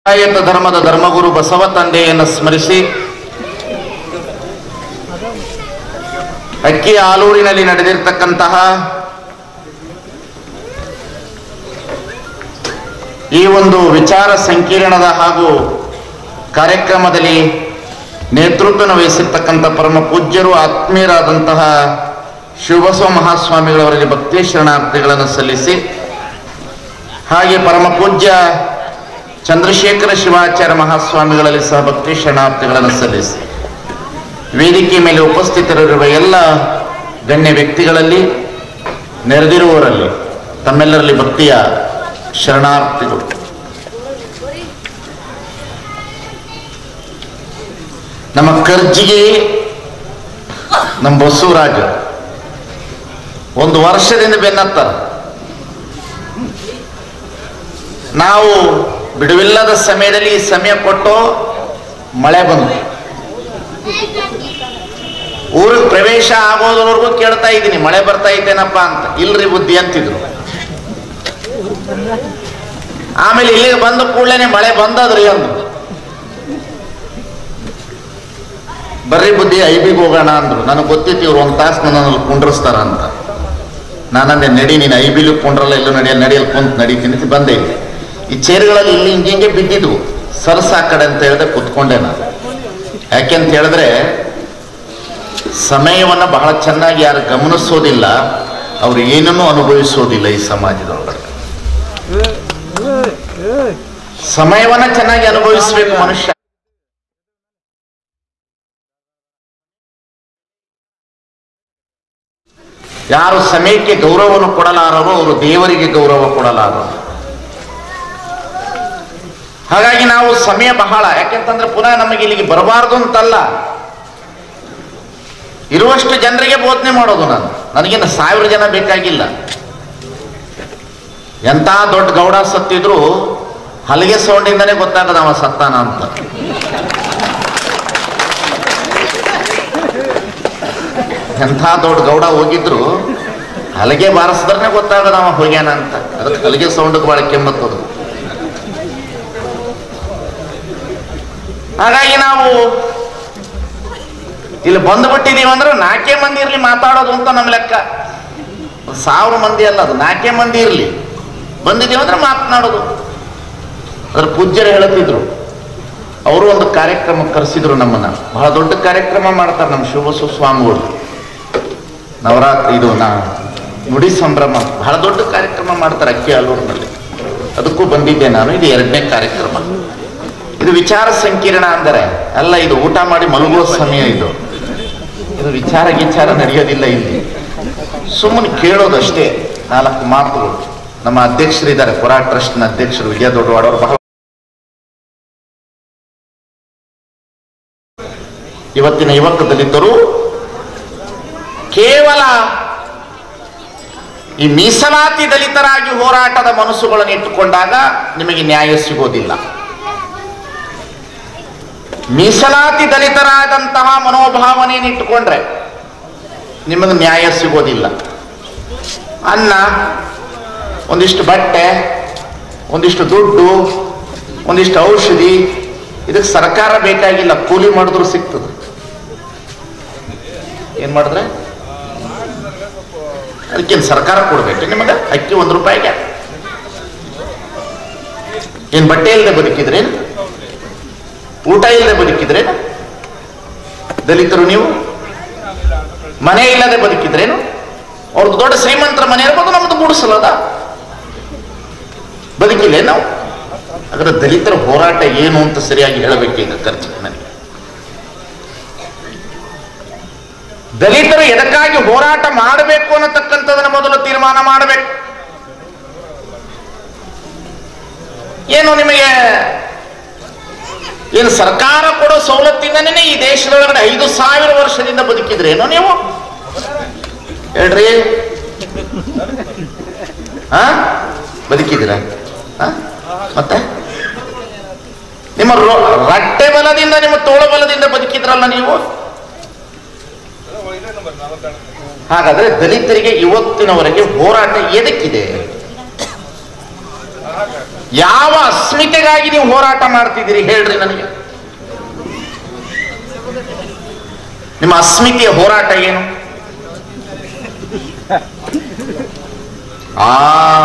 ಲಿಂಗಾಯತ ಧರ್ಮದ ಧರ್ಮಗುರು ಬಸವ ತಂದೆಯನ್ನು ಸ್ಮರಿಸಿ ಅಕ್ಕಿ ಆಲೂರಿನಲ್ಲಿ ನಡೆದಿರ್ತಕ್ಕಂತಹ ಈ ಒಂದು ವಿಚಾರ ಸಂಕಿರಣದ ಹಾಗೂ ಕಾರ್ಯಕ್ರಮದಲ್ಲಿ ನೇತೃತ್ವನ ವಹಿಸಿರ್ತಕ್ಕಂಥ ಪರಮ ಪೂಜ್ಯರು ಆತ್ಮೀಯರಾದಂತಹ ಶಿವಬಸವ ಮಹಾಸ್ವಾಮಿಗಳವರಿಗೆ ಭಕ್ತಿ ಶರಣಾರ್ಥಿಗಳನ್ನು ಸಲ್ಲಿಸಿ ಹಾಗೆ ಪರಮ ಪೂಜ್ಯ ಚಂದ್ರಶೇಖರ ಶಿವಾಚಾರ್ಯ ಮಹಾಸ್ವಾಮಿಗಳಲ್ಲಿ ಸಹ ಭಕ್ತಿ ಶರಣಾರ್ಥಿಗಳನ್ನು ಸಲ್ಲಿಸಿ ವೇದಿಕೆ ಮೇಲೆ ಉಪಸ್ಥಿತರಿರುವ ಎಲ್ಲ ಗಣ್ಯ ವ್ಯಕ್ತಿಗಳಲ್ಲಿ ನೆರೆದಿರುವವರಲ್ಲಿ ತಮ್ಮೆಲ್ಲರಲ್ಲಿ ಭಕ್ತಿಯ ಶರಣಾರ್ಥಿಗಳು ನಮ್ಮ ಕರ್ಜಿಗೆ ನಮ್ಮ ಬಸವರಾಜ ಒಂದು ವರ್ಷದಿಂದ ಬೆನ್ನತ್ತಾರ ನಾವು ಬಿಡುವಿಲ್ಲದ ಸಮಯದಲ್ಲಿ ಈ ಸಮಯ ಕೊಟ್ಟು ಮಳೆ ಬಂತು ಊರಿಗೆ ಪ್ರವೇಶ ಆಗೋದ್ರವರೆಗೂ ಕೇಳ್ತಾ ಇದ್ದೀನಿ ಮಳೆ ಬರ್ತಾ ಇದ್ದೇನಪ್ಪ ಅಂತ ಇಲ್ರಿ ಬುದ್ಧಿ ಅಂತಿದ್ರು ಆಮೇಲೆ ಇಲ್ಲಿಗೆ ಬಂದ ಕೂಡಲೇ ಮಳೆ ಬಂದದ್ರಿ ಅಂದ್ರು ಬರ್ರಿ ಬುದ್ಧಿ ಐಬಿಗೆ ಹೋಗೋಣ ಅಂದ್ರು ನನಗೆ ಗೊತ್ತಿತ್ತು ಇವ್ರು ಒಂದು ತಾಸು ನನ್ನಲ್ಲಿ ಕುಂಡ್ರಸ್ತಾರ ಅಂತ ನಾನಂದೆ ನಡಿ ನೀನು ಐಬಿಲು ಕುಂಡ್ರಲ್ಲ ಎಲ್ಲೂ ನಡೆಯಲ್ಲ ನಡೆಯಲ್ಲ ಕುಂತ ನಡೀತೀನಿ ಅಂತ ಬಂದೆ ಇಲ್ಲಿ ಈ ಚೇರ್ಗಳಲ್ಲಿ ಇಲ್ಲಿ ಹಿಂಗೆ ಹಿಂಗೆ ಬಿದ್ದಿದ್ವು ಸರ್ಸ ಆ ಕಡೆ ಅಂತ ಹೇಳಿದ್ರೆ ಕುತ್ಕೊಂಡೆ ನಾನು ಯಾಕೆಂತ ಹೇಳಿದ್ರೆ ಸಮಯವನ್ನು ಬಹಳ ಚೆನ್ನಾಗಿ ಯಾರು ಗಮನಿಸೋದಿಲ್ಲ ಅವ್ರು ಏನನ್ನೂ ಅನುಭವಿಸೋದಿಲ್ಲ ಈ ಸಮಾಜದೊಳಗಡೆ ಸಮಯವನ್ನ ಚೆನ್ನಾಗಿ ಅನುಭವಿಸಬೇಕು ಮನುಷ್ಯ ಯಾರು ಸಮಯಕ್ಕೆ ಗೌರವವನ್ನು ಕೊಡಲಾರರೋ ಅವರು ದೇವರಿಗೆ ಗೌರವ ಕೊಡಲಾರರು ಹಾಗಾಗಿ ನಾವು ಸಮಯ ಬಹಳ ಯಾಕೆಂತಂದ್ರೆ ಪುನಃ ನಮಗೆ ಇಲ್ಲಿಗೆ ಬರಬಾರ್ದು ಅಂತಲ್ಲ ಇರುವಷ್ಟು ಜನರಿಗೆ ಬೋಧನೆ ಮಾಡೋದು ನಾನು ನನಗಿನ್ನ ಸಾವಿರ ಜನ ಬೇಕಾಗಿಲ್ಲ ಎಂಥ ದೊಡ್ಡ ಗೌಡ ಸತ್ತಿದ್ರು ಹಲಗೆ ಸೌಂಡಿಂದನೇ ಗೊತ್ತಾಗದ ಅವ ಸತ್ತಾನ ಅಂತ ಎಂಥ ದೊಡ್ಡ ಗೌಡ ಹೋಗಿದ್ರು ಹಲಗೆ ಬಾರಿಸಿದ್ರೆ ಗೊತ್ತಾಗದ ಅವ ಹೋಗ್ಯಾನ ಅಂತ ಅದಕ್ಕೆ ಹಲಗೆ ಸೌಂಡ್ಗೆ ಭಾಳ ಕೆಮ್ಮತ್ತದು ಹಾಗಾಗಿ ನಾವು ಇಲ್ಲಿ ಬಂದ್ಬಿಟ್ಟಿದೀವಿ ಅಂದ್ರೆ ನಾಲ್ಕೇ ಮಂದಿ ಇರ್ಲಿ ಮಾತಾಡೋದು ಅಂತ ನಮ್ಮ ಲೆಕ್ಕ ಸಾವಿರ ಮಂದಿ ಅಲ್ಲ ಅದು ನಾಲ್ಕೇ ಮಂದಿ ಇರ್ಲಿ ಬಂದಿದೀವಿ ಅಂದ್ರೆ ಮಾತನಾಡೋದು ಅದ್ರ ಪೂಜ್ಯರು ಹೇಳುತ್ತಿದ್ರು ಅವರು ಒಂದು ಕಾರ್ಯಕ್ರಮ ಕರೆಸಿದ್ರು ನಮ್ಮನ್ನ ಬಹಳ ದೊಡ್ಡ ಕಾರ್ಯಕ್ರಮ ಮಾಡ್ತಾರೆ ನಮ್ಮ ಶಿವಬಸವ ಸ್ವಾಮಿಗಳು ನವರಾತ್ರಿ ಇದು ನಾ ನುಡಿ ಸಂಭ್ರಮ ಬಹಳ ದೊಡ್ಡ ಕಾರ್ಯಕ್ರಮ ಮಾಡ್ತಾರೆ ಅಕ್ಕಿ ಆಲೂರಿನಲ್ಲಿ ಅದಕ್ಕೂ ಬಂದಿದ್ದೆ ನಾನು ಇದು ಎರಡನೇ ಕಾರ್ಯಕ್ರಮ ಇದು ವಿಚಾರ ಸಂಕಿರಣ ಅಂದರೆ ಅಲ್ಲ ಇದು ಊಟ ಮಾಡಿ ಮಲಗುವ ಸಮಯ ಇದು ಇದು ವಿಚಾರ ಗಿಚಾರ ನಡೆಯೋದಿಲ್ಲ ಇಲ್ಲಿ ಸುಮ್ಮನೆ ಕೇಳೋದಷ್ಟೇ ನಾಲ್ಕು ಮಾತುಗಳು ನಮ್ಮ ಅಧ್ಯಕ್ಷರಿದ್ದಾರೆ ಪುರಾ ಟ್ರಸ್ಟ್ನ ಅಧ್ಯಕ್ಷರು ವಿಜಯ ದೊಡ್ಡವಾಡ ಅವರು ಬಹಳ ಇವತ್ತಿನ ಯುವಕ ದಲಿತರು ಕೇವಲ ಈ ಮೀಸಲಾತಿ ದಲಿತರಾಗಿ ಹೋರಾಟದ ಮನಸ್ಸುಗಳನ್ನು ಇಟ್ಟುಕೊಂಡಾಗ ನಿಮಗೆ ನ್ಯಾಯ ಸಿಗೋದಿಲ್ಲ ಮೀಸಲಾತಿ ದಲಿತರಾದಂತಹ ಮನೋಭಾವನೆಯನ್ನು ಇಟ್ಟುಕೊಂಡ್ರೆ ನಿಮಗೆ ನ್ಯಾಯ ಸಿಗೋದಿಲ್ಲ ಅನ್ನ ಒಂದಿಷ್ಟು ಬಟ್ಟೆ ಒಂದಿಷ್ಟು ದುಡ್ಡು ಒಂದಿಷ್ಟು ಔಷಧಿ ಇದಕ್ಕೆ ಸರ್ಕಾರ ಬೇಕಾಗಿಲ್ಲ ಕೂಲಿ ಮಾಡಿದ್ರು ಸಿಗ್ತದೆ ಏನ್ ಮಾಡಿದ್ರೆ ಅದಕ್ಕೇನು ಸರ್ಕಾರ ಕೊಡ್ಬೇಕು ನಿಮಗೆ ಅಕ್ಕಿ ಒಂದು ರೂಪಾಯಿಗೆ ಏನ್ ಬಟ್ಟೆ ಇಲ್ಲದೆ ಬದುಕಿದ್ರೇನು ಊಟ ಇಲ್ಲದೆ ಬದುಕಿದ್ರೇನು ದಲಿತರು ನೀವು ಮನೆ ಇಲ್ಲದೆ ಬದುಕಿದ್ರೇನು ಅವ್ರದ್ದು ದೊಡ್ಡ ಶ್ರೀಮಂತರ ಮನೆ ಇರ್ಬೋದು ನಮ್ದು ಗುಡಿಸಲದ ಬದುಕಿಲ್ಲ ನಾವು ಅದರ ದಲಿತರ ಹೋರಾಟ ಏನು ಅಂತ ಸರಿಯಾಗಿ ಹೇಳಬೇಕೀಗ ಖರ್ಚು ನನಗೆ ದಲಿತರು ಎದಕ್ಕಾಗಿ ಹೋರಾಟ ಮಾಡಬೇಕು ಅನ್ನತಕ್ಕಂಥದನ್ನ ಮೊದಲು ತೀರ್ಮಾನ ಮಾಡಬೇಕು ಏನು ನಿಮಗೆ ಏನು ಸರ್ಕಾರ ಕೊಡೋ ಸವಲತ್ತಿಂದನೇ ಈ ದೇಶದೊಳಗಡೆ ಐದು ಸಾವಿರ ವರ್ಷದಿಂದ ಬದುಕಿದ್ರೇನೋ ನೀವು ಹೇಳ್ರಿ ಆ ಬದುಕಿದ್ದೀರ ಆ? ಮತ್ತೆ ನಿಮ್ಮ ರೊ- ರಟ್ಟೆ ಬಲದಿಂದ ನಿಮ್ಮ ತೋಳ ಬಲದಿಂದ ಬದುಕಿದ್ರಲ್ಲ ನೀವು ಹಾಗಾದ್ರೆ ದಲಿತರಿಗೆ ಇವತ್ತಿನವರೆಗೆ ಹೋರಾಟ ಎದಕ್ಕಿದೆ ಯಾವ ಅಸ್ಮಿತೆಗಾಗಿ ನೀವು ಹೋರಾಟ ಮಾಡ್ತಿದ್ದೀರಿ ಹೇಳ್ರಿ ನನಗೆ ನಿಮ್ಮ ಅಸ್ಮಿತೆಯ ಹೋರಾಟ ಏನು ಆ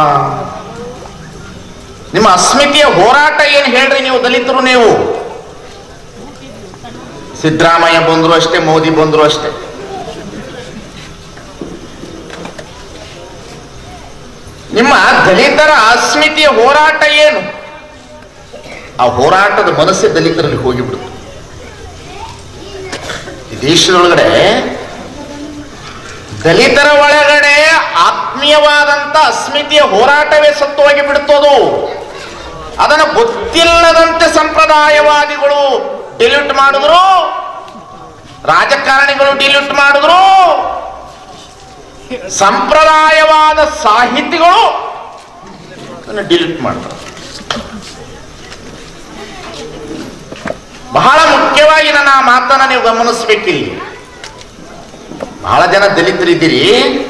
ನಿಮ್ಮ ಅಸ್ಮಿತೆಯ ಹೋರಾಟ ಏನು ಹೇಳ್ರಿ ನೀವು ದಲಿತರು ನೀವು ಸಿದ್ದರಾಮಯ್ಯ ಬಂದ್ರು ಅಷ್ಟೇ ಮೋದಿ ಬಂದ್ರು ಅಷ್ಟೇ ನಿಮ್ಮ ದಲಿತರ ಅಸ್ಮಿತೆಯ ಹೋರಾಟ ಏನು ಆ ಹೋರಾಟದ ಮನಸ್ಸೇ ದಲಿತರಲ್ಲಿ ಹೋಗಿಬಿಡುತ್ತೆ ಈ ದೇಶದೊಳಗಡೆ ದಲಿತರ ಒಳಗಡೆ ಆತ್ಮೀಯವಾದಂತ ಅಸ್ಮಿತೆಯ ಹೋರಾಟವೇ ಸತ್ತು ಹೋಗಿ ಬಿಡುತ್ತದು ಅದನ್ನು ಗೊತ್ತಿಲ್ಲದಂತೆ ಸಂಪ್ರದಾಯವಾದಿಗಳು ಡಿಲ್ಯೂಟ್ ಮಾಡಿದ್ರು ರಾಜಕಾರಣಿಗಳು ಡಿಲ್ಯೂಟ್ ಮಾಡಿದ್ರು ಸಂಪ್ರದಾಯವಾದ ಸಾಹಿತಿಗಳು ಡಿಲೀಟ್ ಮಾಡ್ತಾರೆ ಬಹಳ ಮುಖ್ಯವಾಗಿ ನನ್ನ ಆ ಮಾತನ್ನ ನೀವು ಗಮನಿಸ್ಬೇಕಿಲ್ಲಿ ಬಹಳ ಜನ ದಲಿತರಿದ್ದೀರಿ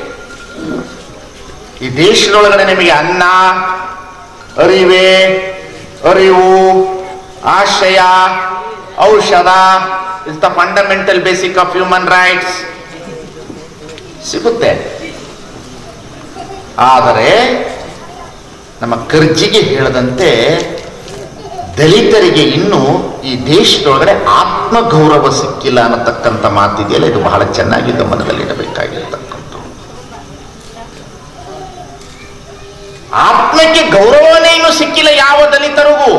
ಈ ದೇಶದೊಳಗಡೆ ನಿಮಗೆ ಅನ್ನ ಅರಿವೆ ಅರಿವು ಆಶಯ ಔಷಧ is the fundamental basic of human rights ಸಿಗುತ್ತೆ ಆದರೆ ನಮ್ಮ ಕರ್ಜಿಗೆ ಹೇಳದಂತೆ ದಲಿತರಿಗೆ ಇನ್ನೂ ಈ ದೇಶದೊಳಗಡೆ ಆತ್ಮಗೌರವ ಸಿಕ್ಕಿಲ್ಲ ಅನ್ನತಕ್ಕಂಥ ಮಾತಿದೆಯಲ್ಲ ಇದು ಬಹಳ ಚೆನ್ನಾಗಿ ಗಮನದಲ್ಲಿಡಬೇಕಾಗಿರ್ತಕ್ಕಂಥ ಆತ್ಮಕ್ಕೆ ಗೌರವನೇ ಇನ್ನೂ ಸಿಕ್ಕಿಲ್ಲ ಯಾವ ದಲಿತರಿಗೂ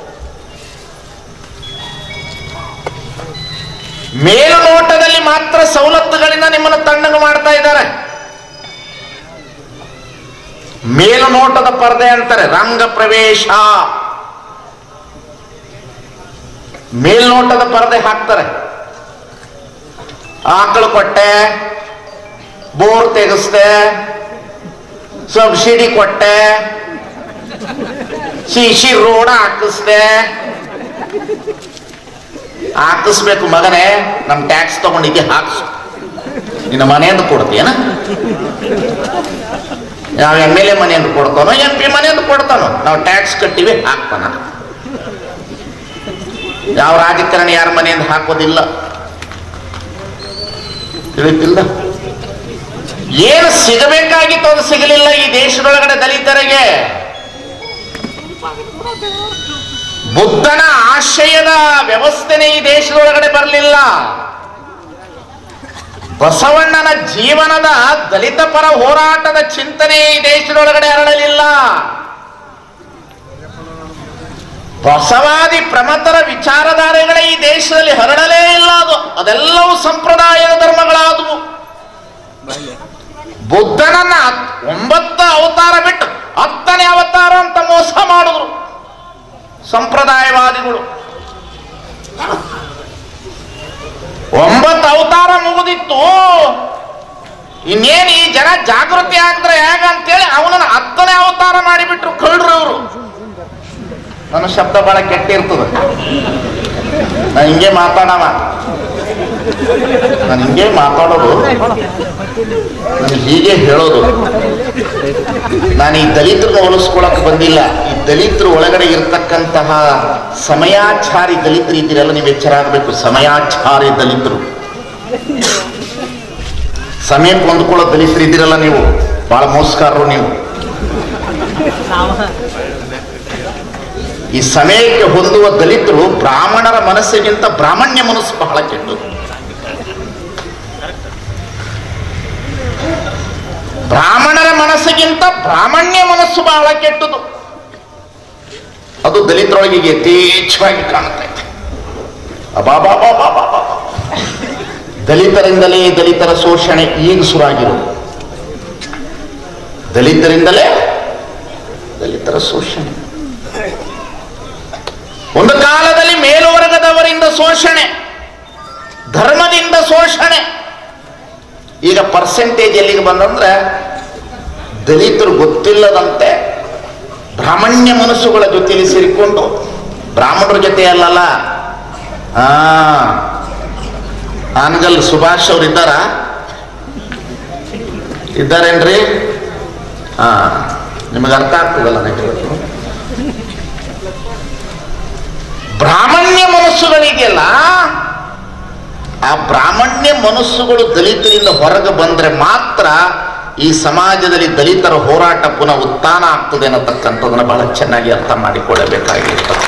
ಮೇಲುನೋಟದಲ್ಲಿ ಮಾತ್ರ ಸವಲತ್ತುಗಳಿಂದ ನಿಮ್ಮನ್ನು ತಣ್ಣಗೆ ಮಾಡ್ತಾ ಇದ್ದಾರೆ ಮೇಲುನೋಟದ ಪರದೆ ಅಂತಾರೆ ರಂಗ ಪ್ರವೇಶ ಮೇಲ್ನೋಟದ ಪರದೆ ಹಾಕ್ತಾರೆ ಆಕಳು ಕೊಟ್ಟೆ ಬೋರ್ ತೆಗೆಸ್ದೆ ಸಬ್ಸಿಡಿ ಕೊಟ್ಟೆ ಸಿಸಿ ರೋಡ್ ಹಾಕಿಸ್ದೆ ಹಾಕಿಸ್ಬೇಕು ಮಗನೇ ನಮ್ ಟ್ಯಾಕ್ಸ್ ತಗೊಂಡಿದ್ದೆ ಹಾಕ್ಸು ನಿನ್ನ ಮನೆಯಿಂದ ಕೊಡ್ತೀಯನ ನಾವು ಎಮ್ ಎಲ್ ಎ ಮನೆಯಿಂದ ಕೊಡ್ತಾನೋ ಎಂ ಪಿ ಮನೆಯಿಂದ ಕೊಡ್ತಾನೋ ನಾವು ಟ್ಯಾಕ್ಸ್ ಕಟ್ಟಿವಿ ಹಾಕ್ತಾನ ಯಾವ ರಾಜಕಾರಣಿ ಯಾರ ಮನೆಯಿಂದ ಹಾಕೋದಿಲ್ಲ ತಿಳಿತಿಲ್ಲ ಏನು ಸಿಗಬೇಕಾಗಿತ್ತು ಅದು ಸಿಗಲಿಲ್ಲ ಈ ದೇಶದೊಳಗಡೆ ದಲಿತರಿಗೆ ಬುದ್ಧನ ಆಶಯದ ವ್ಯವಸ್ಥೆನೇ ಈ ದೇಶದೊಳಗಡೆ ಬರಲಿಲ್ಲ ಬಸವಣ್ಣನ ಜೀವನದ ದಲಿತ ಪರ ಹೋರಾಟದ ಚಿಂತನೆ ಈ ದೇಶದೊಳಗಡೆ ಹರಡಲಿಲ್ಲ ಬಸವಾದಿ ಪ್ರಮತರ ವಿಚಾರಧಾರೆಗಳೇ ಈ ದೇಶದಲ್ಲಿ ಹರಡಲೇ ಇಲ್ಲ ಅದು ಅದೆಲ್ಲವೂ ಸಂಪ್ರದಾಯದ ಧರ್ಮಗಳಾದವು ಬುದ್ಧನನ್ನ ಒಂಬತ್ತು ಅವತಾರ ಬಿಟ್ಟು ಹತ್ತನೇ ಅವತಾರ ಅಂತ ಮೋಸ ಮಾಡಿದ್ರು ಸಂಪ್ರದಾಯವಾದಿಗಳು ಒಂಬತ್ತು ಅವತಾರ ಮುಗಿದಿತ್ತು ಇನ್ನೇನು ಈ ಜನ ಜಾಗೃತಿ ಆಗ್ತಾರೆ ಹೇಗ ಅಂತೇಳಿ ಅವನನ್ನ ಹತ್ತನೇ ಅವತಾರ ಮಾಡಿಬಿಟ್ರು ಕಳ್ರು ಅವರು ನನ್ನ ಶಬ್ದ ಬಹಳ ಕೆಟ್ಟಿರ್ತದೆ ನಾನು ಹಿಂಗೆ ಮಾತಾಡವ ನಾನು ಹಿಂಗೆ ಮಾತಾಡೋದು ನಾನು ಹೀಗೆ ಹೇಳೋದು ನಾನು ಈ ದಲಿತರನ್ನ ಹೋಲಿಸ್ಕೊಳಕ್ ಬಂದಿಲ್ಲ ಈ ದಲಿತರ ಒಳಗಡೆ ಇರ್ತಕ್ಕಂತಹ ಸಮಯಾಚಾರಿ ದಲಿತರು ಇದ್ದೀರಲ್ಲ ನೀವು ಎಚ್ಚರ ಆಗಬೇಕು ಸಮಯಾಚಾರಿ ದಲಿತರು ಸಮಯಕ್ಕೆ ಹೊಂದ್ಕೊಳ್ಳೋ ದಲಿತರು ಇದ್ದೀರಲ್ಲ ನೀವು ಬಹಳ ಮೋಸ್ಕಾರರು ನೀವು ಈ ಸಮಯಕ್ಕೆ ಹೊಂದುವ ದಲಿತರು ಬ್ರಾಹ್ಮಣರ ಮನಸ್ಸಿಗಿಂತ ಬ್ರಾಹ್ಮಣ್ಯ ಮನಸ್ಸು ಬಹಳ ಕೆಟ್ಟದು ಬ್ರಾಹ್ಮಣರ ಮನಸ್ಸಿಗಿಂತ ಬ್ರಾಹ್ಮಣ್ಯ ಮನಸ್ಸು ಬಹಳ ಕೆಟ್ಟದು ಅದು ದಲಿತರೊಳಗೆ ಯಥೇಚ್ಛವಾಗಿ ಕಾಣುತ್ತೈತೆ ಅಬಾಬಾಬಾಬಾಬಾಬಾ ದಲಿತರಿಂದಲೇ ದಲಿತರ ಶೋಷಣೆ ಈಗ ಶುರುವಾಗಿರೋದು ದಲಿತರಿಂದಲೇ ದಲಿತರ ಶೋಷಣೆ ಒಂದು ಕಾಲದಲ್ಲಿ ಮೇಲುವರ್ಗದವರಿಂದ ಶೋಷಣೆ ಧರ್ಮದಿಂದ ಶೋಷಣೆ ಈಗ ಪರ್ಸೆಂಟೇಜ್ ಎಲ್ಲಿಗೆ ಬಂದಂದ್ರೆ ದಲಿತರು ಗೊತ್ತಿಲ್ಲದಂತೆ ಬ್ರಾಹ್ಮಣ್ಯ ಮನಸ್ಸುಗಳ ಜೊತೆಯಲ್ಲಿ ಸೇರಿಕೊಂಡು ಬ್ರಾಹ್ಮಣರ ಜೊತೆ ಅಲ್ಲಲ್ಲ ಆ ಆನಗಲ್ ಸುಭಾಷ್ ಅವ್ರು ಇದ್ದಾರ ಇದ್ದಾರೇನ್ರಿ ಹಾ ನಿಮಗೆ ಅರ್ಥ ಆಗ್ತದಲ್ಲ ನನಗೆ ಬ್ರಾಹ್ಮಣ್ಯ ಮನಸ್ಸುಗಳಿದೆಯಲ್ಲ ಆ ಬ್ರಾಹ್ಮಣ್ಯ ಮನಸ್ಸುಗಳು ದಲಿತರಿಂದ ಹೊರಗೆ ಬಂದ್ರೆ ಮಾತ್ರ ಈ ಸಮಾಜದಲ್ಲಿ ದಲಿತರ ಹೋರಾಟ ಪುನಃ ಉತ್ಥಾನ ಆಗ್ತದೆ ಅನ್ನತಕ್ಕಂಥದನ್ನ ಬಹಳ ಚೆನ್ನಾಗಿ ಅರ್ಥ ಮಾಡಿಕೊಳ್ಳಬೇಕಾಗಿರ್ತದೆ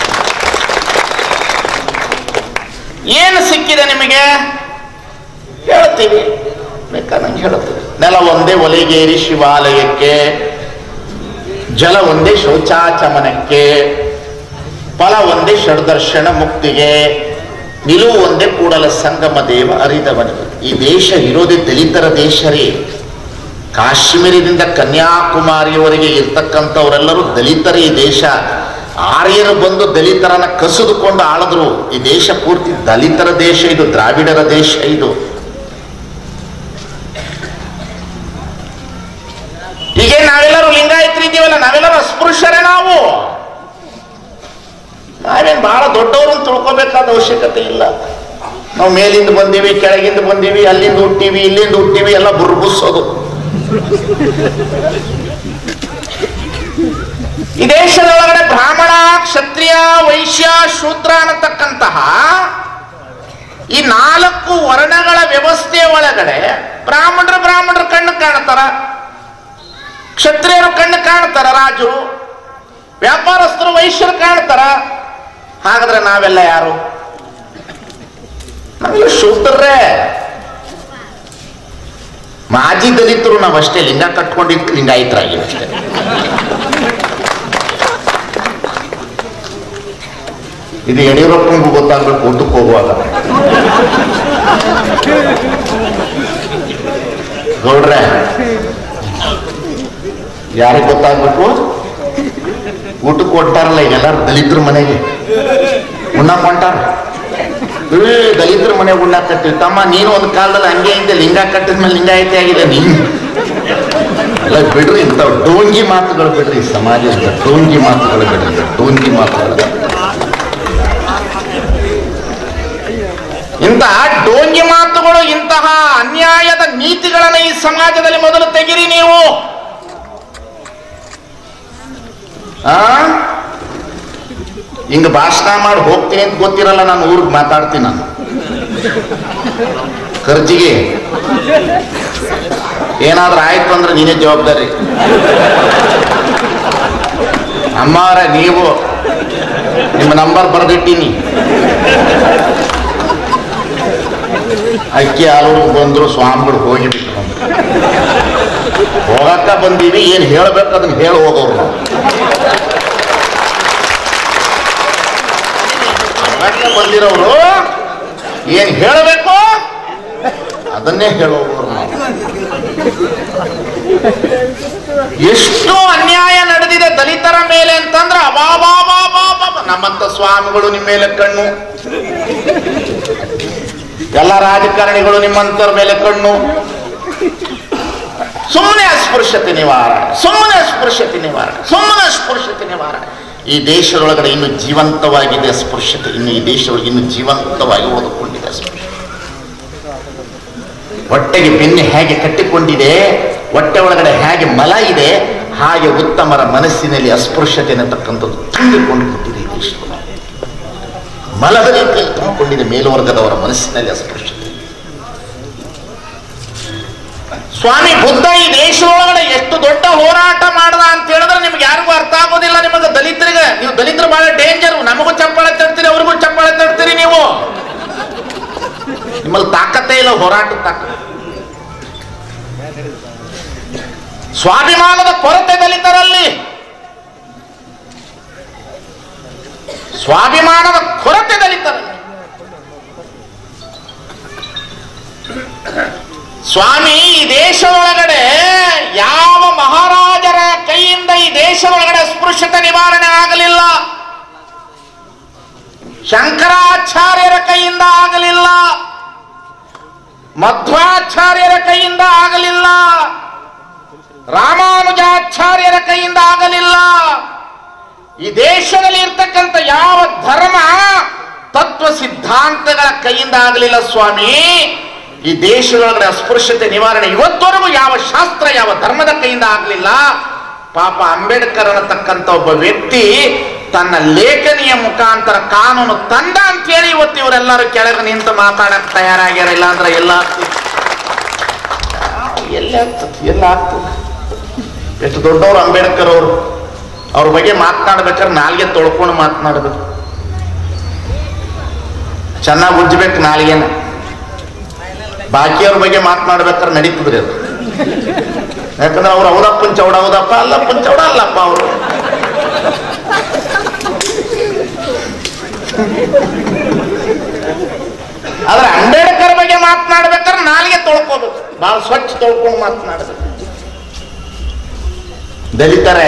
ಏನು ಸಿಕ್ಕಿದೆ ನಿಮಗೆ ಹೇಳ್ತೀವಿ ಬೇಕಾದಂಗೆ ಹೇಳ್ತೀವಿ ನೆಲ ಒಂದೇ ಒಲೆಗೇರಿ ಶಿವಾಲಯಕ್ಕೆ ಜಲ ಒಂದೇ ಶೌಚಾಚಮನಕ್ಕೆ ಫಲ ಒಂದೇ ಷಡ್ದರ್ಶನ ಮುಕ್ತಿಗೆ ನಿಲುವು ಒಂದೇ ಕೂಡಲ ಸಂಗಮ ದೇವ ಅರಿದವನಿಗೆ ಈ ದೇಶ ಇರೋದೇ ದಲಿತರ ದೇಶ ರೀ ಕಾಶ್ಮೀರದಿಂದ ಕನ್ಯಾಕುಮಾರಿಯವರೆಗೆ ಇರ್ತಕ್ಕಂಥವರೆಲ್ಲರೂ ದಲಿತರೇ ಈ ದೇಶ ಆರ್ಯರು ಬಂದು ದಲಿತರನ್ನ ಕಸಿದುಕೊಂಡು ಆಳಿದ್ರು ಈ ದೇಶ ಪೂರ್ತಿ ದಲಿತರ ದೇಶ ಇದು ದ್ರಾವಿಡರ ದೇಶ ಇದು ಹೀಗೆ ನಾವೆಲ್ಲರೂ ಲಿಂಗಾಯತರು ಇದ್ದೀವಲ್ಲ ನಾವೆಲ್ಲರೂ ಅಸ್ಪೃಶ್ಯರೇ ನಾವು ನಾವೇನು ಬಹಳ ದೊಡ್ಡವರು ಅಂತ ತಿಳ್ಕೊಬೇಕಾದ ಅವಶ್ಯಕತೆ ಇಲ್ಲ ನಾವು ಮೇಲಿಂದ ಬಂದೀವಿ ಕೆಳಗಿಂದ ಬಂದೀವಿ ಅಲ್ಲಿಂದ ಹುಟ್ಟೀವಿ ಇಲ್ಲಿಂದ ಹುಟ್ಟೀವಿ ಎಲ್ಲ ಬುರ್ಬುಸೋದು ಈ ದೇಶದ ಒಳಗಡೆ ಬ್ರಾಹ್ಮಣ ಕ್ಷತ್ರಿಯ ವೈಶ್ಯ ಶೂದ್ರ ಅನ್ನತಕ್ಕಂತಹ ಈ ನಾಲ್ಕು ವರ್ಣಗಳ ವ್ಯವಸ್ಥೆ ಒಳಗಡೆ ಬ್ರಾಹ್ಮಣರು ಬ್ರಾಹ್ಮಣರು ಕಣ್ಣು ಕಾಣ್ತಾರ ಕ್ಷತ್ರಿಯರು ಕಣ್ಣು ಕಾಣ್ತಾರ ರಾಜರು ವ್ಯಾಪಾರಸ್ಥರು ವೈಶ್ಯರು ಕಾಣ್ತಾರ ಹಾಗಾದ್ರೆ ನಾವೆಲ್ಲ ಯಾರು ನಾವೆಲ್ಲ ಶೂದ್ರರೇ ಮಾಜಿ ದಲಿತರು ನಾವಷ್ಟೇ ಲಿಂಗ ಕಟ್ಕೊಂಡಿದ್ದು ಲಿಂಗಾಯತರಾಗಿವಿ ಅಷ್ಟೇ ಇದು ಯಡಿಯೂರಪ್ಪನಿಗೂ ಗೊತ್ತಾಗ್ಬೇಕು ಊಟಕ್ಕೆ ಹೋಗುವಾಗ ಗೌಡ್ರೆ ಯಾರಿಗೆ ಗೊತ್ತಾಗ್ಬೇಕು ಊಟಕ್ಕೆ ಕೊಟ್ಟಾರಲ್ಲ ಈಗ ಎಲ್ಲಾರು ದಲಿತರ ಮನೆಗೆ ಉಣ್ಣಾಕ್ ಹೊಂಟಾರ ಏ ದಲಿತರ ಮನೆಗೆ ಉಣ್ಣಾಕ್ ಕಟ್ಟಿವಿ ತಮ್ಮ ನೀನು ಒಂದು ಕಾಲದಲ್ಲಿ ಹಂಗೆ ಇದ್ದೆ ಲಿಂಗ ಕಟ್ಟಿದ್ಮೇಲೆ ಲಿಂಗಾಯತಿ ಆಗಿದೆ ನೀನು ಎಲ್ಲ ಬಿಡ್ರಿ ಇಂಥ ಡೋಂಗಿ ಮಾತುಗಳು ಬಿಡ್ರಿ ಸಮಾಜದ ಡೋಂಗಿ ಮಾತುಗಳು ಬಿಡ್ರಿ ಡೋಂಗಿ ಮಾತುಗಳು ಇಂತಹ ಡೋಂಗಿ ಮಾತುಗಳು ಇಂತಹ ಅನ್ಯಾಯದ ನೀತಿಗಳನ್ನ ಈ ಸಮಾಜದಲ್ಲಿ ಮೊದಲು ತೆಗಿರಿ ನೀವು ಆ ಹಿಂಗ ಭಾಷಣ ಮಾಡಿ ಹೋಗ್ತೀನಿ ಅಂತ ಗೊತ್ತಿರಲ್ಲ ನಾನು ಊರಿಗೆ ಮಾತಾಡ್ತೀನಿ ನಾನು ಖರ್ಚಿಗೆ ಏನಾದ್ರೂ ಆಯ್ತು ಅಂದ್ರೆ ನೀನೇ ಜವಾಬ್ದಾರಿ ಅಮ್ಮಾರ ನೀವು ನಿಮ್ಮ ನಂಬರ್ ಬರೆದಿಟ್ಟೀನಿ ಅಕ್ಕಿ ಹಾಲೂರು ಬಂದ್ರು ಸ್ವಾಮಿಗಳು ಹೋಗಿಬಿಟ್ರು ಹೋಗಕ್ಕ ಬಂದೀವಿ ಏನ್ ಹೇಳ್ಬೇಕು ಅದನ್ನ ಹೇಳಿ ಹೋಗೋರು ನಾವು ಹೋಗಕ್ಕ ಬಂದಿರೋರು ಏನ್ ಹೇಳಬೇಕು ಅದನ್ನೇ ಹೇಳೋರು ನಾವು ಎಷ್ಟು ಅನ್ಯಾಯ ನಡೆದಿದೆ ದಲಿತರ ಮೇಲೆ ಅಂತಂದ್ರೆ ಅಬಾಬಾಬಾಬಾಬಾ ನಮ್ಮಂತ ಸ್ವಾಮಿಗಳು ನಿಮ್ಮ ಮೇಲೆ ಕಣ್ಣು ಎಲ್ಲ ರಾಜಕಾರಣಿಗಳು ನಿಮ್ಮಂತರ ಮೇಲೆ ಕಣ್ಣು ಸುಮ್ಮನೆ ಅಸ್ಪೃಶ್ಯತೆ ನಿವಾರಣೆ ಸುಮ್ಮನೆ ಅಸ್ಪೃಶ್ಯತೆ ನಿವಾರಣೆ ಸುಮ್ಮನೆ ಅಸ್ಪೃಶ್ಯತೆ ನಿವಾರಣೆ ಈ ದೇಶದೊಳಗಡೆ ಇನ್ನು ಜೀವಂತವಾಗಿದೆ ಅಸ್ಪೃಶ್ಯತೆ ಇನ್ನು ಈ ದೇಶದೊಳಗೆ ಇನ್ನು ಜೀವಂತವಾಗಿ ಓದಿಕೊಂಡಿದೆ ಅಸ್ಪೃಶ್ಯತೆ ಹೊಟ್ಟೆಗೆ ಬೆನ್ನೆ ಹೇಗೆ ಕಟ್ಟಿಕೊಂಡಿದೆ ಹೊಟ್ಟೆ ಒಳಗಡೆ ಹೇಗೆ ಮಲ ಇದೆ ಹಾಗೆ ಉತ್ತಮರ ಮನಸ್ಸಿನಲ್ಲಿ ಅಸ್ಪೃಶ್ಯತೆ ಅನ್ನತಕ್ಕಂಥದ್ದು ತುಂಬಿಕೊಂಡು ಕೂತಿದೆ ಈ ದೇಶದೊಳಗೆ ಮಲದ ರೀತಿಯಲ್ಲಿ ತುಂಬಿಕೊಂಡಿದೆ ಮೇಲ್ವರ್ಗದವರ ಮನಸ್ಸಿನಲ್ಲಿ ಅಸ್ಪೃಶ್ಯತೆ ಸ್ವಾಮಿ ಬುದ್ಧ ಈ ದೇಶದೊಳಗಡೆ ಎಷ್ಟು ದೊಡ್ಡ ಹೋರಾಟ ಮಾಡದ ಅಂತ ಹೇಳಿದ್ರೆ ನಿಮ್ಗೆ ಯಾರಿಗೂ ಅರ್ಥ ಆಗೋದಿಲ್ಲ ನಿಮಗೆ ದಲಿತರಿಗೆ ನೀವು ದಲಿತರು ಬಹಳ ಡೇಂಜರ್ ನಮಗೂ ಚಪ್ಪಾಳೆ ತಡ್ತೀರಿ ಅವ್ರಿಗೂ ಚಪ್ಪಾಳೆ ತಡ್ತೀರಿ ನೀವು ನಿಮ್ಮಲ್ಲಿ ತಾಕತ್ತೇ ಇಲ್ಲ ಹೋರಾಟ ತಾಕತ್ತು ಸ್ವಾಭಿಮಾನದ ಕೊರತೆ ದಲಿತರಲ್ಲಿ ಸ್ವಾಭಿಮಾನದ ಕೊರತೆ ದಲಿತರಲ್ಲಿ ಸ್ವಾಮಿ ಈ ದೇಶದೊಳಗಡೆ ಯಾವ ಮಹಾರಾಜರ ಕೈಯಿಂದ ಈ ದೇಶದೊಳಗಡೆ ಅಸ್ಪೃಶ್ಯತೆ ನಿವಾರಣೆ ಆಗಲಿಲ್ಲ ಶಂಕರಾಚಾರ್ಯರ ಕೈಯಿಂದ ಆಗಲಿಲ್ಲ ಮಧ್ವಾಚಾರ್ಯರ ಕೈಯಿಂದ ಆಗಲಿಲ್ಲ ರಾಮಾನುಜಾಚಾರ್ಯರ ಕೈಯಿಂದ ಆಗಲಿಲ್ಲ ಈ ದೇಶದಲ್ಲಿ ಇರ್ತಕ್ಕಂಥ ಯಾವ ಧರ್ಮ ತತ್ವ ಸಿದ್ಧಾಂತಗಳ ಕೈಯಿಂದ ಆಗಲಿಲ್ಲ ಸ್ವಾಮಿ ಈ ದೇಶದೊಳಗಡೆ ಅಸ್ಪೃಶ್ಯತೆ ನಿವಾರಣೆ ಇವತ್ತವರೆಗೂ ಯಾವ ಶಾಸ್ತ್ರ ಯಾವ ಧರ್ಮದ ಕೈಯಿಂದ ಆಗಲಿಲ್ಲ ಪಾಪ ಅಂಬೇಡ್ಕರ್ ಅನ್ನತಕ್ಕಂಥ ಒಬ್ಬ ವ್ಯಕ್ತಿ ತನ್ನ ಲೇಖನಿಯ ಮುಖಾಂತರ ಕಾನೂನು ತಂದ ಅಂತೇಳಿ ಇವತ್ತು ಇವರೆಲ್ಲರೂ ಕೆಳಗೆ ನಿಂತು ಮಾತಾಡಕ್ ತಯಾರಾಗ್ಯಾರ ಇಲ್ಲ ಅಂದ್ರೆ ಎಲ್ಲ ಆಗ್ತದೆ ಎಲ್ಲ ಆಗ್ತದೆ ಎಲ್ಲ ಆಗ್ತದೆ ಎಷ್ಟು ದೊಡ್ಡವರು ಅಂಬೇಡ್ಕರ್ ಅವರು ಅವ್ರ ಬಗ್ಗೆ ಮಾತನಾಡ್ಬೇಕಾದ್ರೆ ನಾಲ್ಗೆ ತೊಳ್ಕೊಂಡು ಮಾತನಾಡ್ಬೇಕು ಚೆನ್ನಾಗಿ ಉಜ್ಬೇಕು ನಾಲ್ಗೆನ ಬಾಕಿಯವ್ರ ಬಗ್ಗೆ ಮಾತನಾಡ್ಬೇಕಾದ್ರೆ ನಡೀತದ್ರಿ ಅದು ಯಾಕಂದ್ರೆ ಅವ್ರು ಹೌದಪ್ಪನ್ ಚೌಡ ಹೌದಪ್ಪ ಅಲ್ಲಪ್ಪನ್ ಚೌಡ ಅಲ್ಲಪ್ಪ ಅವರು ಆದ್ರೆ ಅಂಬೇಡ್ಕರ್ ಬಗ್ಗೆ ಮಾತನಾಡ್ಬೇಕಾದ್ರೆ ನಾಲ್ಗೆ ತೊಳ್ಕೋಬೇಕು ಬಹಳ ಸ್ವಚ್ಛ ತೊಳ್ಕೊಂಡು ಮಾತನಾಡ್ಬೇಕು ದಲಿತರೇ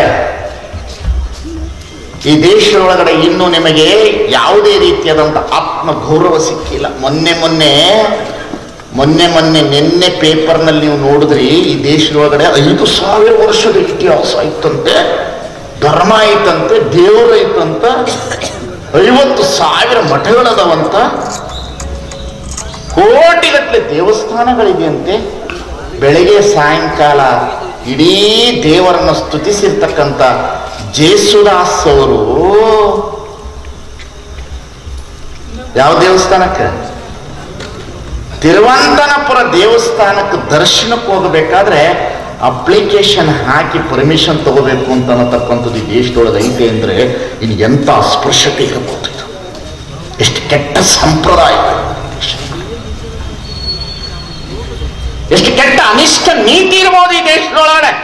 ಈ ದೇಶದೊಳಗಡೆ ಇನ್ನೂ ನಿಮಗೆ ಯಾವುದೇ ರೀತಿಯಾದಂಥ ಆತ್ಮ ಗೌರವ ಸಿಕ್ಕಿಲ್ಲ ಮೊನ್ನೆ ಮೊನ್ನೆ ಮೊನ್ನೆ ಮೊನ್ನೆ ನಿನ್ನೆ ಪೇಪರ್ನಲ್ಲಿ ನೀವು ನೋಡಿದ್ರಿ ಈ ದೇಶದೊಳಗಡೆ ಐದು ಸಾವಿರ ವರ್ಷದ ಇತಿಹಾಸ ಇತ್ತಂತೆ ಧರ್ಮ ಐತಂತೆ ದೇವರು ಐತಂತ ಐವತ್ತು ಸಾವಿರ ಮಠಗಳದವಂತ ಕೋಟಿಗಟ್ಟಲೆ ದೇವಸ್ಥಾನಗಳಿದೆಯಂತೆ ಬೆಳಗ್ಗೆ ಸಾಯಂಕಾಲ ಇಡೀ ದೇವರನ್ನು ಸ್ತುತಿಸಿರ್ತಕ್ಕಂಥ ಜೇಸುದಾಸ್ ಅವರು ಯಾವ ದೇವಸ್ಥಾನಕ್ಕೆ ತಿರುವಂತನಪುರ ದೇವಸ್ಥಾನಕ್ಕೆ ದರ್ಶನಕ್ಕೆ ಹೋಗಬೇಕಾದ್ರೆ ಅಪ್ಲಿಕೇಶನ್ ಹಾಕಿ ಪರ್ಮಿಷನ್ ತಗೋಬೇಕು ಅಂತ ಅನ್ನತಕ್ಕಂಥದ್ದು ಈ ದೇಶದೊಳಗೆ ಐತೆ ಅಂದ್ರೆ ಇನ್ನು ಎಂಥ ಅಸ್ಪೃಶ್ಯತೆ ಇರಬಹುದು ಇದು. ಎಷ್ಟು ಕೆಟ್ಟ ಸಂಪ್ರದಾಯ ಎಷ್ಟು ಕೆಟ್ಟ ಅನಿಷ್ಟ ನೀತಿ ಇರಬಹುದು ಈ ದೇಶದೊಳಗಡೆ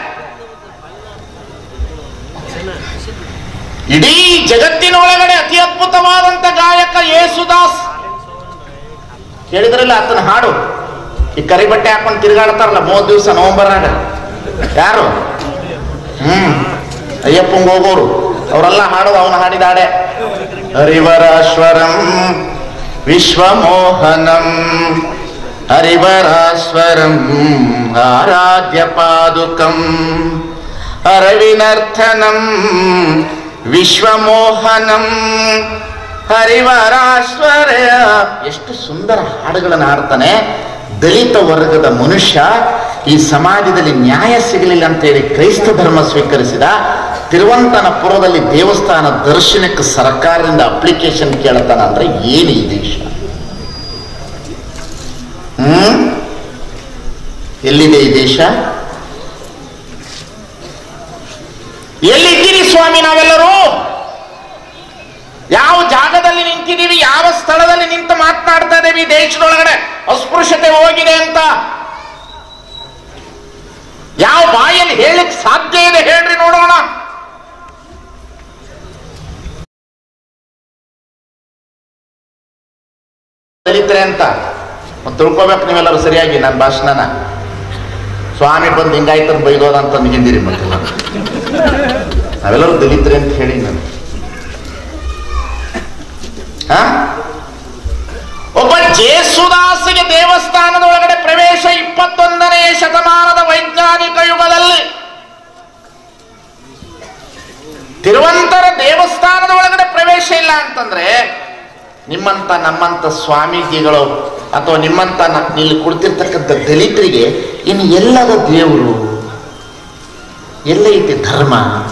ಇಡೀ ಜಗತ್ತಿನೊಳಗಡೆ ಅತಿ ಅದ್ಭುತವಾದಂತ ಗಾಯಕ ಯೇಸುದಾಸ್ ಕೇಳಿದ್ರಲ್ಲ ಆತನ ಹಾಡು ಈ ಕರಿ ಬಟ್ಟೆ ಹಾಕೊಂಡು ತಿರುಗಾಡ್ತಾರಲ್ಲ ಮೂವತ್ತು ದಿವಸ ನವೆಂಬರ್ನಾಗ ಯಾರು ಹ್ಮ್ ಅಯ್ಯಪ್ಪಂಗ್ ಹೋಗೋರು ಅವರೆಲ್ಲ ಹಾಡೋದು ಅವನು ಹಾಡಿದ ಹಾಡೆ ಹರಿವರಾಶ್ವರಂ ವಿಶ್ವಮೋಹನಂ ಹರಿವರಾಶ್ವರಂ ಆರಾಧ್ಯ ಪಾದುಕಂ ಅರವಿನರ್ಥನಂ ವಿಶ್ವಮೋಹನಂ ಹರಿವರಾಶ್ವರ್ಯ ಎಷ್ಟು ಸುಂದರ ಹಾಡುಗಳನ್ನು ಹಾಡ್ತಾನೆ ದಲಿತ ವರ್ಗದ ಮನುಷ್ಯ ಈ ಸಮಾಜದಲ್ಲಿ ನ್ಯಾಯ ಸಿಗಲಿಲ್ಲ ಅಂತ ಹೇಳಿ ಕ್ರೈಸ್ತ ಧರ್ಮ ಸ್ವೀಕರಿಸಿದ ತಿರುವಂತನಪುರದಲ್ಲಿ ದೇವಸ್ಥಾನ ದರ್ಶನಕ್ಕೆ ಸರ್ಕಾರದಿಂದ ಅಪ್ಲಿಕೇಶನ್ ಕೇಳ್ತಾನ ಅಂದ್ರೆ ಏನು ಈ ದೇಶ ಹ್ಮ್ ಎಲ್ಲಿದೆ ಈ ದೇಶ ಎಲ್ಲಿದ್ದೀರಿ ಸ್ವಾಮಿ ನಾವೆಲ್ಲರೂ ಯಾವ ಜಾಗದಲ್ಲಿ ನಿಂತಿದ್ದೀವಿ ಯಾವ ಸ್ಥಳದಲ್ಲಿ ನಿಂತು ಮಾತನಾಡ್ತಾ ಇದ್ದೀವಿ ಈ ದೇಶದೊಳಗಡೆ ಅಸ್ಪೃಶ್ಯತೆ ಹೋಗಿದೆ ಅಂತ ಯಾವ ಬಾಯಲ್ಲಿ ಹೇಳಲಿಕ್ಕೆ ಸಾಧ್ಯ ಇದೆ ಹೇಳ್ರಿ ನೋಡೋಣ ದಲಿತರೆ ಅಂತ ಮತ್ತ್ ತಿಳ್ಕೊಬೇಕು ನೀವೆಲ್ಲರೂ ಸರಿಯಾಗಿ ನನ್ನ ಭಾಷಣನ ಸ್ವಾಮಿ ಬಂದು ಹಿಂಗಾಯ್ತಂತ ಬೈದೋದ ಅಂತ ನಿಗಿಂದಿರಿ ಮತ್ತೆ ನಾವೆಲ್ಲರೂ ದಲಿತರೆ ಅಂತ ಹೇಳಿ ನಾನು ಆ? ಒಬ್ಬ ಜೇಸುದಾಸಿಗೆ ದೇವಸ್ಥಾನದ ಒಳಗಡೆ ಪ್ರವೇಶ ಇಪ್ಪತ್ತೊಂದನೇ ಶತಮಾನದ ವೈಜ್ಞಾನಿಕ ಯುಗದಲ್ಲಿ ತಿರುವಂತರ ದೇವಸ್ಥಾನದ ಒಳಗಡೆ ಪ್ರವೇಶ ಇಲ್ಲ ಅಂತಂದ್ರೆ ನಿಮ್ಮಂತ ನಮ್ಮಂತ ಸ್ವಾಮೀಜಿಗಳು ಅಥವಾ ನಿಮ್ಮಂತ ನ- ಇಲ್ಲಿ ಕುಳಿತಿರ್ತಕ್ಕಂಥ ದಲಿತರಿಗೆ ಇನ್ನು ಎಲ್ಲದ ದೇವರು ಎಲ್ಲೈತೆ ಧರ್ಮ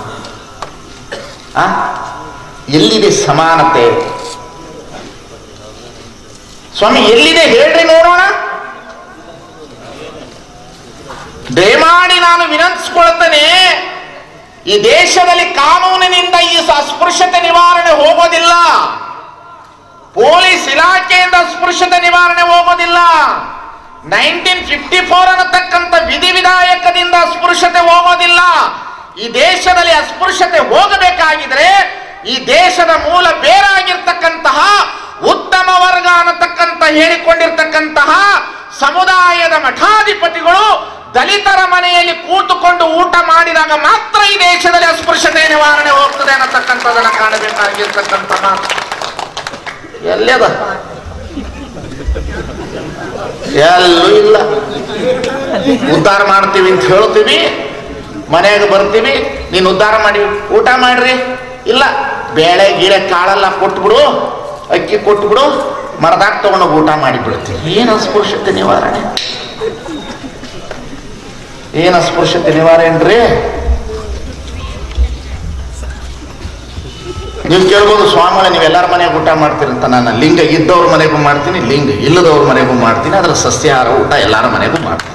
ಆ ಎಲ್ಲಿದೆ ಸಮಾನತೆ ಸ್ವಾಮಿ ಎಲ್ಲಿದೆ ಹೇಳ್ರಿ ನೋಡೋಣ ದಯಮಾಡಿ ನಾನು ವಿನಂತಿಸ್ಕೊಳ್ತೇನೆ ಈ ದೇಶದಲ್ಲಿ ಕಾನೂನಿನಿಂದ ಈ ಅಸ್ಪೃಶ್ಯತೆ ನಿವಾರಣೆ ಹೋಗೋದಿಲ್ಲ ಪೊಲೀಸ್ ಇಲಾಖೆಯಿಂದ ಅಸ್ಪೃಶ್ಯತೆ ನಿವಾರಣೆ ಹೋಗೋದಿಲ್ಲ ನೈನ್ಟೀನ್ ಫಿಫ್ಟಿ ಫೋರ್ ಅನ್ನತಕ್ಕಂಥ ವಿಧಿ ವಿಧಾಯಕದಿಂದ ಅಸ್ಪೃಶ್ಯತೆ ಹೋಗೋದಿಲ್ಲ ಈ ದೇಶದಲ್ಲಿ ಅಸ್ಪೃಶ್ಯತೆ ಹೋಗಬೇಕಾಗಿದ್ರೆ ಈ ದೇಶದ ಮೂಲ ಬೇರಾಗಿರ್ತಕ್ಕಂತಹ ಉತ್ತಮ ವರ್ಗ ಅನ್ನತಕ್ಕಂಥ ಹೇಳಿಕೊಂಡಿರ್ತಕ್ಕಂತಹ ಸಮುದಾಯದ ಮಠಾಧಿಪತಿಗಳು ದಲಿತರ ಮನೆಯಲ್ಲಿ ಕೂತುಕೊಂಡು ಊಟ ಮಾಡಿದಾಗ ಮಾತ್ರ ಈ ದೇಶದಲ್ಲಿ ಅಸ್ಪೃಶ್ಯತೆ ನಿವಾರಣೆ ಹೋಗ್ತದೆ ಅನ್ನತಕ್ಕಂಥದನ್ನ ಕಾಣಬೇಕಾಗಿರ್ತಕ್ಕಂಥ ಮಾತು ಎಲ್ಲದ ಎಲ್ಲೂ ಇಲ್ಲ ಉದ್ಧಾರ ಮಾಡ್ತೀವಿ ಅಂತ ಹೇಳ್ತೀವಿ ಮನೆಯಾಗ ಬರ್ತೀವಿ ನೀನು ಉದ್ಧಾರ ಮಾಡಿ ಊಟ ಮಾಡ್ರಿ ಇಲ್ಲ ಬೇಳೆ ಗೀಳೆ ಕಾಳೆಲ್ಲ ಕೊಟ್ಬಿಡು ಅಕ್ಕಿ ಕೊಟ್ಬಿಡು ಮರದಾಗ ತಗೊಂಡೋಗಿ ಊಟ ಮಾಡಿಬಿಡ್ತೀವಿ ಏನು ಅಸ್ಪೃಶ್ಯತೆ ನಿವಾರಣೆ ಏನು ಅಸ್ಪೃಶ್ಯತೆ ನಿವಾರಣೆ ರೀ ನೀವು ಕೇಳ್ಬೋದು ಸ್ವಾಮಿಗಳ ನೀವು ಎಲ್ಲರ ಮನೆಗೆ ಊಟ ಮಾಡ್ತೀರಂತ ನಾನು ಲಿಂಗ ಇದ್ದವ್ರ ಮನೆಗೂ ಮಾಡ್ತೀನಿ ಲಿಂಗ ಇಲ್ಲದವ್ರ ಮನೆಗೂ ಮಾಡ್ತೀನಿ ಅದರ ಸಸ್ಯಾಹಾರ ಊಟ ಎಲ್ಲರ ಮನೆಗೂ ಮಾಡ್ತೀನಿ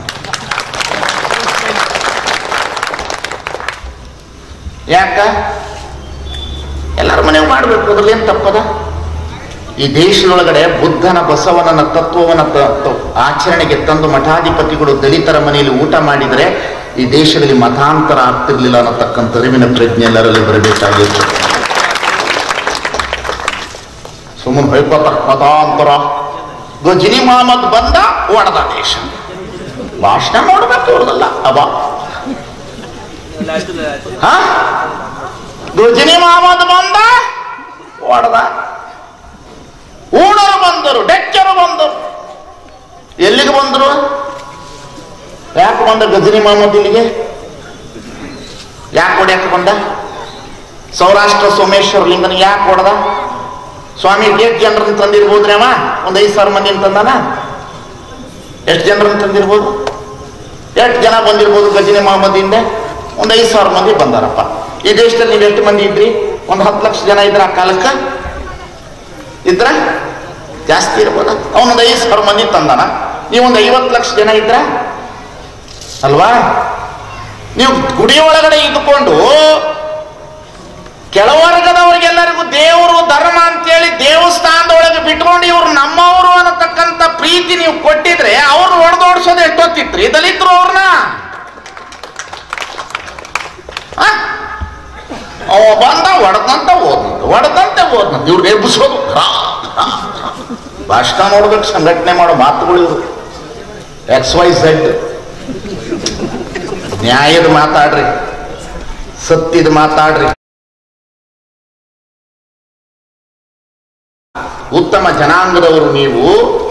ಯಾಕ ಎಲ್ಲರ ಮನೆಗೂ ಮಾಡಬೇಕು ಅದ್ರಲ್ಲಿ ಏನು ತಪ್ಪದ ಈ ದೇಶದೊಳಗಡೆ ಬುದ್ಧನ ಬಸವನನ ತತ್ವವನ್ನ ತ- ತ- ಆಚರಣೆಗೆ ತಂದು ಮಠಾಧಿಪತಿಗಳು ದಲಿತರ ಮನೆಯಲ್ಲಿ ಊಟ ಮಾಡಿದರೆ ಈ ದೇಶದಲ್ಲಿ ಮತಾಂತರ ಆಗ್ತಿರ್ಲಿಲ್ಲ ಅನ್ನತಕ್ಕಂಥ ಅರಿವಿನ ಪ್ರಜ್ಞೆ ಎಲ್ಲರಲ್ಲಿ ಬರಬೇಕಾಗಿತ್ತು ಸುಮ್ಮನೆ ಹೊಯ್ಕೋತ ಮತಾಂತರ ಗಜಿನಿ ಮಹಮ್ಮದ್ ಬಂದ ಒಡೆದ ದೇಶ ಭಾಷಣ ಮಾಡ್ಬೇಕು ಇವ್ರದಲ್ಲ ಅಬ ಹಾ ಗಜಿನಿ ಮಹಮ್ಮದ್ ಬಂದ ಒಡೆದ ಊಣರು ಬಂದರು ಡೆಕ್ಕರು ಬಂದರು ಎಲ್ಲಿಗೆ ಬಂದರು ಯಾಕೆ ಬಂದ ಗಜನಿ ಮಹಮ್ಮದ್ ಇಲ್ಲಿಗೆ ಯಾಕೆ ಹೊಡ್ಯಾಕೆ ಬಂದ ಸೌರಾಷ್ಟ್ರ ಸೋಮೇಶ್ವರ ಲಿಂಗನ ಯಾಕೆ ಹೊಡೆದ ಸ್ವಾಮಿ ಎಷ್ಟು ಜನರನ್ನ ತಂದಿರ್ಬೋದ್ರಿ ಅವ ಒಂದು ಐದು ಸಾವಿರ ಮಂದಿನ ತಂದಾನ ಎಷ್ಟು ಜನರನ್ನ ತಂದಿರ್ಬೋದು ಎಷ್ಟು ಜನ ಬಂದಿರ್ಬೋದು ಗಜನಿ ಮಹಮ್ಮದಿಂದ ಒಂದು ಐದು ಸಾವಿರ ಮಂದಿ ಬಂದಾರಪ್ಪ ಈ ದೇಶದಲ್ಲಿ ನೀವು ಎಷ್ಟು ಮಂದಿ ಇದ್ರಿ ಒಂದು ಹತ್ತು ಲಕ್ಷ ಜನ ಇದ್ರ ಆ ಕಾಲಕ್ಕೆ ಇದ್ರ ಜಾಸ್ತಿ ಇರ್ಬೋದ ಅವನೊಂದು ಐದು ಸಾವಿರ ಮಂದಿ ತಂದಾನ ನೀವೊಂದು ಐವತ್ತು ಲಕ್ಷ ಜನ ಇದ್ರ ಅಲ್ವಾ ನೀವು ಗುಡಿ ಒಳಗಡೆ ಇದ್ದುಕೊಂಡು ಕೆಳವರ್ಗದವ್ರಿಗೆಲ್ಲರಿಗೂ ದೇವರು ಧರ್ಮ ಅಂತೇಳಿ ದೇವಸ್ಥಾನದೊಳಗೆ ಬಿಟ್ಕೊಂಡು ಇವ್ರು ನಮ್ಮವರು ಅನ್ನತಕ್ಕಂಥ ಪ್ರೀತಿ ನೀವು ಕೊಟ್ಟಿದ್ರೆ ಅವ್ರನ್ನ ಹೊಡೆದೋಡ್ಸೋದು ಎಷ್ಟೊತ್ತಿತ್ರಿ ದಲಿತರು ಅವ್ರನ್ನ ಆ? ಅವ ಬಂದ ಹೊಡೆದಂತ ಓದ್ನಂತ ಹೊಡೆದಂತೆ ಓದ್ನಂತ ಇವ್ರು ಎಬ್ಬಿಸೋದು ಭಾಷಣ ನೋಡ್ಬೇಕು ಸಂಘಟನೆ ಮಾಡೋ ಮಾತುಗಳು ಇವರು ಎಕ್ಸ್ ವೈ ಝೆಡ್ ನ್ಯಾಯದ ಮಾತಾಡ್ರಿ ಸತ್ಯದ ಮಾತಾಡ್ರಿ ಉತ್ತಮ ಜನಾಂಗದವರು ನೀವು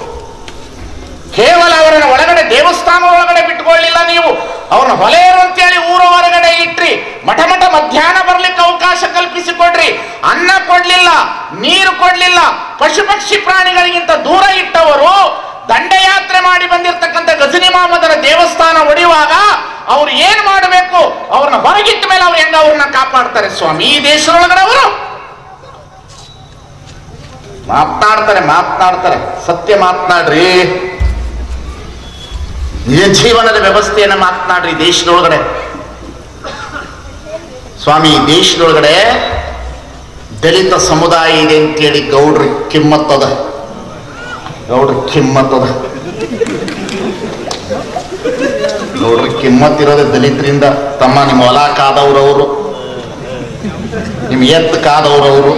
ಕೇವಲ ಅವರನ್ನ ಒಳಗಡೆ ದೇವಸ್ಥಾನ ಒಳಗಡೆ ಬಿಟ್ಕೊಳ್ಳಿಲ್ಲ ನೀವು ಅವ್ರನ್ನ ಹೊಲೆಯರು ಅಂತೇಳಿ ಊರ ಹೊರಗಡೆ ಇಟ್ರಿ ಮಠ ಮಠ ಮಧ್ಯಾಹ್ನ ಬರ್ಲಿಕ್ಕೆ ಅವಕಾಶ ಕಲ್ಪಿಸಿಕೊಡ್ರಿ ಅನ್ನ ಕೊಡ್ಲಿಲ್ಲ ನೀರು ಕೊಡ್ಲಿಲ್ಲ ಪಶು ಪಕ್ಷಿ ಪ್ರಾಣಿಗಳಿಗಿಂತ ದೂರ ಇಟ್ಟವರು ದಂಡಯಾತ್ರೆ ಮಾಡಿ ಬಂದಿರತಕ್ಕಂಥ ಗಜನಿ ಮಹಮ್ಮದರ ದೇವಸ್ಥಾನ ಒಡೆಯುವಾಗ ಅವ್ರು ಏನ್ ಮಾಡಬೇಕು ಅವ್ರನ್ನ ಹೊರಗಿಟ್ಟ ಮೇಲೆ ಅವ್ರು ಹೆಂಗ ಅವ್ರನ್ನ ಕಾಪಾಡ್ತಾರೆ ಸ್ವಾಮಿ ಈ ದೇಶದೊಳಗಡೆ ಅವರು ಮಾತನಾಡ್ತಾರೆ ಮಾತನಾಡ್ತಾರೆ ಸತ್ಯ ಮಾತನಾಡ್ರಿ ನಿಜ ಜೀವನದ ವ್ಯವಸ್ಥೆಯನ್ನ ಮಾತನಾಡ್ರಿ ದೇಶದೊಳಗಡೆ ಸ್ವಾಮಿ ಈ ದೇಶದೊಳಗಡೆ ದಲಿತ ಸಮುದಾಯ ಇದೆ ಅಂತೇಳಿ ಗೌಡ್ರಿ ಕಿಮ್ಮತ್ತದ ಗೌಡ್ರ ಕಿಮ್ಮತ್ತದ ಗೌಡ್ರ ಕಿಮ್ಮತ್ತಿರೋದೇ ದಲಿತರಿಂದ ತಮ್ಮ ನಿಮ್ಮ ಹೊಲ ಕಾದವ್ರವರು ನಿಮ್ ಎತ್ತು ಕಾದವ್ರವರು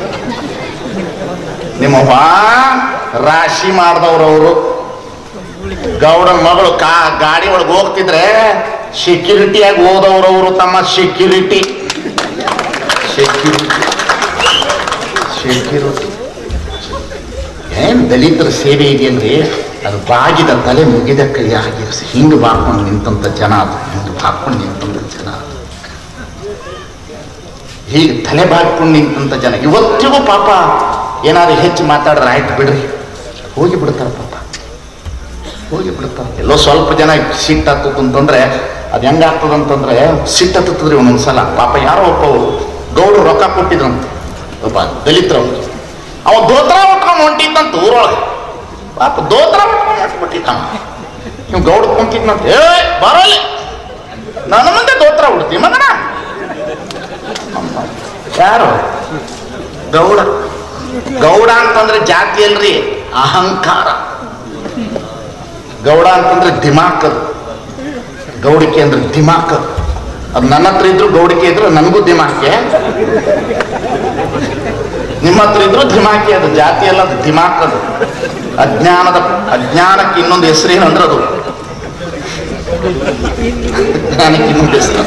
ನಿಮ್ಮ ಹಾ ರಾಶಿ ಮಾಡಿದವ್ರವರು ಗೌಡನ ಮಗಳು ಕಾ ಗಾಡಿ ಒಳಗೆ ಹೋಗ್ತಿದ್ರೆ ಸೆಕ್ಯೂರಿಟಿಯಾಗಿ ಹೋದವ್ರವರು ತಮ್ಮ ಸೆಕ್ಯೂರಿಟಿ ಸೆಕ್ಯೂರಿಟಿ ಸೆಕ್ಯೂರಿಟಿ ಏನ್ ದಲಿತರ ಸೇವೆ ಇದೆಯಲ್ರಿ ಅದು ಬಾಗಿದ ತಲೆ ಮುಗಿದ ಕೈಯಾಗಿ ಹಿಂಗೆ ಬಾಕೊಂಡು ನಿಂತಂತ ಜನ ಅದು ಹಿಂಗೆ ಬಾಕೊಂಡು ನಿಂತಂತ ಜನ ಅದು ಹೀಗೆ ತಲೆ ಬಾಗ್ಕೊಂಡು ನಿಂತಂತ ಜನ ಇವತ್ತಿಗೂ ಪಾಪ ಏನಾದ್ರು ಹೆಚ್ಚು ಮಾತಾಡ್ರೆ ಆಯ್ತು ಬಿಡ್ರಿ ಹೋಗಿ ಬಿಡ್ತಾರೆ ಪಾಪ ಹೋಗಿ ಬಿಡ್ತಾರೆ ಎಲ್ಲೋ ಸ್ವಲ್ಪ ಜನ ಸಿಟ್ಟು ಹತ್ತದ ಅಂತಂದ್ರೆ ಅದು ಹೆಂಗಾಗ್ತದ ಅಂತಂದ್ರೆ ಸಿಟ್ಟು ಹತ್ತದ್ರಿ ಒಂದೊಂದ್ಸಲ ಪಾಪ ಯಾರೋ ಒಬ್ಬ ಗೌಡ್ರು ರೊಕ್ಕ ಕೊಟ್ಟಿದ್ರಂತ ಒಬ್ಬ ದಲಿತರು ಅವ ದೋತ್ರ ಉಟ್ಕೊಂಡು ಹೊಂಟಿದ್ದಂತ ಊರೊಳಗೆ ಪಾಪ ದೋತ್ರ ಉಟ್ಕೊಂಡು ಹೊಂಟ್ಬಿಟ್ಟಿದ್ದ ನೀವು ಗೌಡ ಕುಂತಿದ್ನಂತ ಏ ಬರಲಿ ನನ್ನ ಮುಂದೆ ದೋತ್ರ ಉಡ್ತಿ ಮಗನ ಯಾರು ಗೌಡ ಗೌಡ ಅಂತಂದ್ರೆ ಜಾತಿ ಅಲ್ರಿ ಅಹಂಕಾರ ಗೌಡ ಅಂತಂದ್ರೆ ದಿಮಾಕ್ ಅದು ಗೌಡಿಕೆ ಅಂದ್ರೆ ದಿಮಾಕ್ ಅದು ಅದು ನನ್ನ ಹತ್ರ ಇದ್ರು ಗೌಡಿಕೆ ಇದ್ರು ನನಗೂ ದಿಮಾಕೆ ನಿಮ್ಮ ಹತ್ರ ಇದ್ರು ದಿಮಾಕಿ ಅದು ಜಾತಿ ಅಲ್ಲ ಅದು ದಿಮಾಕ್ ಅದು ಅಜ್ಞಾನದ ಅಜ್ಞಾನಕ್ಕೆ ಇನ್ನೊಂದು ಹೆಸರೇನು ಅಂದ್ರೆ ಅದು ಅಜ್ಞಾನಕ್ಕೆ ಇನ್ನೊಂದು ಹೆಸರು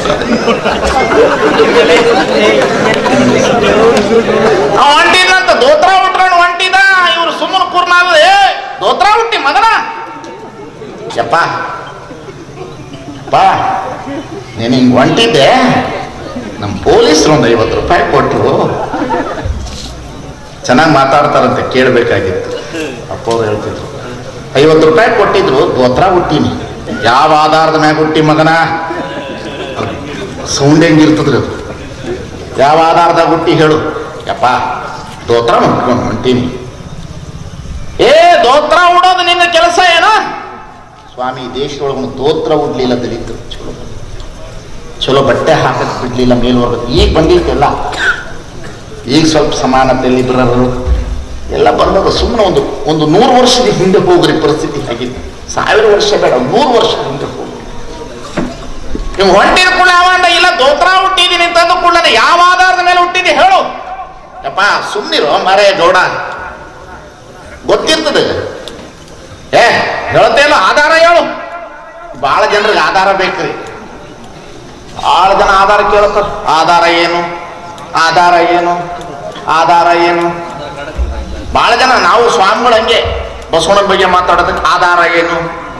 ಅವ ಹೊಂಟಿದ್ನಂತ ದೋತ್ರ ಉಟ್ಕೊಂಡು ಹೊಂಟಿದ ಇವ್ರು ಸುಮ್ಮನೆ ಕೂರ್ನಾಗ ಏ ದೋತ್ರ ಹುಟ್ಟಿ ಮಗನ ಯಪ್ಪ ಯಪ್ಪ ನೀನು ಹಿಂಗೆ ಹೊಂಟಿದ್ದೆ ನಮ್ಮ ಪೊಲೀಸರು ಒಂದು ಐವತ್ತು ರೂಪಾಯಿ ಕೊಟ್ಟರು ಚೆನ್ನಾಗಿ ಮಾತಾಡ್ತಾರಂತೆ ಕೇಳಬೇಕಾಗಿತ್ತು ಅಪ್ಪ ಅವ್ರು ಹೇಳ್ತಿದ್ರು ಐವತ್ತು ರೂಪಾಯಿ ಕೊಟ್ಟಿದ್ರು ದೋತ್ರ ಹುಟ್ಟಿನಿ ಯಾವ ಆಧಾರದ ಮ್ಯಾಗ ಹುಟ್ಟಿ ಮಗನ ಸೌಂಡ್ ಹೆಂಗಿರ್ತದ್ರಿ ಅದು ಯಾವ ಆಧಾರದಾಗ ಹುಟ್ಟಿ ಹೇಳು ಯಪ್ಪ ದೋತ್ರ ಮುಟ್ಕೊಂಡು ಹೊಂಟೀನಿ ಏ ದೋತ್ರ ಉಡೋದು ನಿನ್ನ ಕೆಲಸ ಏನೋ ಸ್ವಾಮಿ ಈ ದೇಶದೊಳಗೆ ಒಂದು ದೋತ್ರ ಉಡ್ಲಿಲ್ಲ ದಲಿತರು ಚಲೋ ಚಲೋ ಬಟ್ಟೆ ಹಾಕಕ್ ಬಿಡ್ಲಿಲ್ಲ ಮೇಲ್ವರ್ಗ ಈಗ ಬಂದಿರ್ತಿಲ್ಲ ಈಗ ಸ್ವಲ್ಪ ಸಮಾನತೆ ಲಿಬರರು ಎಲ್ಲ ಬಂದದ ಸುಮ್ಮನೆ ಒಂದು ಒಂದು ನೂರು ವರ್ಷದ ಹಿಂದೆ ಹೋಗ್ರಿ ಪರಿಸ್ಥಿತಿ ಆಗಿತ್ತು ಸಾವಿರ ವರ್ಷ ಬೇಡ ಒಂದು ನೂರು ವರ್ಷ ಹಿಂದೆ ಹೋಗ್ರಿ ನೀವು ಹೊಂಟಿದ ಕೂಡ ಅವಂದ ಇಲ್ಲ ದೋತ್ರ ಹುಟ್ಟಿದೀನಿ ಅಂತಂದು ಕೂಡ ಯಾವ ಆಧಾರದ ಮೇಲೆ ಹುಟ್ಟಿದಿ ಹೇಳು ಯಪ್ಪ ಸುಮ್ಮನಿರೋ ಮರೆ ಗೌಡ ಗೊತ್ತಿರ್ತದೆ ಏ ಹೇಳ್ತೇ ಇಲ್ಲ ಆಧಾರ ಹೇಳು ಬಹಳ ಜನರಿಗೆ ಆಧಾರ ಬೇಕ್ರಿ ಬಹಳ ಜನ ಆಧಾರ ಕೇಳ್ತಾರ ಆಧಾರ ಏನು ಆಧಾರ ಏನು ಆಧಾರ ಏನು ಬಹಳ ಜನ ನಾವು ಸ್ವಾಮಿಗಳು ಹಂಗೆ ಬಸವಣ್ಣನ ಬಗ್ಗೆ ಮಾತಾಡೋದಕ್ಕೆ ಆಧಾರ ಏನು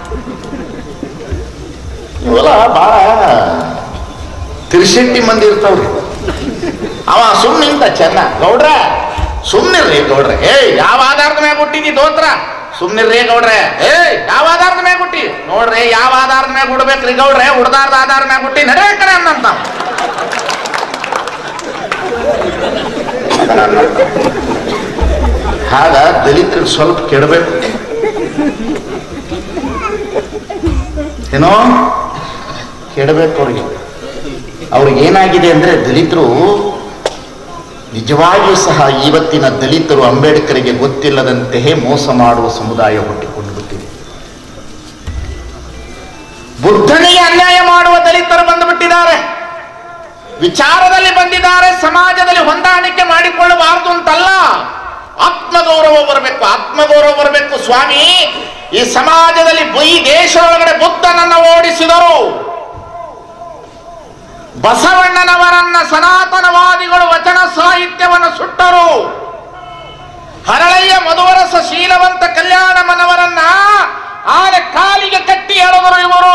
ಇವೆಲ್ಲ ಬಹಳ ತಿರುಶೆಟ್ಟಿ ಮಂದಿ ಇರ್ತಾವ್ರಿ ಅವ ಸುಮ್ಮನೆ ನಿಂತ ಚೆನ್ನ ಗೌಡ್ರ ಸುಮ್ನಿರ್ರಿ ಗೌಡ್ರೆ ಏ ಯಾವ ಆಧಾರದ ಮ್ಯಾಗ ಹುಟ್ಟಿದಿ ದೋತ್ರ ಸುಮ್ನಿರ್ರಿ ಗೌಡ್ರೆ ಏ ಯಾವ ಆಧಾರದ ಮ್ಯಾಗ ಹುಟ್ಟಿ ನೋಡ್ರಿ ಯಾವ ಆಧಾರದ ಮ್ಯಾಗ ಹುಡ್ಬೇಕ್ರಿ ಗೌಡ್ರೆ ಹುಡ್ದಾರ್ದ ಆಧಾರ ಮ್ಯಾಗ ಹುಟ್ಟಿ ನಡೆಯಕಡೆ ಅನ್ನಂತ ಆಗ ದಲಿತರಿಗೆ ಸ್ವಲ್ಪ ಕೆಡಬೇಕು ಏನೋ ಕೆಡಬೇಕು ಅವ್ರಿಗೆ ಅವ್ರಿಗೆ ಏನಾಗಿದೆ ಅಂದ್ರೆ ದಲಿತರು ನಿಜವಾಗಿಯೂ ಸಹ ಇವತ್ತಿನ ದಲಿತರು ಅಂಬೇಡ್ಕರ್ಗೆ ಗೊತ್ತಿಲ್ಲದಂತೆಯೇ ಮೋಸ ಮಾಡುವ ಸಮುದಾಯ ಹುಟ್ಟಿಕೊಂಡು ಬಿಟ್ಟಿದೆ ಬುದ್ಧನಿಗೆ ಅನ್ಯಾಯ ಮಾಡುವ ದಲಿತರು ಬಂದು ಬಿಟ್ಟಿದ್ದಾರೆ ವಿಚಾರದಲ್ಲಿ ಬಂದಿದ್ದಾರೆ ಸಮಾಜದಲ್ಲಿ ಹೊಂದಾಣಿಕೆ ಮಾಡಿಕೊಳ್ಳಬಾರದು ಅಂತಲ್ಲ ಆತ್ಮಗೌರವ ಬರಬೇಕು ಆತ್ಮಗೌರವ ಬರಬೇಕು ಸ್ವಾಮಿ ಈ ಸಮಾಜದಲ್ಲಿ ಈ ದೇಶದೊಳಗಡೆ ಬುದ್ಧನನ್ನ ಓಡಿಸಿದರು ಬಸವಣ್ಣನವರನ್ನ ಸನಾತನವಾದಿಗಳು ವಚನ ಸಾಹಿತ್ಯವನ್ನು ಸುಟ್ಟರು ಹರಳಯ್ಯ ಮಧುವರಸ ಶೀಲವಂತ ಕಲ್ಯಾಣಮನವರನ್ನ ಆನೆ ಕಾಲಿಗೆ ಕಟ್ಟಿ ಎಳೆದರು ಇವರು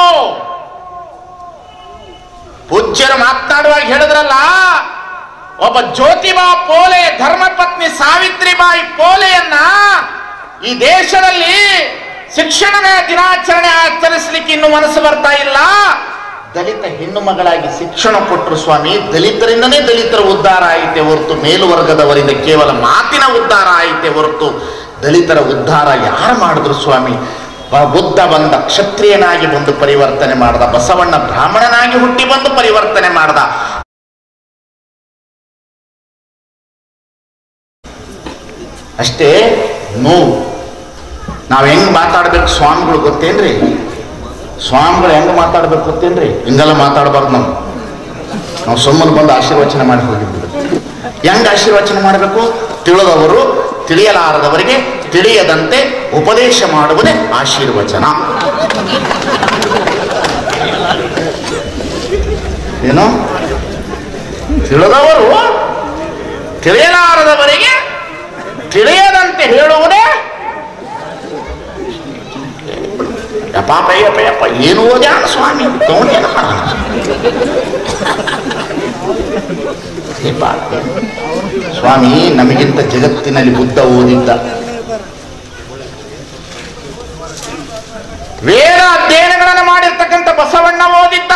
ಪೂಜ್ಯರು ಮಾತನಾಡುವಾಗ ಹೇಳಿದ್ರಲ್ಲ ಒಬ್ಬ ಜ್ಯೋತಿಬಾ ಪೋಲೆ ಧರ್ಮಪತ್ನಿ ಸಾವಿತ್ರಿಬಾಯಿ ಪೋಲೆಯನ್ನ ಈ ದೇಶದಲ್ಲಿ ಶಿಕ್ಷಣದ ದಿನಾಚರಣೆ ಆಚರಿಸಲಿಕ್ಕೆ ಇನ್ನು ಮನಸ್ಸು ಬರ್ತಾ ಇಲ್ಲ ದಲಿತ ಹೆಣ್ಣು ಮಗಳಾಗಿ ಶಿಕ್ಷಣ ಕೊಟ್ಟರು ಸ್ವಾಮಿ ದಲಿತರಿಂದನೇ ದಲಿತರ ಉದ್ಧಾರ ಆಯಿತೆ ಹೊರತು ಮೇಲುವರ್ಗದವರಿಂದ ಕೇವಲ ಮಾತಿನ ಉದ್ಧಾರ ಆಯಿತೆ ಹೊರತು ದಲಿತರ ಉದ್ಧಾರ ಯಾರು ಮಾಡಿದ್ರು ಸ್ವಾಮಿ ಬ- ಬುದ್ಧ ಬಂದ ಕ್ಷತ್ರಿಯನಾಗಿ ಬಂದು ಪರಿವರ್ತನೆ ಮಾಡ್ದ ಬಸವಣ್ಣ ಬ್ರಾಹ್ಮಣನಾಗಿ ಹುಟ್ಟಿ ಬಂದು ಪರಿವರ್ತನೆ ಮಾಡ್ದ ಅಷ್ಟೇ ನೋವು ನಾವು ಹೆಂಗ್ ಮಾತಾಡ್ಬೇಕು ಸ್ವಾಮಿಗಳು ಗೊತ್ತೇನ್ರಿ ಸ್ವಾಮಿಗಳು ಹೆಂಗ್ ಮಾತಾಡ್ಬೇಕು ಗೊತ್ತೇನ್ರಿ ಹಿಂಗೆಲ್ಲ ಮಾತಾಡಬಾರ್ದು ನಾವು ನಾವು ಸುಮ್ಮನೆ ಬಂದು ಆಶೀರ್ವಚನ ಮಾಡಿ ಹೋಗಿದ್ವಿ ಹೆಂಗ್ ಆಶೀರ್ವಚನ ಮಾಡಬೇಕು ತಿಳಿದವರು ತಿಳಿಯಲಾರದವರಿಗೆ ತಿಳಿಯದಂತೆ ಉಪದೇಶ ಮಾಡುವುದೇ ಆಶೀರ್ವಚನ ಏನು ತಿಳಿದವರು ತಿಳಿಯಲಾರದವರಿಗೆ ತಿಳಿಯದಂತೆ ಹೇಳುವುದೇ ಯಪ್ಪ ಯಪ್ಪ ಯಪ್ಪ ಏನು ಓದ್ಯಾನ ಸ್ವಾಮಿ ತಗೊಂಡೇನು ಮಾಡೋಣ ಏ ಪಾಪ. ಸ್ವಾಮಿ ನಮಗಿಂತ ಜಗತ್ತಿನಲ್ಲಿ ಬುದ್ಧ ಓದಿದ್ದ ವೇದ ಅಧ್ಯಯನಗಳನ್ನು ಮಾಡಿರ್ತಕ್ಕಂಥ ಬಸವಣ್ಣ ಓದಿದ್ದ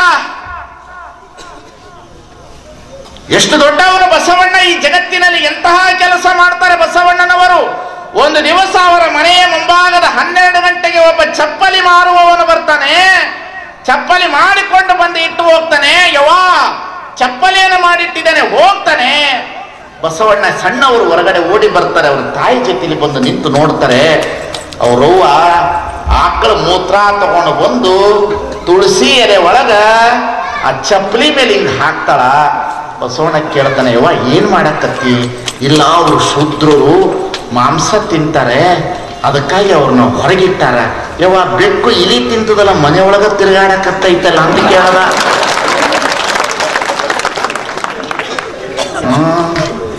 ಎಷ್ಟು ದೊಡ್ಡವನು ಬಸವಣ್ಣ ಈ ಜಗತ್ತಿನಲ್ಲಿ ಎಂತಹ ಕೆಲಸ ಮಾಡ್ತಾರೆ ಬಸವಣ್ಣನವರು ಒಂದು ದಿವಸ ಅವರ ಮನೆಯ ಮುಂಭಾಗದ ಹನ್ನೆರಡು ಗಂಟೆಗೆ ಒಬ್ಬ ಚಪ್ಪಲಿ ಮಾರುವವನು ಬರ್ತಾನೆ ಚಪ್ಪಲಿ ಮಾಡಿಕೊಂಡು ಬಂದು ಇಟ್ಟು ಹೋಗ್ತಾನೆ ಯವಾ ಚಪ್ಪಲಿಯನ್ನು ಮಾಡಿಟ್ಟಿದ್ದಾನೆ ಹೋಗ್ತಾನೆ ಬಸವಣ್ಣ ಸಣ್ಣವರು ಹೊರಗಡೆ ಓಡಿ ಬರ್ತಾರೆ ಅವ್ರ ತಾಯಿ ಜೊತೆಲಿ ಬಂದು ನಿಂತು ನೋಡ್ತಾರೆ ಅವ್ರವ್ವ ಆಕಳ ಮೂತ್ರ ತಗೊಂಡು ಬಂದು ತುಳಸಿ ಎಲೆ ಒಳಗ ಆ ಚಪ್ಪಲಿ ಮೇಲೆ ಹಿಂಗ್ ಹಾಕ್ತಾಳ ಬಸವಣ್ಣ ಕೇಳ್ತಾನೆ ಯವ್ವ ಏನ್ ಮಾಡಕತ್ತಿ ಇಲ್ಲ ಅವರು ಶೂದ್ರರು ಮಾಂಸ ತಿಂತಾರೆ ಅದಕ್ಕಾಗಿ ಅವ್ರನ್ನ ಹೊರಗಿಟ್ಟಾರ ಯವ್ವ ಬೆಕ್ಕು ಇಲಿ ತಿಂತದಲ್ಲ ಮನೆ ಒಳಗ ತಿರುಗಾಡಕತ್ತೈತಲ್ಲ ಅಂತ ಕೇಳದ ಹ್ಮ್.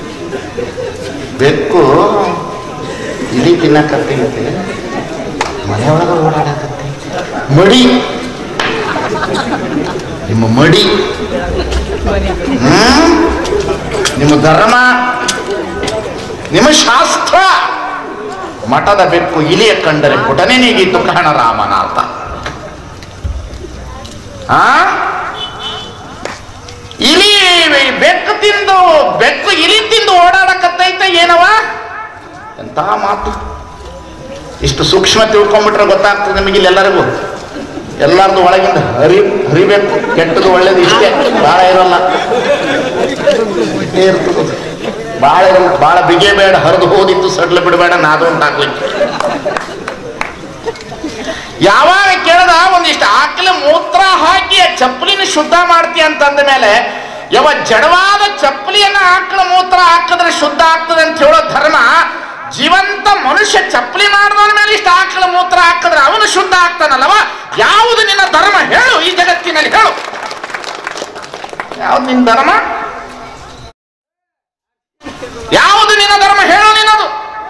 ಬೆಕ್ಕು ಇಲಿ ತಿನ್ನಕತ್ತೈತೆ ಮನೆ ಒಳಗ ಓಡಾಡಕತ್ತೈತೆ ಮಡಿ ನಿಮ್ಮ ಮಡಿ ಹ್ಮ್? ನಿಮ್ಮ ಧರ್ಮ ನಿಮ್ಮ ಶಾಸ್ತ್ರ ಮಠದ ಬೆಕ್ಕು ಇಲಿಯ ಕಂಡರೆ ಪುಟನೆ ನೀಗಿತ್ತು ಕಾಣ ರಾಮನಾಥ ಆ ಇಲಿ ಬೆಕ್ಕು ತಿಂದು ಬೆಕ್ಕು ಇಲಿ ತಿಂದು ಓಡಾಡಕತ್ತ ಏನವ ಎಂತಹ ಮಾತು ಇಷ್ಟು ಸೂಕ್ಷ್ಮ ತಿಳ್ಕೊಂಡ್ಬಿಟ್ರೆ ಗೊತ್ತಾಗ್ತದೆ ನಮಗೆ ಇಲ್ಲೆಲ್ಲರಿಗೂ ಎಲ್ಲರದು ಒಳಗಿಂದ ಹರಿ ಹರಿಬೇಕು ಕೆಟ್ಟದು ಒಳ್ಳೇದು ಇಷ್ಟೇ ಭಾಳ ಇರಲ್ಲ ಇಷ್ಟೇ ಇರ್ತದೆ ಭಾಳ ಇರಲ್ಲ ಭಾಳ ಬಿಗೆ ಬೇಡ ಹರಿದು ಹೋದಿತ್ತು ಸಡ್ಲು ಬಿಡಬೇಡ ನಾದು ಉಂಟಾಗ್ಲಿಕ್ಕೆ ಯಾವಾಗ ಕೇಳ್ದ ಒಂದಿಷ್ಟು ಆಕಲ ಮೂತ್ರ ಹಾಕಿ ಆ ಚಪ್ಪಲಿನ ಶುದ್ಧ ಮಾಡ್ತೀಯ ಅಂತಂದ ಮೇಲೆ ಯಾವ ಜಡವಾದ ಚಪ್ಪಲಿಯನ್ನ ಆಕಳ ಮೂತ್ರ ಹಾಕಿದ್ರೆ ಶುದ್ಧ ಆಗ್ತದೆ ಅಂತ ಹೇಳೋ ಧರ್ಮ ಜೀವಂತ ಮನುಷ್ಯ ಚಪ್ಪಲಿ ಮಾಡಿದವನ ಮೇಲೆ ಇಷ್ಟು ಆಕಳ ಮೂತ್ರ ಹಾಕಿದ್ರೆ ಅವನು ಶುದ್ಧ ಆಗ್ತಾನಲ್ಲವ ಯಾವುದು ನಿನ್ನ ಧರ್ಮ ಹೇಳು ಈ ಜಗತ್ತಿನಲ್ಲಿ ಹೇಳು ಯಾವ್ದು ನಿನ್ನ ಧರ್ಮ ಯಾವುದು ನಿನ್ನ ಧರ್ಮ ಹೇಳು ನಿನ್ನದು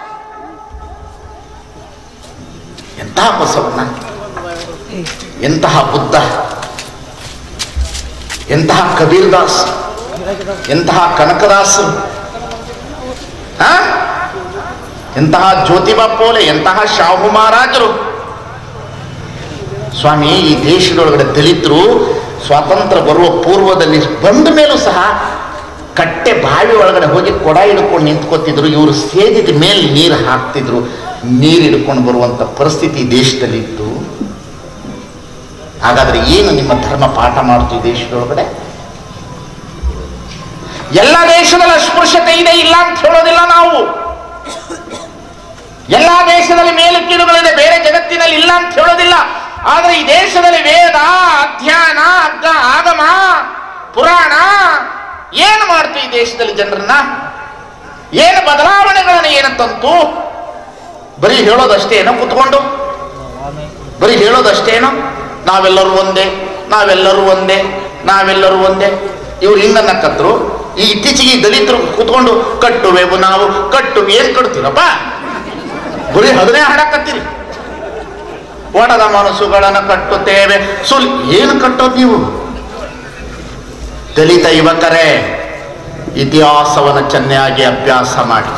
ಎಂತಹ ಬಸವಣ್ಣ ಎಂತಹ ಬುದ್ಧ ಎಂತಹ ಕಬೀರ್ ದಾಸ್ ಎಂತಹ ಕನಕದಾಸರು ಆ? ಎಂತಹ ಜ್ಯೋತಿಬಾ ಪೋಲೆ ಎಂತಹ ಶಾಹು ಮಹಾರಾಜರು ಸ್ವಾಮಿ ಈ ದೇಶದೊಳಗಡೆ ದಲಿತರು ಸ್ವಾತಂತ್ರ್ಯ ಬರುವ ಪೂರ್ವದಲ್ಲಿ ಬಂದ ಮೇಲೂ ಸಹ ಕಟ್ಟೆ ಬಾವಿ ಒಳಗಡೆ ಹೋಗಿ ಕೊಡ ಹಿಡ್ಕೊಂಡು ನಿಂತ್ಕೋತಿದ್ರು ಇವರು ಸೇದಿದ ಮೇಲೆ ನೀರು ಹಾಕ್ತಿದ್ರು ನೀರು ಹಿಡ್ಕೊಂಡು ಬರುವಂತ ಪರಿಸ್ಥಿತಿ ಈ ದೇಶದಲ್ಲಿತ್ತು ಹಾಗಾದ್ರೆ ಏನು ನಿಮ್ಮ ಧರ್ಮ ಪಾಠ ಮಾಡ್ತು ಈ ದೇಶದೊಳಗಡೆ ಎಲ್ಲ ದೇಶದಲ್ಲಿ ಅಸ್ಪೃಶ್ಯತೆ ಇದೆ ಇಲ್ಲ ಅಂತ ಹೇಳೋದಿಲ್ಲ ನಾವು ಎಲ್ಲಾ ದೇಶದಲ್ಲಿ ಮೇಲು ಕೀಳುಗಳಿದೆ ಬೇರೆ ಜಗತ್ತಿನಲ್ಲಿ ಇಲ್ಲ ಅಂತ ಹೇಳೋದಿಲ್ಲ ಆದ್ರೆ ಈ ದೇಶದಲ್ಲಿ ವೇದ ಅಧ್ಯಯನ ಅಗ್ಗ ಆಗಮ ಪುರಾಣ ಏನು ಮಾಡ್ತು ಈ ದೇಶದಲ್ಲಿ ಜನರನ್ನ ಏನು ಬದಲಾವಣೆಗಳನ್ನು ಏನು ತಂತು ಬರೀ ಹೇಳೋದಷ್ಟೇನೋ ಕುತ್ಕೊಂಡು ಬರೀ ಹೇಳೋದಷ್ಟೇನೋ ನಾವೆಲ್ಲರೂ ಒಂದೇ ನಾವೆಲ್ಲರೂ ಒಂದೇ ನಾವೆಲ್ಲರೂ ಒಂದೇ ಇವ್ರು ಹಿಂಗನ್ನಕತ್ರು ಈ ಇತ್ತೀಚೆಗೆ ಈ ದಲಿತರು ಕುತ್ಕೊಂಡು ಕಟ್ಟುವೆವು ನಾವು ಕಟ್ಟು ಏನ್ ಕಟ್ತೀರಪ್ಪ ಬರೀ ಅದನ್ನೇ ಹಾಡಕತ್ತೀರಿ ಒಣದ ಮನಸ್ಸುಗಳನ್ನು ಕಟ್ಟುತ್ತೇವೆ ಸುಲ್ ಏನು ಕಟ್ಟೋದು ನೀವು ದಲಿತ ಯುವಕರೇ ಇತಿಹಾಸವನ್ನು ಚೆನ್ನಾಗಿ ಅಭ್ಯಾಸ ಮಾಡಿ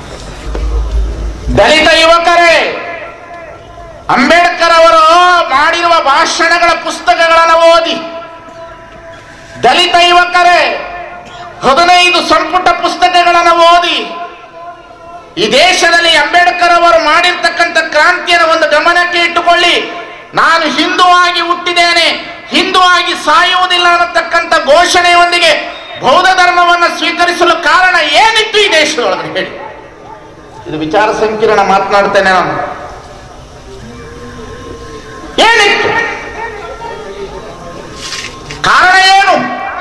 ದಲಿತ ಯುವಕರೇ ಅಂಬೇಡ್ಕರ್ ಅವರು ಮಾಡಿರುವ ಭಾಷಣಗಳ ಪುಸ್ತಕಗಳನ್ನು ಓದಿ ದಲಿತ ಯುವಕರೇ ಹದಿನೈದು ಸಂಪುಟ ಪುಸ್ತಕಗಳನ್ನು ಓದಿ ಈ ದೇಶದಲ್ಲಿ ಅಂಬೇಡ್ಕರ್ ಅವರು ಮಾಡಿರ್ತಕ್ಕಂಥ ಕ್ರಾಂತಿಯನ್ನು ಒಂದು ಗಮನಕ್ಕೆ ಇಟ್ಟುಕೊಳ್ಳಿ ನಾನು ಹಿಂದೂ ಆಗಿ ಹುಟ್ಟಿದ್ದೇನೆ ಹಿಂದೂ ಆಗಿ ಸಾಯುವುದಿಲ್ಲ ಅನ್ನತಕ್ಕಂಥ ಘೋಷಣೆಯೊಂದಿಗೆ ಬೌದ್ಧ ಧರ್ಮವನ್ನು ಸ್ವೀಕರಿಸಲು ಕಾರಣ ಏನಿತ್ತು ಈ ದೇಶದೊಳಗೆ ಹೇಳಿ ಇದು ವಿಚಾರ ಸಂಕಿರಣ ಮಾತನಾಡ್ತೇನೆ ನಾನು ಏನಿತ್ತು ಕಾರಣ ಏನು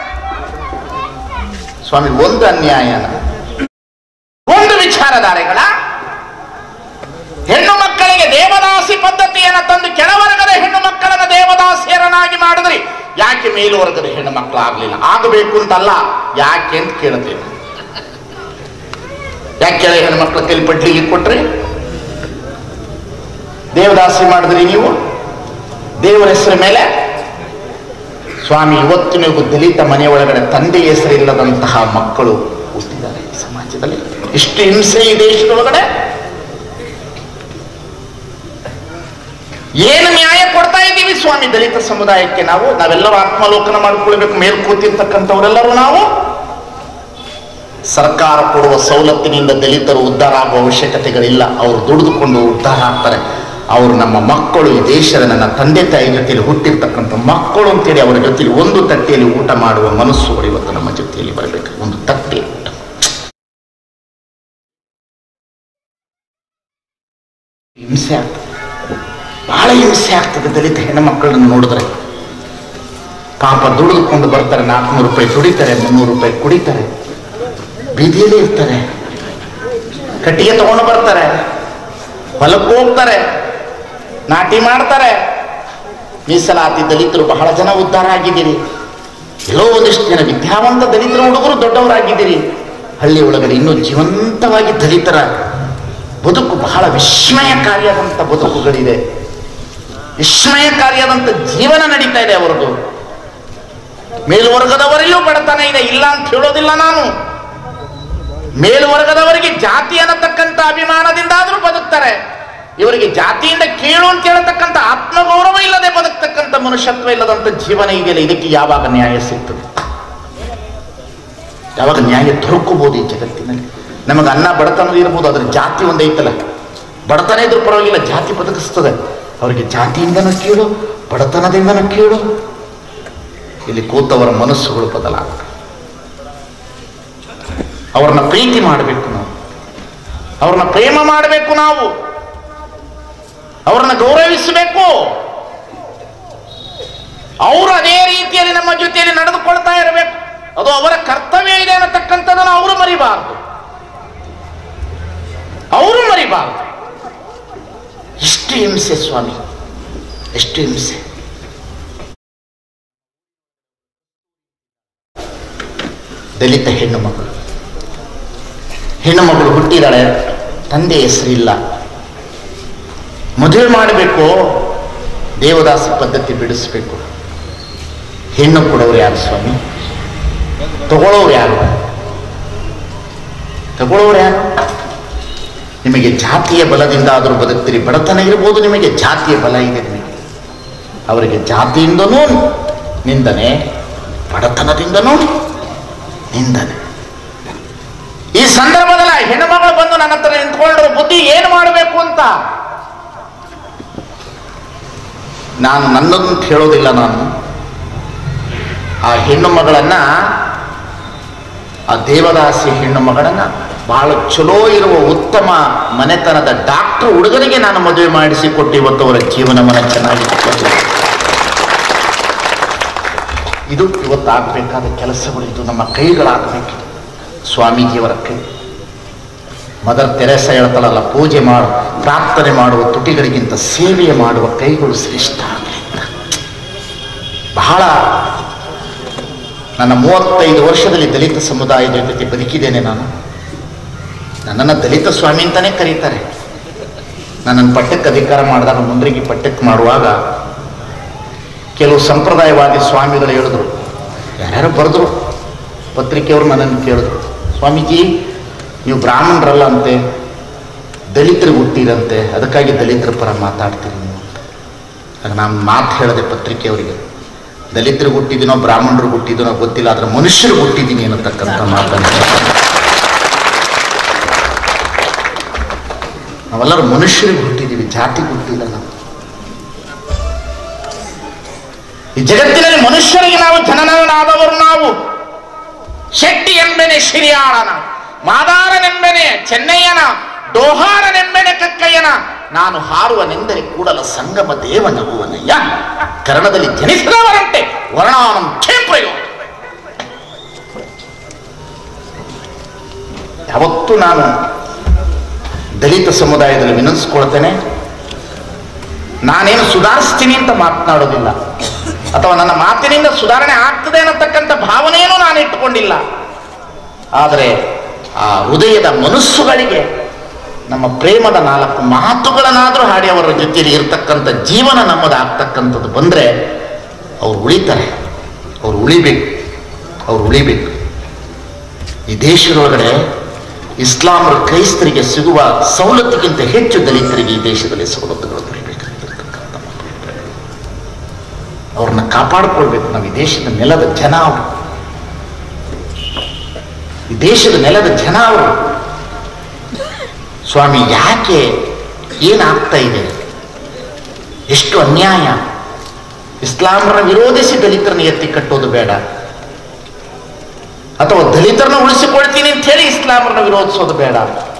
ಸ್ವಾಮಿ ಒಂದು ಅನ್ಯಾಯನ ಒಂದು ವಿಚಾರಧಾರೆಗಳ ಹೆಣ್ಣು ಮಕ್ಕಳಿಗೆ ದೇವದಾಸಿ ಪದ್ಧತಿಯನ್ನು ತಂದು ಕೆಳವರ್ಗದ ಹೆಣ್ಣು ಮಕ್ಕಳನ್ನ ದೇವದಾಸಿಯರನ್ನಾಗಿ ಮಾಡಿದ್ರಿ ಯಾಕೆ ಮೇಲ್ವರ್ಗದ ಹೆಣ್ಣು ಮಕ್ಕಳು ಆಗ್ಲಿಲ್ಲ ಆಗಬೇಕು ಅಂತಲ್ಲ ಯಾಕೆ ಅಂತ ಕೇಳ್ತೀನಿ ಯಾಕೆ ಕೆಳ ಹೆಣ್ಣು ಮಕ್ಕಳ ಕೈಲಿ ಪಡ್ಲಿಗೆ ಕೊಟ್ರಿ ದೇವದಾಸಿ ಮಾಡಿದ್ರಿ ನೀವು ದೇವರ ಹೆಸರ ಮೇಲೆ ಸ್ವಾಮಿ ಇವತ್ತಿನಗೂ ದಲಿತ ಮನೆ ಒಳಗಡೆ ತಂದೆ ಹೆಸರಿಲ್ಲದಂತಹ ಮಕ್ಕಳು ಹುಟ್ಟಿದ್ದಾರೆ ಈ ಸಮಾಜದಲ್ಲಿ ಇಷ್ಟು ಹಿಂಸೆ ಈ ದೇಶದೊಳಗಡೆ ಏನು ನ್ಯಾಯ ಕೊಡ್ತಾ ಇದ್ದೀವಿ ಸ್ವಾಮಿ ದಲಿತ ಸಮುದಾಯಕ್ಕೆ ನಾವು ನಾವೆಲ್ಲರೂ ಆತ್ಮಾಲೋಕನ ಮಾಡಿಕೊಳ್ಬೇಕು ಮೇಲ್ ಕೂತಿರ್ತಕ್ಕಂಥವರೆಲ್ಲರೂ ನಾವು ಸರ್ಕಾರ ಕೊಡುವ ಸವಲತ್ತಿನಿಂದ ದಲಿತರು ಉದ್ಧಾರ ಆಗುವ ಅವಶ್ಯಕತೆಗಳಿಲ್ಲ ಅವರು ದುಡಿದುಕೊಂಡು ಉದ್ಧಾರ ಆಗ್ತಾರೆ ಅವರು ನಮ್ಮ ಮಕ್ಕಳು ಈ ದೇಶದ ನನ್ನ ತಂದೆ ತಾಯಿ ಜೊತೆಯಲ್ಲಿ ಹುಟ್ಟಿರ್ತಕ್ಕಂಥ ಮಕ್ಕಳು ಅಂತೇಳಿ ಅವರ ಜೊತೆಲಿ ಒಂದು ತಟ್ಟೆಯಲ್ಲಿ ಊಟ ಮಾಡುವ ಮನಸ್ಸುಗಳು ಇವತ್ತು ನಮ್ಮ ಜೊತೆಯಲ್ಲಿ ಬರಬೇಕು ಒಂದು ತಟ್ಟೆ ಊಟ ಹಿಂಸೆ ಆಗ್ತದೆ ಬಹಳ ಹಿಂಸೆ ಆಗ್ತದೆ ದಲಿತ ಹೆಣ್ಣು ಮಕ್ಕಳನ್ನು ನೋಡಿದ್ರೆ ಪಾಪ ದುಡಿದುಕೊಂಡು ಬರ್ತಾರೆ ನಾಲ್ಕುನೂರು ರೂಪಾಯಿ ದುಡಿತಾರೆ ಮುನ್ನೂರು ರೂಪಾಯಿ ಕುಡಿತಾರೆ ಬೀದಿಯಲ್ಲಿ ಇರ್ತಾರೆ ಕಟ್ಟಿಗೆ ತಗೊಂಡು ಬರ್ತಾರೆ ಹೊಲಕ್ಕೆ ಹೋಗ್ತಾರೆ ನಾಟಿ ಮಾಡ್ತಾರೆ ಮೀಸಲಾತಿ ದಲಿತರು ಬಹಳ ಜನ ಉದ್ಧಾರ ಆಗಿದ್ದೀರಿ ಎಲ್ಲೋ ಒಂದಿಷ್ಟು ಜನ ವಿದ್ಯಾವಂತ ದಲಿತರ ಹುಡುಗರು ದೊಡ್ಡವರಾಗಿದ್ದೀರಿ ಹಳ್ಳಿ ಒಳಗಡೆ ಇನ್ನೂ ಜೀವಂತವಾಗಿ ದಲಿತರ ಬದುಕು ಬಹಳ ವಿಸ್ಮಯಕಾರಿಯಾದಂಥ ಬದುಕುಗಳಿದೆ ವಿಸ್ಮಯಕಾರಿಯಾದಂಥ ಜೀವನ ನಡೀತಾ ಇದೆ ಅವರದು ಮೇಲ್ವರ್ಗದವರಲ್ಲೂ ಬಡತನ ಇದೆ ಇಲ್ಲ ಅಂತ ಹೇಳೋದಿಲ್ಲ ನಾನು ಮೇಲ್ವರ್ಗದವರಿಗೆ ಜಾತಿ ಅನ್ನತಕ್ಕಂಥ ಅಭಿಮಾನದಿಂದಾದ್ರೂ ಬದುಕ್ತಾರೆ ಇವರಿಗೆ ಜಾತಿಯಿಂದ ಕೀಳು ಅಂತ ಹೇಳ್ತಕ್ಕಂಥ ಆತ್ಮಗೌರವ ಇಲ್ಲದೆ ಬದುಕ್ತಕ್ಕಂಥ ಮನುಷ್ಯತ್ವ ಇಲ್ಲದಂತ ಜೀವನ ಇದೆಯಲ್ಲ ಇದಕ್ಕೆ ಯಾವಾಗ ನ್ಯಾಯ ಸಿಗ್ತದೆ ಯಾವಾಗ ನ್ಯಾಯ ದೊರಕಬಹುದು ಈ ಜಗತ್ತಿನಲ್ಲಿ ನಮಗೆ ಅನ್ನ ಬಡತನದ ಇರ್ಬೋದು ಅದ್ರ ಜಾತಿ ಒಂದು ಐತಲ್ಲ ಬಡತನ ಇದ್ರೂ ಪರವಾಗಿಲ್ಲ ಜಾತಿ ಬದುಕಿಸ್ತದೆ ಅವರಿಗೆ ಜಾತಿಯಿಂದನೂ ಕೀಳು ಬಡತನದಿಂದನೂ ಕೀಳು ಇಲ್ಲಿ ಕೂತವರ ಮನಸ್ಸುಗಳು ಬದಲಾಗ ಅವ್ರನ್ನ ಪ್ರೀತಿ ಮಾಡಬೇಕು ನಾವು ಅವ್ರನ್ನ ಪ್ರೇಮ ಮಾಡಬೇಕು ನಾವು ಅವ್ರನ್ನ ಗೌರವಿಸಬೇಕು ಅವರು ಅದೇ ರೀತಿಯಲ್ಲಿ ನಮ್ಮ ಜೊತೆಯಲ್ಲಿ ನಡೆದುಕೊಳ್ತಾ ಇರಬೇಕು ಅದು ಅವರ ಕರ್ತವ್ಯ ಇದೆ ಅನ್ನತಕ್ಕಂಥದ್ದನ್ನು ಅವರು ಮರಿಬಾರದು ಅವರು ಮರಿಬಾರದು ಎಷ್ಟು ಹಿಂಸೆ ಸ್ವಾಮಿ ಎಷ್ಟು ಹಿಂಸೆ ದಲಿತ ಹೆಣ್ಣು ಮಗಳು ಹೆಣ್ಣು ಮಗಳು ಹುಟ್ಟಿದಾಳೆ ತಂದೆ ಹೆಸರಿಲ್ಲ ಮದುವೆ ಮಾಡಬೇಕು ದೇವದಾಸ ಪದ್ಧತಿ ಬಿಡಿಸ್ಬೇಕು ಹೆಣ್ಣು ಕೊಡೋರು ಯಾರು ಸ್ವಾಮಿ ತಗೊಳ್ಳೋರು ಯಾರು ತಗೊಳ್ಳೋರು ಯಾರು ನಿಮಗೆ ಜಾತಿಯ ಬಲದಿಂದ ಆದರೂ ಬದುಕ್ತೀರಿ ಬಡತನ ಇರ್ಬೋದು ನಿಮಗೆ ಜಾತಿಯ ಬಲ ಇದೆ ನಿಮಗೆ ಅವರಿಗೆ ಜಾತಿಯಿಂದನೂ ನಿಂದನೆ ಬಡತನದಿಂದನೂ ನಿಂದನೆ ಈ ಸಂದರ್ಭದಲ್ಲಿ ಆ ಹೆಣ್ಣುಮಗಳು ಬಂದು ನನ್ನ ಹತ್ರ ನಿಂತ್ಕೊಂಡ್ರು ಬುದ್ಧಿ ಏನು ಮಾಡಬೇಕು ಅಂತ ನಾನು ನನ್ನನ್ನು ಹೇಳೋದಿಲ್ಲ ನಾನು ಆ ಹೆಣ್ಣು ಮಗಳನ್ನ ಆ ದೇವದಾಸಿ ಹೆಣ್ಣು ಮಗಳನ್ನ ಬಹಳ ಚಲೋ ಇರುವ ಉತ್ತಮ ಮನೆತನದ ಡಾಕ್ಟರ್ ಹುಡುಗನಿಗೆ ನಾನು ಮದುವೆ ಮಾಡಿಸಿ ಕೊಟ್ಟು ಇವತ್ತು ಅವರ ಜೀವನವನ್ನ ಚೆನ್ನಾಗಿ ಇದು ಇವತ್ತು ಆಗಬೇಕಾದ ಕೆಲಸಗಳು ಇದು ನಮ್ಮ ಕೈಗಳಾಗಬೇಕು ಸ್ವಾಮೀಜಿಯವರ ಕೈ ಮದರ್ ತೆರೆಸ ಹೇಳ್ತಾಳಲ್ಲ ಪೂಜೆ ಮಾಡು ಪ್ರಾರ್ಥನೆ ಮಾಡುವ ತುಟಿಗಳಿಗಿಂತ ಸೇವೆ ಮಾಡುವ ಕೈಗಳು ಶ್ರೇಷ್ಠ ಆಗಲಿ ಅಂತ. ಬಹಳ ನನ್ನ ಮೂವತ್ತೈದು ವರ್ಷದಲ್ಲಿ ದಲಿತ ಸಮುದಾಯದ ಜೊತೆ ಬದುಕಿದ್ದೇನೆ ನಾನು ನನ್ನನ್ನು ದಲಿತ ಸ್ವಾಮಿ ಅಂತಾನೆ ಕರೀತಾರೆ ನನ್ನನ್ನು ಪಟ್ಟಕ್ಕೆ ಅಧಿಕಾರ ಮಾಡಿದಾಗ ಮುಂದ್ರಿಗೆ ಪಟ್ಟಕ್ಕೆ ಮಾಡುವಾಗ ಕೆಲವು ಸಂಪ್ರದಾಯವಾದಿ ಸ್ವಾಮಿಗಳು ಹೇಳಿದ್ರು ಯಾರ್ಯಾರು ಬರೆದ್ರು ಪತ್ರಿಕೆಯವರು ನನ್ನನ್ನು ಕೇಳಿದ್ರು ಸ್ವಾಮೀಜಿ ನೀವು ಬ್ರಾಹ್ಮಣರಲ್ಲ ಅಂತೆ ದಲಿತರಿಗೆ ಹುಟ್ಟಿರಂತೆ ಅದಕ್ಕಾಗಿ ದಲಿತರ ಪರ ಮಾತಾಡ್ತೀರಿ ನೀವು ಅಂತ ಆಗ ನಾನು ಮಾತು ಹೇಳಿದೆ ಪತ್ರಿಕೆಯವರಿಗೆ ದಲಿತರಿಗೆ ಹುಟ್ಟಿದಿನೋ ಬ್ರಾಹ್ಮಣರಿಗೆ ಹುಟ್ಟಿದಿನೋ ಗೊತ್ತಿಲ್ಲ ಆದರೆ ಮನುಷ್ಯರಿಗೆ ಹುಟ್ಟಿದ್ದೀನಿ ಅನ್ನತಕ್ಕಂಥ ಮಾತನ್ನು ನಾವೆಲ್ಲರೂ ಮನುಷ್ಯರಿಗೆ ಹುಟ್ಟಿದ್ದೀವಿ ಜಾತಿಗೆ ಹುಟ್ಟಿಲ್ಲ ನಾವು ಈ ಜಗತ್ತಿನಲ್ಲಿ ಮನುಷ್ಯರಿಗೆ ನಾವು ಜನನನಾದವರು ನಾವು ಶೆಟ್ಟಿ ಎಂಬೆನೆ ಶಿರಿಯಾಳನ ಮಾದಾರನೆಂಬೆನೆ ಚೆನ್ನಯ್ಯನ ಡೋಹಾರನೆಂಬೆನೆ ಕಕ್ಕಯ್ಯನ ನಾನು ಹಾರುವನೆಂದರೆ ಕೂಡಲ ಸಂಗಮ ದೇವನಗುವನಯ್ಯ ಕರ್ಣದಲ್ಲಿ ಜನಿಸಿದವರಂತೆ ವರ್ಣಾನಂ ಕ್ಷೇಪ್ರಯೋ ಯಾವತ್ತೂ ನಾನು ದಲಿತ ಸಮುದಾಯದಲ್ಲಿ ವಿನಂತಿಸ್ಕೊಳ್ತೇನೆ ನಾನೇನು ಸುಧಾರಿಸ್ತೀನಿ ಅಂತ ಮಾತನಾಡೋದಿಲ್ಲ ಅಥವಾ ನನ್ನ ಮಾತಿನಿಂದ ಸುಧಾರಣೆ ಆಗ್ತದೆ ಅನ್ನತಕ್ಕಂಥ ಭಾವನೆಯನ್ನು ನಾನು ಇಟ್ಟುಕೊಂಡಿಲ್ಲ ಆದರೆ ಆ ಹೃದಯದ ಮನಸ್ಸುಗಳಿಗೆ ನಮ್ಮ ಪ್ರೇಮದ ನಾಲ್ಕು ಮಾತುಗಳನ್ನಾದರೂ ಹಾಡಿ ಅವರ ಜೊತೆಯಲ್ಲಿ ಇರ್ತಕ್ಕಂಥ ಜೀವನ ನಮ್ಮದು ಆಗ್ತಕ್ಕಂಥದ್ದು ಬಂದರೆ ಅವ್ರು ಉಳಿತಾರೆ ಅವ್ರು ಉಳಿಬೇಕು ಅವ್ರು ಉಳಿಬೇಕು ಈ ದೇಶದೊಳಗಡೆ ಇಸ್ಲಾಮರ ಕ್ರೈಸ್ತರಿಗೆ ಸಿಗುವ ಸವಲತ್ತಿಗಿಂತ ಹೆಚ್ಚು ದಲಿತರಿಗೆ ಈ ದೇಶದಲ್ಲಿ ಸವಲತ್ತುಗಳು ದೊರೆಯಬೇಕಾಗಿರ್ತಕ್ಕಂಥ ಅವ್ರನ್ನ ಕಾಪಾಡಿಕೊಳ್ಬೇಕು ನಾವು ಈ ದೇಶದ ನೆಲದ ಜನ ಅವರು ಈ ದೇಶದ ನೆಲದ ಜನ ಅವರು ಸ್ವಾಮಿ ಯಾಕೆ ಏನಾಗ್ತಾ ಇದೆ ಎಷ್ಟು ಅನ್ಯಾಯ ಇಸ್ಲಾಮರನ್ನ ವಿರೋಧಿಸಿ ದಲಿತರನ್ನ ಎತ್ತಿ ಕಟ್ಟೋದು ಬೇಡ ಅಥವಾ ದಲಿತರನ್ನ ಉಳಿಸಿಕೊಳ್ತೀನಿ ಅಂತ ಹೇಳಿ ಇಸ್ಲಾಮರನ್ನ ವಿರೋಧಿಸೋದು ಬೇಡ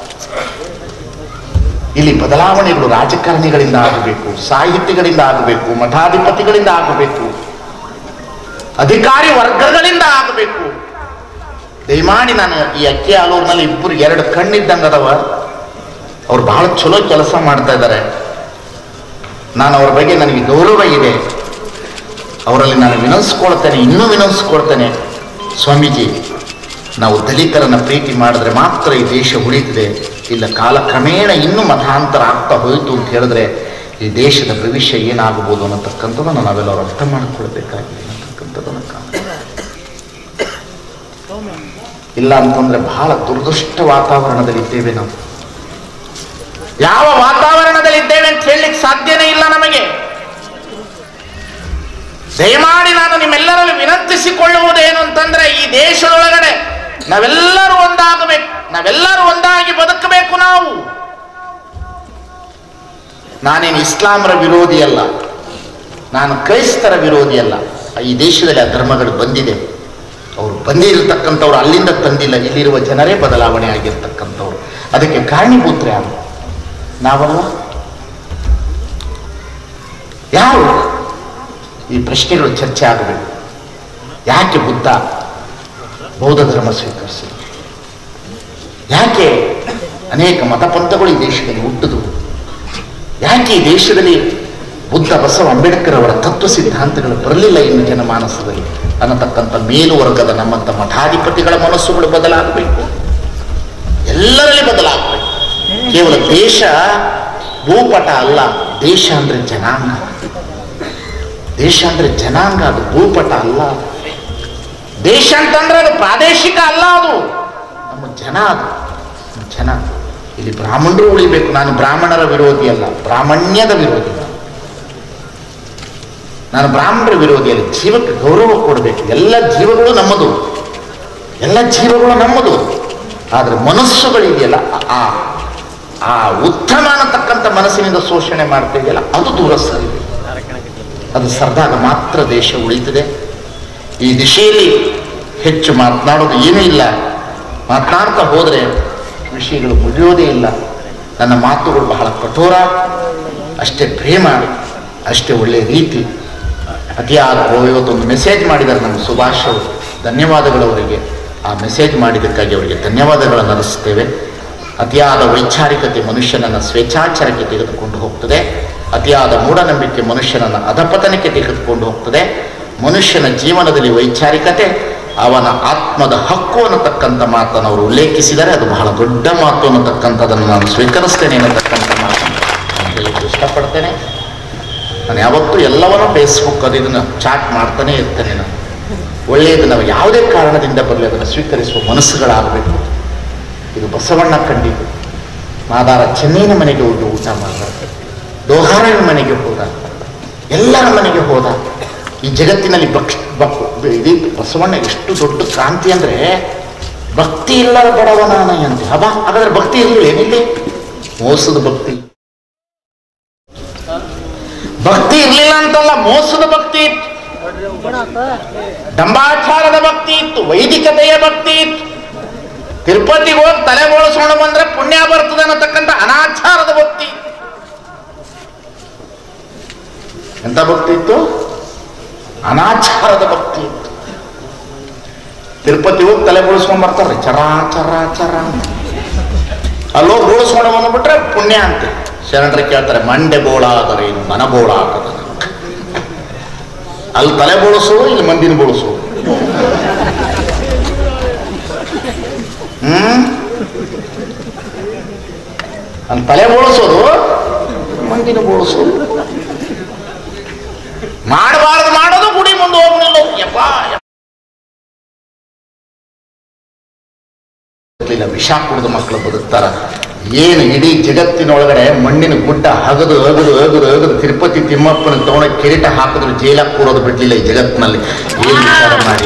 ಇಲ್ಲಿ ಬದಲಾವಣೆಗಳು ರಾಜಕಾರಣಿಗಳಿಂದ ಆಗಬೇಕು ಸಾಹಿತಿಗಳಿಂದ ಆಗಬೇಕು ಮಠಾಧಿಪತಿಗಳಿಂದ ಆಗಬೇಕು ಅಧಿಕಾರಿ ವರ್ಗಗಳಿಂದ ಆಗಬೇಕು ದಯಮಾಡಿ ನಾನು ಈ ಅಕ್ಕಿ ಆಲೂರಿನಲ್ಲಿ ಇಬ್ಬರು ಎರಡು ಕಣ್ಣಿದ್ದಂಗೆ ಅದಾವ ಅವ್ರು ಬಹಳ ಚಲೋ ಕೆಲಸ ಮಾಡ್ತಾ ಇದ್ದಾರೆ ನಾನು ಅವ್ರ ಬಗ್ಗೆ ನನಗೆ ಗೌರವ ಇದೆ ಅವರಲ್ಲಿ ನಾನು ವಿನಂತಿಸ್ಕೊಳ್ತೇನೆ ಇನ್ನೂ ವಿನಂತಿಸ್ಕೊಳ್ತೇನೆ ಸ್ವಾಮೀಜಿ ನಾವು ದಲಿತರನ್ನ ಪ್ರೀತಿ ಮಾಡಿದ್ರೆ ಮಾತ್ರ ಈ ದೇಶ ಉಳಿತದೆ ಇಲ್ಲ ಕಾಲಕ್ರಮೇಣ ಇನ್ನೂ ಮತಾಂತರ ಆಗ್ತಾ ಹೋಯಿತು ಅಂತ ಹೇಳಿದ್ರೆ ಈ ದೇಶದ ಭವಿಷ್ಯ ಏನಾಗಬಹುದು ಅನ್ನತಕ್ಕಂಥದ್ದನ್ನು ನಾವೆಲ್ಲರೂ ಅರ್ಥ ಮಾಡಿಕೊಳ್ಬೇಕಾಗಿದೆ ಅನ್ನತಕ್ಕಂಥದ್ದನ್ನು ಕಾಣ ಇಲ್ಲ ಅಂತಂದ್ರೆ ಬಹಳ ದುರ್ದೃಷ್ಟ ವಾತಾವರಣದಲ್ಲಿ ಇದ್ದೇವೆ ನಾವು ಯಾವ ವಾತಾವರಣದಲ್ಲಿ ಇದ್ದೇವೆ ಅಂತ ಹೇಳಲಿಕ್ಕೆ ಸಾಧ್ಯನೇ ಇಲ್ಲ ನಮಗೆ ದಯಮಾಡಿ ನಾನು ನಿಮ್ಮೆಲ್ಲರಲ್ಲಿ ವಿನಂತಿಸಿಕೊಳ್ಳುವುದೇನು ಅಂತಂದ್ರೆ ಈ ದೇಶದೊಳಗಡೆ ನಾವೆಲ್ಲರೂ ಒಂದಾಗಬೇಕು ನಾವೆಲ್ಲರೂ ಒಂದಾಗಿ ಬದುಕಬೇಕು ನಾವು ನಾನೇನು ಇಸ್ಲಾಮರ ವಿರೋಧಿ ಅಲ್ಲ ನಾನು ಕ್ರೈಸ್ತರ ವಿರೋಧಿ ಅಲ್ಲ ಈ ದೇಶದಲ್ಲಿ ಆ ಧರ್ಮಗಳು ಬಂದಿದೆ ಅವರು ಬಂದಿರತಕ್ಕಂಥವ್ರು ಅಲ್ಲಿಂದ ತಂದಿಲ್ಲ ಇಲ್ಲಿರುವ ಜನರೇ ಬದಲಾವಣೆ ಆಗಿರ್ತಕ್ಕಂಥವ್ರು ಅದಕ್ಕೆ ಕಾರಣೀಭೂತ್ರ ಯಾರು ನಾವಲ್ಲ ಯಾರು ಈ ಪ್ರಶ್ನೆಗಳು ಚರ್ಚೆ ಆಗಬೇಕು ಯಾಕೆ ಬುದ್ಧ ಬೌದ್ಧ ಧರ್ಮ ಸ್ವೀಕರಿಸಿದರು ಯಾಕೆ ಅನೇಕ ಮತಪಂಥಗಳು ಈ ದೇಶದಲ್ಲಿ ಹುಟ್ಟಿದವು ಯಾಕೆ ಈ ದೇಶದಲ್ಲಿ ಬುದ್ಧ ಬಸವ ಅಂಬೇಡ್ಕರ್ ಅವರ ತತ್ವ ಸಿದ್ಧಾಂತಗಳು ಬರಲಿಲ್ಲ ಇನ್ನು ಜನಮಾನಸದಲ್ಲಿ ಅನ್ನತಕ್ಕಂಥ ಮೇಲುವರ್ಗದ ನಮ್ಮಂಥ ಮಠಾಧಿಪತಿಗಳ ಮನಸ್ಸುಗಳು ಬದಲಾಗಬೇಕು ಎಲ್ಲರಲ್ಲಿ ಬದಲಾಗಬೇಕು ಕೇವಲ ದೇಶ ಭೂಪಟ ಅಲ್ಲ ದೇಶ ಅಂದ್ರೆ ಜನಾಂಗ ದೇಶ ಅಂದ್ರೆ ಜನಾಂಗ ಅದು ಭೂಪಟ ಅಲ್ಲ ದೇಶ ಅಂತಂದ್ರೆ ಅದು ಪ್ರಾದೇಶಿಕ ಅಲ್ಲ ಅದು ನಮ್ಮ ಜನ ಅದು ನಮ್ಮ ಜನ ಇಲ್ಲಿ ಬ್ರಾಹ್ಮಣರು ಉಳಿಬೇಕು ನಾನು ಬ್ರಾಹ್ಮಣರ ವಿರೋಧಿ ಅಲ್ಲ ಬ್ರಾಹ್ಮಣ್ಯದ ವಿರೋಧಿ ನಾನು. ನಾನು ಬ್ರಾಹ್ಮಣರ ವಿರೋಧಿ ಅಲ್ಲ ಜೀವಕ್ಕೆ ಗೌರವ ಕೊಡಬೇಕು ಎಲ್ಲ ಜೀವಗಳು ನಮ್ಮದು ಎಲ್ಲ ಜೀವಗಳು ನಮ್ಮದು ಆದರೆ ಮನಸ್ಸುಗಳಿದೆಯಲ್ಲ ಆ ಆ ಉತ್ತಮ ಅನ್ನತಕ್ಕಂಥ ಮನಸ್ಸಿನಿಂದ ಶೋಷಣೆ ಮಾಡ್ತಾ ಇದೆಯಲ್ಲ ಅದು ದೂರ ಸರಿದೆ ಅದು ಸರ್ದಾಗ ಮಾತ್ರ ದೇಶ ಉಳಿತದೆ ಈ ದಿಶೆಯಲ್ಲಿ ಹೆಚ್ಚು ಮಾತನಾಡೋದು ಏನೂ ಇಲ್ಲ ಮಾತನಾಡ್ತಾ ಹೋದರೆ ವಿಷಯಗಳು ಮುಗಿಯೋದೇ ಇಲ್ಲ ನನ್ನ ಮಾತುಗಳು ಬಹಳ ಕಠೋರ ಅಷ್ಟೇ ಪ್ರೇಮ ಅಷ್ಟೇ ಒಳ್ಳೆಯ ರೀತಿ ಅತಿಯಾದ ಓ, ಇವತ್ತೊಂದು ಮೆಸೇಜ್ ಮಾಡಿದ್ದಾರೆ ನಮ್ಮ ಸುಭಾಷ್ ಅವರು ಧನ್ಯವಾದಗಳು ಅವರಿಗೆ ಆ ಮೆಸೇಜ್ ಮಾಡಿದ್ದಕ್ಕಾಗಿ ಅವರಿಗೆ ಧನ್ಯವಾದಗಳನ್ನು ಅನಿಸ್ತೇವೆ ಅತಿಯಾದ ವೈಚಾರಿಕತೆ ಮನುಷ್ಯನನ್ನು ಸ್ವೇಚ್ಛಾಚಾರಕ್ಕೆ ತೆಗೆದುಕೊಂಡು ಹೋಗ್ತದೆ ಅತಿಯಾದ ಮೂಢನಂಬಿಕೆ ಮನುಷ್ಯನನ್ನು ಅಧಪತನಕ್ಕೆ ತೆಗೆದುಕೊಂಡು ಹೋಗ್ತದೆ ಮನುಷ್ಯನ ಜೀವನದಲ್ಲಿ ವೈಚಾರಿಕತೆ ಅವನ ಆತ್ಮದ ಹಕ್ಕು ಅನ್ನತಕ್ಕಂಥ ಮಾತನ್ನು ಅವರು ಉಲ್ಲೇಖಿಸಿದರೆ ಅದು ಬಹಳ ದೊಡ್ಡ ಮಾತು ಅನ್ನತಕ್ಕಂಥದ್ದನ್ನು ನಾನು ಸ್ವೀಕರಿಸ್ತೇನೆ ಅನ್ನತಕ್ಕಂಥ ಮಾತನ್ನು ನಾನು ಹೇಳಕ್ಕೆ ಇಷ್ಟಪಡ್ತೇನೆ ನಾನು ಯಾವತ್ತೂ ಎಲ್ಲವನ್ನೂ ಫೇಸ್ಬುಕ್ ಅದು ಇದನ್ನು ಚಾಟ್ ಮಾಡ್ತಾನೆ ಇರ್ತೇನೆ ನಾನು ಒಳ್ಳೆಯದು ನಾವು ಯಾವುದೇ ಕಾರಣದಿಂದ ಬರಲಿ ಅದನ್ನು ಸ್ವೀಕರಿಸುವ ಮನಸ್ಸುಗಳಾಗಬೇಕು ಇದು ಬಸವಣ್ಣ ಕಂಡಿದ್ದು ಮಾದಾರ ಚೆನ್ನೈನ ಮನೆಗೆ ಹೋಗಿ ಊಟ ಮಾಡಿದ ದೋಹಾರನ ಮನೆಗೆ ಹೋದ ಎಲ್ಲರ ಮನೆಗೆ ಹೋದ ಈ ಜಗತ್ತಿನಲ್ಲಿ ಭಕ್ಷ ಭಕ್ ಇದು ಬಸವಣ್ಣ ಎಷ್ಟು ದೊಡ್ಡ ಕ್ರಾಂತಿ ಅಂದರೆ ಭಕ್ತಿ ಇಲ್ಲದ ಬಡವನಾನ ಅಂತೆ ಅಬ್ಬಾ ಹಾಗಾದ್ರೆ ಭಕ್ತಿ ಇರಲಿಲ್ಲ ಏನಿಲ್ಲಿ ಮೋಸದ ಭಕ್ತಿ ಭಕ್ತಿ ಇರಲಿಲ್ಲ ಅಂತಲ್ಲ ಮೋಸದ ಭಕ್ತಿ ಇತ್ತು ಡಂಬಾಚಾರದ ಭಕ್ತಿ ಇತ್ತು ವೈದಿಕತೆಯ ಭಕ್ತಿ ಇತ್ತು ತಿರುಪತಿಗೆ ಹೋಗಿ ತಲೆ ಬೋಳಿಸ್ಕೊಂಡು ಬಂದ್ರೆ ಪುಣ್ಯ ಬರ್ತದೆ ಅನ್ನತಕ್ಕಂಥ ಅನಾಚಾರದ ಭಕ್ತಿ ಎಂತ ಭಕ್ತಿ ಇತ್ತು ಅನಾಚಾರದ ಭಕ್ತಿ ಇತ್ತು ತಿರುಪತಿ ಹೋಗಿ ತಲೆ ಬೋಳಿಸ್ಕೊಂಡ್ ಬರ್ತಾರೆ ಚರ ಚರ ಚರ ಅಂತ. ಅಲ್ಲಿ ಹೋಗಿ ಬೋಳಿಸ್ಕೊಂಡು ಬಂದ್ಬಿಟ್ರೆ ಪುಣ್ಯ ಅಂತೆ ಶರಣರು ಕೇಳ್ತಾರೆ ಮಂಡೆ ಬೋಳ ಆದರೆ ಇನ್ನು ಮನ ಬೋಳ ಆಗದ ಅಲ್ಲಿ ತಲೆ ಬೋಳಿಸೋದು ಇಲ್ಲಿ ಮಂದಿನ ಬೋಳಿಸೋದು ಹ್ಮ್ ಅಲ್ಲಿ ತಲೆ ಬೋಳಿಸೋದು ಮಂದಿನ ಬೋಳಿಸೋದು ಮಾಡಬಾರದು ಮಾಡೋದು ಗುಡಿ ಮುಂದೆ ಹೋಗ್ಲಿಲ್ಲ ಯಪ್ಪ ಇಲ್ಲ ವಿಷ ಕುಡಿದು ಮಕ್ಕಳು ಬದುಕ್ತಾರ ಏನು ಇಡೀ ಜಗತ್ತಿನೊಳಗಡೆ ಮಣ್ಣಿನ ಗುಡ್ಡ ಹಗದು ಅಗದು ಅಗದು ಅಗದು ತಿರುಪತಿ ತಿಮ್ಮಪ್ಪನ ತಗೊಂಡ ಕಿರೀಟ ಹಾಕಿದ್ರು ಜೈಲಾಗ ಕೂರೋದು ಬಿಡ್ಲಿಲ್ಲ ಈ ಜಗತ್ತಿನಲ್ಲಿ ಏನು ವಿಚಾರ ಮಾಡಿ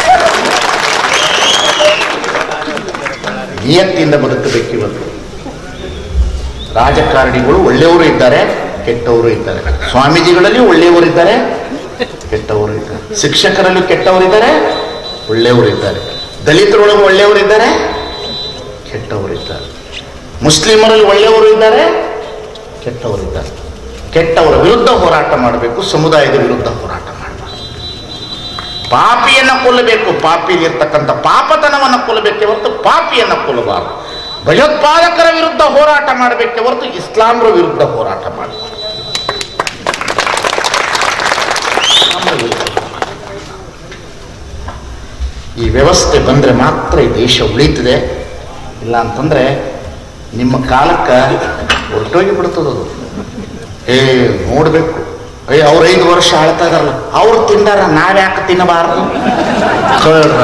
ನಿಯತ್ತಿಯಿಂದ ಬದುಕಬೇಕು ಇವತ್ತು ರಾಜಕಾರಣಿಗಳು ಒಳ್ಳೆಯವರು ಇದ್ದಾರೆ ಕೆಟ್ಟವರು ಇದ್ದಾರೆ ಸ್ವಾಮೀಜಿಗಳಲ್ಲಿ ಒಳ್ಳೆಯವರು ಇದ್ದಾರೆ ಕೆಟ್ಟವರು ಇದ್ದಾರೆ ಶಿಕ್ಷಕರಲ್ಲೂ ಕೆಟ್ಟವರು ಇದ್ದಾರೆ ಒಳ್ಳೆಯವರು ಇದ್ದಾರೆ ದಲಿತರೊಳಗೆ ಒಳ್ಳೆಯವರು ಇದ್ದಾರೆ ಕೆಟ್ಟವರು ಇದ್ದಾರೆ ಮುಸ್ಲಿಮರಲ್ಲಿ ಒಳ್ಳೆಯವರು ಇದ್ದಾರೆ ಕೆಟ್ಟವರು ಇದ್ದಾರೆ ಕೆಟ್ಟವರ ವಿರುದ್ಧ ಹೋರಾಟ ಮಾಡಬೇಕು ಸಮುದಾಯದ ವಿರುದ್ಧ ಹೋರಾಟ ಮಾಡಬಾರ್ದು ಪಾಪಿಯನ್ನ ಕೊಲ್ಲಬೇಕು ಪಾಪಿಯಲ್ಲಿರ್ತಕ್ಕಂಥ ಪಾಪತನವನ್ನು ಕೊಲ್ಲಬೇಕೆ ಹೊರತು ಪಾಪಿಯನ್ನ ಕೊಲ್ಲಬಾರದು ಭಯೋತ್ಪಾದಕರ ವಿರುದ್ಧ ಹೋರಾಟ ಮಾಡಬೇಕೆ ಹೊರತು ಇಸ್ಲಾಮರ ವಿರುದ್ಧ ಹೋರಾಟ ಮಾಡಬಾರದು ನಮ್ಮ ವಿರುದ್ಧ. ಈ ವ್ಯವಸ್ಥೆ ಬಂದರೆ ಮಾತ್ರ ಈ ದೇಶ ಉಳಿತದೆ ಇಲ್ಲ ಅಂತಂದ್ರೆ ನಿಮ್ಮ ಕಾಲಕ್ಕೆ ಹೊರಟೋಗಿ ಬಿಡ್ತದದು ಏ ನೋಡ್ಬೇಕು ಏ ಅವ್ರು ಐದು ವರ್ಷ ಆಳ್ತಾ ಇದಾರಲ್ಲ ಅವ್ರು ತಿಂದಾರ ನಾವ್ಯಾಕೆ ತಿನ್ನಬಾರದು ಕಳ್ರ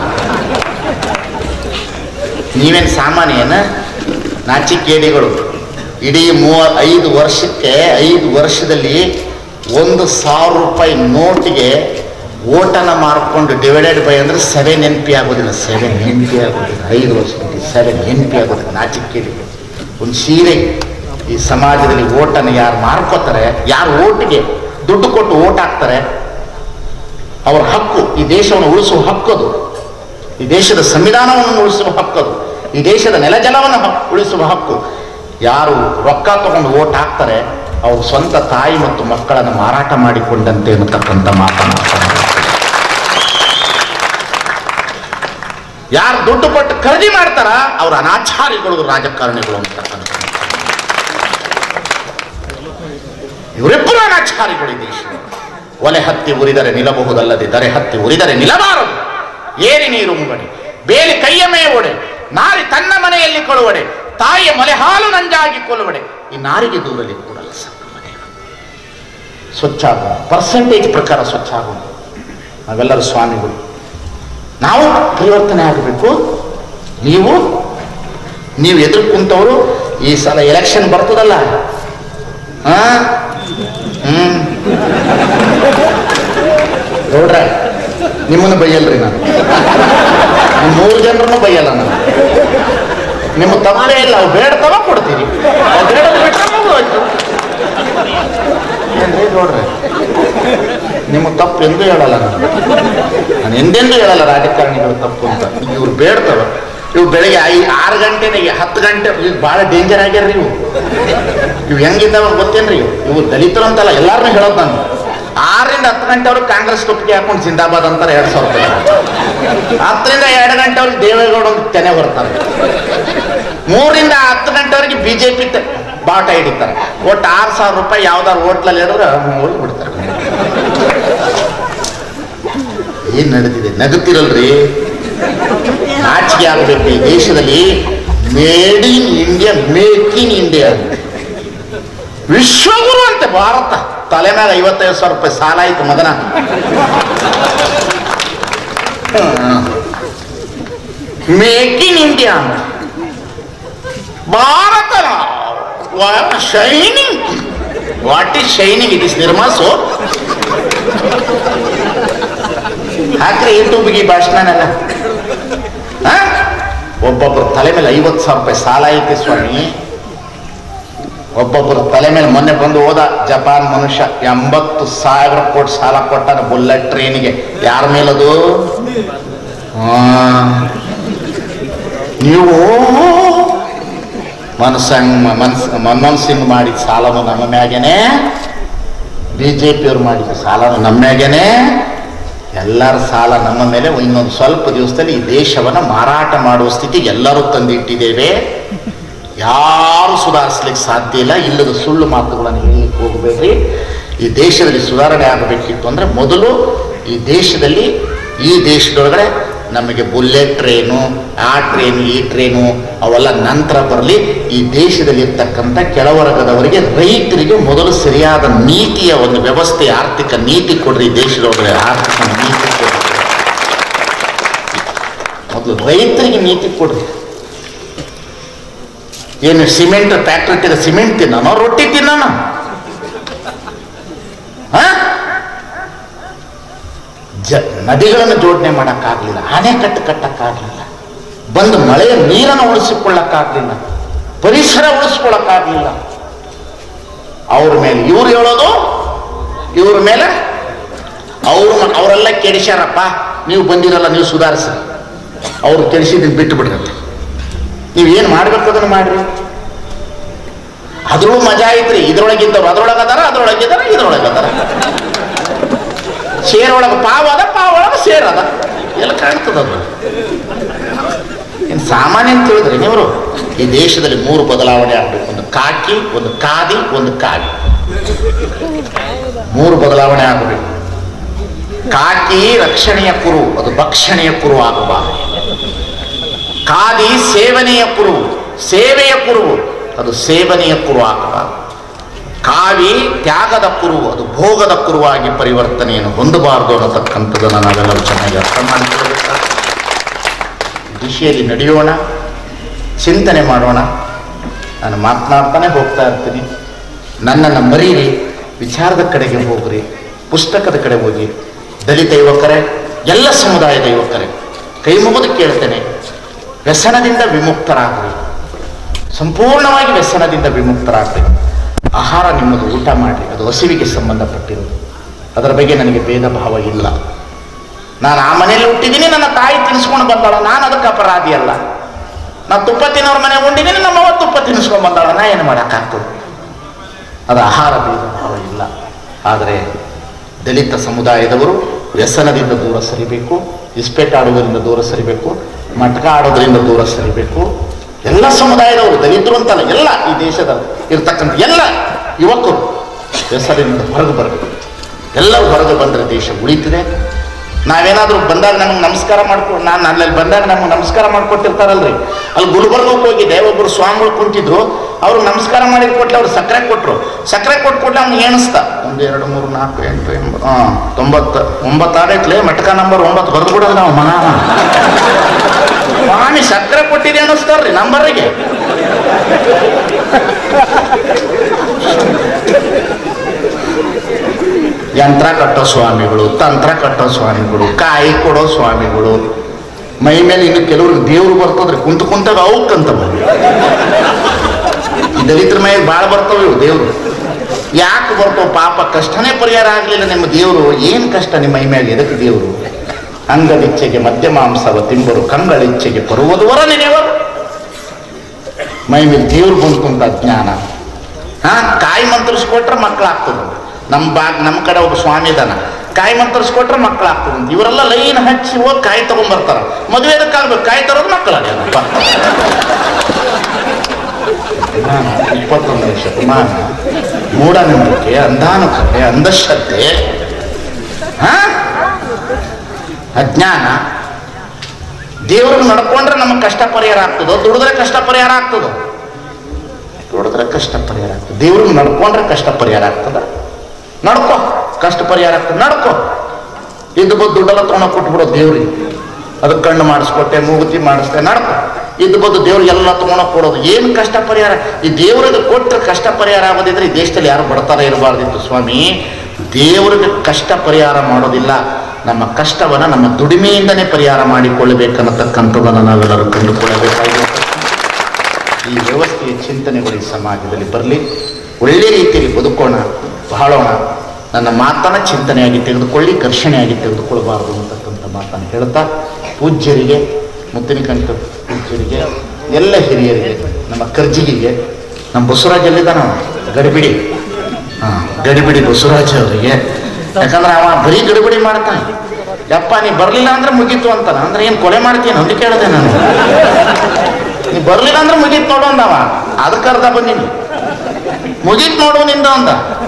ನೀವೇನು ಸಾಮಾನ್ಯನ ನಾಚಿಕೇಡಿಗಳು ಇಡೀ ಮೂವ ಐದು ವರ್ಷಕ್ಕೆ ಐದು ವರ್ಷದಲ್ಲಿ ಒಂದು ಸಾವಿರ ರೂಪಾಯಿ ನೋಟಿಗೆ ಓಟನ ಮಾರ್ಕೊಂಡು ಡಿವೈಡೆಡ್ ಬೈ ಅಂದ್ರೆ ಸೆವೆನ್ ಎನ್ ಪಿ ಆಗೋದಿಲ್ಲ ಸೆವೆನ್ ಎನ್ ಪಿ ಆಗೋದಿಲ್ಲ ಐದು ವರ್ಷಕ್ಕೆ ಸೆವೆನ್ ಎನ್ ಪಿ ಆಗೋದಿಲ್ಲ ನಾಚಿಕೆಗೆ ಒಂದು ಸೀರೆ ಈ ಸಮಾಜದಲ್ಲಿ ಓಟನ್ನು ಯಾರು ಮಾರ್ಕೋತಾರೆ ಯಾರು ಓಟಿಗೆ ದುಡ್ಡು ಕೊಟ್ಟು ಓಟ್ ಹಾಕ್ತಾರೆ ಅವರ ಹಕ್ಕು ಈ ದೇಶವನ್ನು ಉಳಿಸುವ ಹಕ್ಕದು ಈ ದೇಶದ ಸಂವಿಧಾನವನ್ನು ಉಳಿಸುವ ಹಕ್ಕದು ಈ ದೇಶದ ನೆಲಜಲವನ್ನು ಹಕ್- ಉಳಿಸುವ ಹಕ್ಕು ಯಾರು ರೊಕ್ಕ ತಗೊಂಡು ಓಟ್ ಹಾಕ್ತಾರೆ ಅವರು ಸ್ವಂತ ತಾಯಿ ಮತ್ತು ಮಕ್ಕಳನ್ನು ಮಾರಾಟ ಮಾಡಿಕೊಂಡಂತೆ ಅನ್ನತಕ್ಕಂಥ ಮಾತನಾಡ್ತಾರೆ ಯಾರು ದುಡ್ಡು ಕೊಟ್ಟು ಖರೀದಿ ಮಾಡ್ತಾರ ಅವ್ರ ಅನಾಚಾರಿಗಳು ರಾಜಕಾರಣಿಗಳು ಅಂತಕ್ಕಂಥ ಇವರಿಬ್ಬರು ಅನಾಚಾರಿಗಳು ಈ ದೇಶದಲ್ಲಿ ಒಲೆ ಹತ್ತಿ ಉರಿದರೆ ನಿಲ್ಲಬಹುದಲ್ಲದೆ ದರೆ ಹತ್ತಿ ಉರಿದರೆ ನಿಲ್ಲಬಾರದು ಏರಿ ನೀರು ಮುಂಗಡೆ ಬೇಲಿ ಕೈಯ ಮೇವೊಡೆ ನಾರಿ ತನ್ನ ಮನೆಯಲ್ಲಿ ಕೊಳುವಡೆ ತಾಯಿಯ ಮೊಲೆ ಹಾಲು ನಂಜಾಗಿ ಕೊಲ್ಲುವಡೆ ಈ ನಾರಿಗೆ ದೂರಲಿ ಕೂಡಲ್ಲ ಸಂಗಮದೇವ ಸ್ವಚ್ಛ ಆಗೋಣ ಪರ್ಸೆಂಟೇಜ್ ಪ್ರಕಾರ ಸ್ವಚ್ಛ ಆಗೋಣ ನಾವೆಲ್ಲರೂ ಸ್ವಾಮಿಗಳು ನಾವು ಪರಿವರ್ತನೆ ಆಗಬೇಕು ನೀವು ನೀವು ಎದುರು ಕುಂತವರು ಈ ಸಲ ಎಲೆಕ್ಷನ್ ಬರ್ತದಲ್ಲ ಹಾ ಹ್ಮ್ ನೋಡ್ರೆ ನಿಮ್ಮನ್ನು ಬೈಯಲ್ರಿ ನಾನು ನಿಮ್ಮ ಮೂರು ಜನರನ್ನು ಬೈಯಲ್ಲ ನಾನು ನಿಮ್ಮ ತಪ್ಪೇ ಇಲ್ಲ ಅವು ಬೇಡ್ತವ ಕೊಡ್ತೀರಿ ಅವು ಬೇಡದ್ ಬಿಟ್ರೆ ಮುಗ್ದೋಯ್ತು. ಏನ್ರಿ ನೋಡ್ರಿ ನಿಮ್ಮ ತಪ್ಪು ಎಂದೂ ಹೇಳಲ್ಲ ನಾನು ನಾನು ಎಂದೆಂದೂ ಹೇಳಲ್ಲ ರಾಜಕಾರಣಿಗಳು ತಪ್ಪು ಅಂತ ಇವ್ರು ಬೇಡ್ತವ ಇವು ಬೆಳಗ್ಗೆ ಐ ಆರು ಗಂಟೆನೆ ಹತ್ತು ಗಂಟೆ ಈಗ ಭಾಳ ಡೇಂಜರ್ ಆಗ್ಯಾರ್ರಿ ಇವು ಇವು ಹೆಂಗಿದ್ದಾವ ಗೊತ್ತೇನ್ರಿ ಇವು ಇವು ದಲಿತರು ಅಂತಲ್ಲ ಎಲ್ಲಾರನ್ನೂ ಹೇಳೋದು ನಾನು ಆರರಿಂದ ಹತ್ತು ಗಂಟೆವರೆಗೆ ಕಾಂಗ್ರೆಸ್ ಟೊಪ್ಪಿಗೆ ಹಾಕೊಂಡು ಜಿಂದಾಬಾದ್ ಅಂತಾರೆ ಎರಡು ಸಾವಿರ ರೂಪಾಯಿ ಹತ್ತರಿಂದ ಎರಡು ಗಂಟೆವರೆಗೆ ದೇವೇಗೌಡ ಒಂದು ತೆನೆ ಬರ್ತಾರೆ ಮೂರಿಂದ ಹತ್ತು ಗಂಟೆವರೆಗೆ ಬಿಜೆಪಿ ಬಾಟ ಹಿಡಿತಾರೆ ಒಟ್ಟು ಆರು ಸಾವಿರ ರೂಪಾಯಿ ಯಾವ್ದಾರು ಹೋಟ್ಲಲ್ಲಿ ಹೇಳಿದ್ರೆ ಹೋಗಿ ಬಿಡ್ತಾರೆ ಏನ್ ನಡೆದಿದೆ ನಗುತ್ತಿರಲ್ರಿ ನಾಚಿಕೆ ಆಗಬೇಕು ಈ ದೇಶದಲ್ಲಿ made in India make in India ವಿಶ್ವಗುರು ಅಂತೆ ಭಾರತ ತಲೆ ಮ್ಯಾಗ ಐವತ್ತೈದು ಸಾವಿರ ರೂಪಾಯಿ ಸಾಲ ಆಯ್ತು ಮಗನ ಮೇಕ್ ಇನ್ ಇಂಡಿಯಾ ಭಾರತ shining what is shining it is Nirma soap ಹಾಕ್ರಿ ಯೂಟ್ಯೂಬ್ಗೆ ಈ ಭಾಷಣನೆಲ್ಲ ಆ? ಒಬ್ಬೊಬ್ಬರ ತಲೆ ಮೇಲೆ ಐವತ್ತು ಸಾವಿರ ರೂಪಾಯಿ ಸಾಲ ಐತೆ ಸ್ವಾಮಿ ಒಬ್ಬೊಬ್ಬರ ತಲೆ ಮೇಲೆ ಮೊನ್ನೆ ಬಂದು ಹೋದ ಜಪಾನ್ ಮನುಷ್ಯ ಎಂಬತ್ತು ಸಾವಿರ ಕೋಟಿ ಸಾಲ ಕೊಟ್ಟಾನ ಬುಲೆಟ್ ಟ್ರೈನಿಗೆ ಯಾರ ಮೇಲದು ಆ. ನೀವು ಮನಸ್ಸಂಗ್ ಮನ್ಸ್ ಮನಮೋಹನ್ ಸಿಂಗ್ ಮಾಡಿದ ಸಾಲನು ನಮ್ಮ ಮ್ಯಾಗೇನೆ ಬಿ ಜೆ ಪಿಯವ್ರು ಮಾಡಿದ ಸಾಲನು ನಮ್ಮ ಮ್ಯಾಗೇನೆ ಎಲ್ಲರ ಸಾಲ ನಮ್ಮ ಮೇಲೆ ಇನ್ನೊಂದು ಸ್ವಲ್ಪ ದಿವಸದಲ್ಲಿ ಈ ದೇಶವನ್ನು ಮಾರಾಟ ಮಾಡುವ ಸ್ಥಿತಿಗೆ ಎಲ್ಲರೂ ತಂದಿಟ್ಟಿದ್ದೇವೆ ಯಾರು ಸುಧಾರಿಸ್ಲಿಕ್ಕೆ ಸಾಧ್ಯ ಇಲ್ಲ ಇಲ್ಲದ ಸುಳ್ಳು ಮಾತುಗಳನ್ನು ಹೇಳಲಿಕ್ಕೆ ಹೋಗಬೇಡ್ರಿ ಈ ದೇಶದಲ್ಲಿ ಸುಧಾರಣೆ ಆಗಬೇಕಿತ್ತು ಅಂದ್ರೆ ಮೊದಲು ಈ ದೇಶದಲ್ಲಿ ಈ ದೇಶದೊಳಗಡೆ ನಮಗೆ ಬುಲೆಟ್ ಟ್ರೈನು ಆ ಟ್ರೈನು ಈ ಟ್ರೈನು ಅವೆಲ್ಲ ನಂತರ ಬರಲಿ ಈ ದೇಶದಲ್ಲಿ ಇರ್ತಕ್ಕಂಥ ಕೆಳವರ್ಗದವರಿಗೆ ರೈತರಿಗೆ ಮೊದಲು ಸರಿಯಾದ ನೀತಿಯ ಒಂದು ವ್ಯವಸ್ಥೆ ಆರ್ಥಿಕ ನೀತಿ ಕೊಡ್ರಿ ಈ ದೇಶದೊಳಗಡೆ ಆರ್ಥಿಕ ನೀತಿ ಕೊಡ್ರಿ ಮೊದಲು ರೈತರಿಗೆ ನೀತಿ ಕೊಡ್ರಿ ಏನು ಸಿಮೆಂಟ್ ಫ್ಯಾಕ್ಟ್ರಿ ಇಟ್ಟಿದ ಸಿಮೆಂಟ್ ತಿನ್ನೋ ರೊಟ್ಟಿ ತಿನ್ನೋಣ ಹಾ ಜ ನದಿಗಳನ್ನು ಜೋಡಣೆ ಮಾಡೋಕ್ಕಾಗಲಿಲ್ಲ ಅಣೆಕಟ್ಟು ಕಟ್ಟಕ್ಕಾಗಲಿಲ್ಲ ಬಂದು ಮಳೆಯ ನೀರನ್ನು ಉಳಿಸಿಕೊಳ್ಳಕ್ಕಾಗಲಿಲ್ಲ ಪರಿಸರ ಉಳಿಸ್ಕೊಳ್ಳಕ್ಕಾಗಲಿಲ್ಲ ಅವ್ರ ಮೇಲೆ ಇವ್ರು ಹೇಳೋದು ಇವ್ರ ಮೇಲೆ ಅವ್ರು ಅವರೆಲ್ಲ ಕೆಡಿಸ್ಯಾರಪ್ಪ ನೀವು ಬಂದಿರಲ್ಲ ನೀವು ಸುಧಾರಿಸಿ ಅವ್ರು ಕೆಡಿಸಿದ್ದನ್ನು ಬಿಟ್ಟು ಬಿಡ್ರತ್ತೆ ನೀವು ಏನು ಮಾಡ್ಬೇಕು ಅದನ್ನು ಮಾಡ್ರಿ ಅದ್ರೂ ಮಜಾ ಐತ್ರಿ ಇದ್ರೊಳಗಿದ್ದವ್ರು ಅದ್ರೊಳಗೆ ಅದಾರ ಅದ್ರೊಳಗಿದ್ದಾರ ಇದ್ರೊಳಗೆ ಅದಾರ ಶೇರ್ ಒಳಗೆ ಪಾವ್ ಅದ ಪಾವ್ ಒಳಗೆ ಸೇರ್ ಅದ ಎಲ್ಲ ಕಾಣ್ತದ ಅದು ಏನು ಸಾಮಾನ್ಯ ಅಂತ ಹೇಳಿದ್ರಿ ನೀವು ಈ ದೇಶದಲ್ಲಿ ಮೂರು ಬದಲಾವಣೆ ಆಗಬೇಕು ಒಂದು ಕಾಕಿ ಒಂದು ಕಾದಿ ಒಂದು ಕಾವಿ ಮೂರು ಬದಲಾವಣೆ ಆಗಬೇಕು ಕಾಕಿ ರಕ್ಷಣೆಯ ಕುರು ಅದು ಭಕ್ಷಣೆಯ ಕುರು ಆಗಬಾರದು ಕಾದಿ ಸೇವನೆಯ ಕುರು ಸೇವೆಯ ಕುರುವು ಅದು ಸೇವನೆಯ ಕುರು ಆಗಬಾರದು ಕಾವಿ ತ್ಯಾಗದ ಕುರು ಅದು ಭೋಗದ ಕುರುವಾಗಿ ಪರಿವರ್ತನೆಯನ್ನು ಹೊಂದಬಾರದು ಅನ್ನತಕ್ಕಂಥದ್ದನ್ನು ನಾವೆಲ್ಲರೂ ಚೆನ್ನಾಗಿ ಅರ್ಥ ಮಾಡಿಕೊಳ್ಳಬೇಕಾಗ್ತದೆ ದಿಶೆಯಲ್ಲಿ ನಡೆಯೋಣ ಚಿಂತನೆ ಮಾಡೋಣ ನಾನು ಮಾತನಾಡ್ತಾನೆ ಹೋಗ್ತಾ ಇರ್ತೀನಿ ನನ್ನನ್ನು ಮರೀರಿ ವಿಚಾರದ ಕಡೆಗೆ ಹೋಗ್ರಿ ಪುಸ್ತಕದ ಕಡೆ ಹೋಗಿ ದಲಿತ ಯುವಕರೇ ಎಲ್ಲ ಸಮುದಾಯದ ಯುವಕರೇ ಕೈ ಮುಗಿದು ಕೇಳ್ತೇನೆ ವ್ಯಸನದಿಂದ ವಿಮುಕ್ತರಾಗ್ರಿ ಸಂಪೂರ್ಣವಾಗಿ ವ್ಯಸನದಿಂದ ವಿಮುಕ್ತರಾಗಬೇಕು ಆಹಾರ ನಿಮ್ಮದು ಊಟ ಮಾಡಿ ಅದು ಹಸಿವಿಗೆ ಸಂಬಂಧಪಟ್ಟಿರೋದು ಅದರ ಬಗ್ಗೆ ನನಗೆ ಭೇದ ಭಾವ ಇಲ್ಲ ನಾನು ಆ ಮನೆಯಲ್ಲಿ ಹುಟ್ಟಿದ್ದೀನಿ ನನ್ನ ತಾಯಿ ತಿನ್ಸ್ಕೊಂಡು ಬಂದಾಳ ನಾನು ಅದಕ್ಕೆ ಅಪರಾಧಿ ಅಲ್ಲ ನಾನು ತುಪ್ಪ ತಿನ್ನೋರ ಮನೆ ಉಂಡಿದ್ದೀನಿ ನಮ್ಮ ಅವ್ವ ತುಪ್ಪ ತಿನ್ನಿಸ್ಕೊಂಡು ಬಂದಾಳ ನಾ ಏನು ಮಾಡೋಕ್ಕಾಗ್ತದೆ ಅದು ಆಹಾರ ಭೇದ ಭಾವ ಇಲ್ಲ ಆದರೆ ದಲಿತ ಸಮುದಾಯದವರು ವ್ಯಸನದಿಂದ ದೂರ ಸರಿಬೇಕು ಇಸ್ಪೇಟ್ ಆಡೋದರಿಂದ ದೂರ ಸರಿಬೇಕು ಮಟ್ಕ ಆಡೋದ್ರಿಂದ ದೂರ ಸರಿಬೇಕು ಎಲ್ಲ ಸಮುದಾಯದವರು ದಲಿತರು ಅಂತಲ್ಲ ಎಲ್ಲ ಈ ದೇಶದ ಇರ್ತಕ್ಕಂಥ ಎಲ್ಲ ಯುವಕರು ವ್ಯಸನದಿಂದ ಹೊರಗೆ ಬರಬೇಕು ಎಲ್ಲರೂ ಹೊರಗೆ ಬಂದರೆ ದೇಶ ಉಳಿತಿದೆ ನಾವೇನಾದ್ರೂ ಬಂದಾಗ ನಮಗೆ ನಮಸ್ಕಾರ ಮಾಡ್ಕೊಂಡು ನಾನು ಅಲ್ಲಲ್ಲಿ ಬಂದಾಗ ನಮ್ಗೆ ನಮಸ್ಕಾರ ಮಾಡ್ಕೊಟ್ಟಿರ್ತಾರಲ್ರಿ ಅಲ್ಲಿ ಗುಲ್ಬರ್ಗಕ್ಕೆ ಹೋಗಿದ್ದೆ ಒಬ್ಬರು ಸ್ವಾಮಿಗಳು ಕುಂತಿದ್ರು ಅವ್ರು ನಮಸ್ಕಾರ ಮಾಡಿದ್ ಕೊಟ್ಲೆ ಅವ್ರು ಸಕ್ಕರೆ ಕೊಟ್ರು ಸಕ್ಕರೆ ಕೊಟ್ಟು ಕೊಟ್ಲೆ ಅವ್ನಿಗೆ ಎಣಿಸ್ತ ಒಂದು ಎರಡು ಮೂರು ನಾಲ್ಕು ಎಂಟು ಎಂಬತ್ತು ಹಾಂ ತೊಂಬತ್ತು ಒಂಬತ್ತು ಆಡೈತ್ಲೆ ಮಟಕ ನಂಬರ್ ಒಂಬತ್ತು ಬರೆದು ಬಿಡೋದು ನಾವು ಮನ ಸ್ವಾಮಿ ಸಕ್ಕರೆ ಕೊಟ್ಟಿದೆ ಅನ್ನಿಸ್ತಾರ್ರಿ ನಂಬರಿಗೆ ಯಂತ್ರ ಕಟ್ಟೋ ಸ್ವಾಮಿಗಳು ತಂತ್ರ ಕಟ್ಟೋ ಸ್ವಾಮಿಗಳು ಕಾಯಿ ಕೊಡೋ ಸ್ವಾಮಿಗಳು ಮೈ ಮೇಲೆ ಇನ್ನು ಕೆಲವ್ರಿಗೆ ದೇವ್ರು ಬರ್ತದ್ರಿ ಕುಂತ ಕುಂತಾಗ ಅವಕ್ಕಂತ ಈ ದಲಿತರ ಮೈಗೆ ಭಾಳ ಬರ್ತಾವ ಇವು ದೇವ್ರು ಯಾಕೆ ಬರ್ತಾವ ಪಾಪ ಕಷ್ಟನೇ ಪರಿಹಾರ ಆಗಲಿಲ್ಲ ನಿಮ್ಮ ದೇವರು ಏನು ಕಷ್ಟ ನಿಮ್ಮ ಮೈ ಮ್ಯಾಗ ಎದಕ್ಕೆ ದೇವರು ಅಂಗಲಿಚ್ಛೆಗೆ ಮಧ್ಯಮಾಂಸವ ತಿಂಬರು ಕಂಗಳಿಚ್ಛೆಗೆ ಬರುವುದವರ ನೆನೆವರು ಮೈ ಮೇಲೆ ದೇವ್ರು ಬಂದು ಕುಂತ ಜ್ಞಾನ ಹಾ ಕಾಯಿ ಮಂತ್ರಿಸ್ಕೊಟ್ರೆ ಮಕ್ಕಳಾಗ್ತದೆ ನಮ್ಮ ಬಾಗ್ ನಮ್ಮ ಕಡೆ ಒಬ್ಬ ಸ್ವಾಮಿ ಇದಾನ ಕಾಯಿ ಮಂತ್ರಿಸ್ಕೊಟ್ರೆ ಮಕ್ಕಳಾಗ್ತದೆ ಇವರೆಲ್ಲ ಲೈನ್ ಹಚ್ಚಿ ಹೋಗಿ ಕಾಯಿ ತಗೊಂಡ್ಬರ್ತಾರ ಮದುವೆ ಎದಕ್ಕಾಗ್ಬೇಕು ಕಾಯಿ ತರೋದು ಮಕ್ಕಳಾಗ್ಯಾರಪ್ಪ ಇಪ್ಪತ್ತೊಂದನೇ ಶತಮಾನ ಮೂಢನಂಬಿಕೆ ಅಂಧಾನುಕತೆ ಅಂಧಶ್ರದ್ಧೆ ಹಾ ಅಜ್ಞಾನ ದೇವ್ರಿಗೆ ನಡ್ಕೊಂಡ್ರೆ ನಮಗೆ ಕಷ್ಟ ಪರಿಹಾರ ಆಗ್ತದೋ ದುಡಿದ್ರೆ ಕಷ್ಟ ಪರಿಹಾರ ಆಗ್ತದೋ ದುಡಿದ್ರೆ ಕಷ್ಟ ಪರಿಹಾರ ಆಗ್ತದೆ ದೇವ್ರಿಗೆ ನಡ್ಕೊಂಡ್ರೆ ಕಷ್ಟ ಪರಿಹಾರ ಆಗ್ತದ ನಡ್ಕೋ ಕಷ್ಟ ಪರಿಹಾರ ಆಗ್ತದೆ ನಡ್ಕೋ ಇದ್ದು ಬದ್ದು ದುಡ್ಡೆಲ್ಲ ತೊಗೊಂಡು ಕೊಟ್ಬಿಡೋ ದೇವ್ರಿಗೆ ಅದಕ್ಕೆ ಕಣ್ಣು ಮಾಡಿಸ್ಕೊಟ್ಟೆ ಮೂಗುತಿ ಮಾಡಿಸ್ತೆ ನಡ್ಕೋ ಇದ್ದು ಬದ್ದು ದೇವ್ರಿಗೆಲ್ಲ ತೊಗೊಂಡು ಕೊಡೋದು ಏನು ಕಷ್ಟ ಪರಿಹಾರ ಈ ದೇವ್ರಿಗೆ ಕೊಟ್ಟರೆ ಕಷ್ಟ ಪರಿಹಾರ ಆಗೋದಿದ್ರೆ ಈ ದೇಶದಲ್ಲಿ ಯಾರು ಬಡತಾರ ಇರಬಾರ್ದಿತ್ತು ಸ್ವಾಮಿ ದೇವ್ರಿಗೆ ಕಷ್ಟ ಪರಿಹಾರ ಮಾಡೋದಿಲ್ಲ ನಮ್ಮ ಕಷ್ಟವನ್ನು ನಮ್ಮ ದುಡಿಮೆಯಿಂದನೇ ಪರಿಹಾರ ಮಾಡಿಕೊಳ್ಳಬೇಕನ್ನತಕ್ಕಂಥದ್ದನ್ನು ನಾವೆಲ್ಲರೂ ಕಂಡುಕೊಳ್ಳಬೇಕಾಗಿದೆ ಈ ವ್ಯವಸ್ಥೆಯ ಚಿಂತನೆಗಳು ಈ ಸಮಾಜದಲ್ಲಿ ಬರಲಿ ಒಳ್ಳೆ ರೀತಿಯಲ್ಲಿ ಬದುಕೋಣ ಬಾಳೋಣ ನನ್ನ ಮಾತನ್ನ ಚಿಂತನೆಯಾಗಿ ತೆಗೆದುಕೊಳ್ಳಿ ಘರ್ಷಣೆಯಾಗಿ ತೆಗೆದುಕೊಳ್ಬಾರದು ಅಂತಕ್ಕಂಥ ಮಾತನ್ನು ಹೇಳ್ತಾ ಪೂಜ್ಯರಿಗೆ ಮುತ್ತಿನಕಂಠ ಪೂಜ್ಯರಿಗೆ ಎಲ್ಲ ಹಿರಿಯರಿಗೆ ನಮ್ಮ ಕರ್ಜಿಗಿಗೆ ನಮ್ಮ ಬಸವರಾಜ್ ಎಲ್ಲಿದ್ದಾನ ಗಡಿಬಿಡಿ ಹಾಂ ಗಡಿಬಿಡಿ ಬಸವರಾಜ್ ಅವರಿಗೆ ಯಾಕಂದ್ರೆ ಅವ ಬರೀ ಗಡಿಬಿಡಿ ಮಾಡ್ತಾನೆ ಯಪ್ಪ ನೀ ಬರಲಿಲ್ಲ ಅಂದ್ರೆ ಮುಗೀತು ಅಂತಾನ ಅಂದ್ರೆ ಏನು ಕೊಲೆ ಮಾಡ್ತೀನಿ ಅಂತ ಕೇಳಿದೆ ನಾನು ನೀ ಬರ್ಲಿಲ್ಲ ಅಂದ್ರೆ ಮುಗೀತ್ ನೋಡು ಅಂದವ ಅದಕ್ಕೆ ಅರ್ಧ ಬಂದೀನಿ ಮುಗೀತ್ ನೋಡು ನಿಂದ ಅಂದ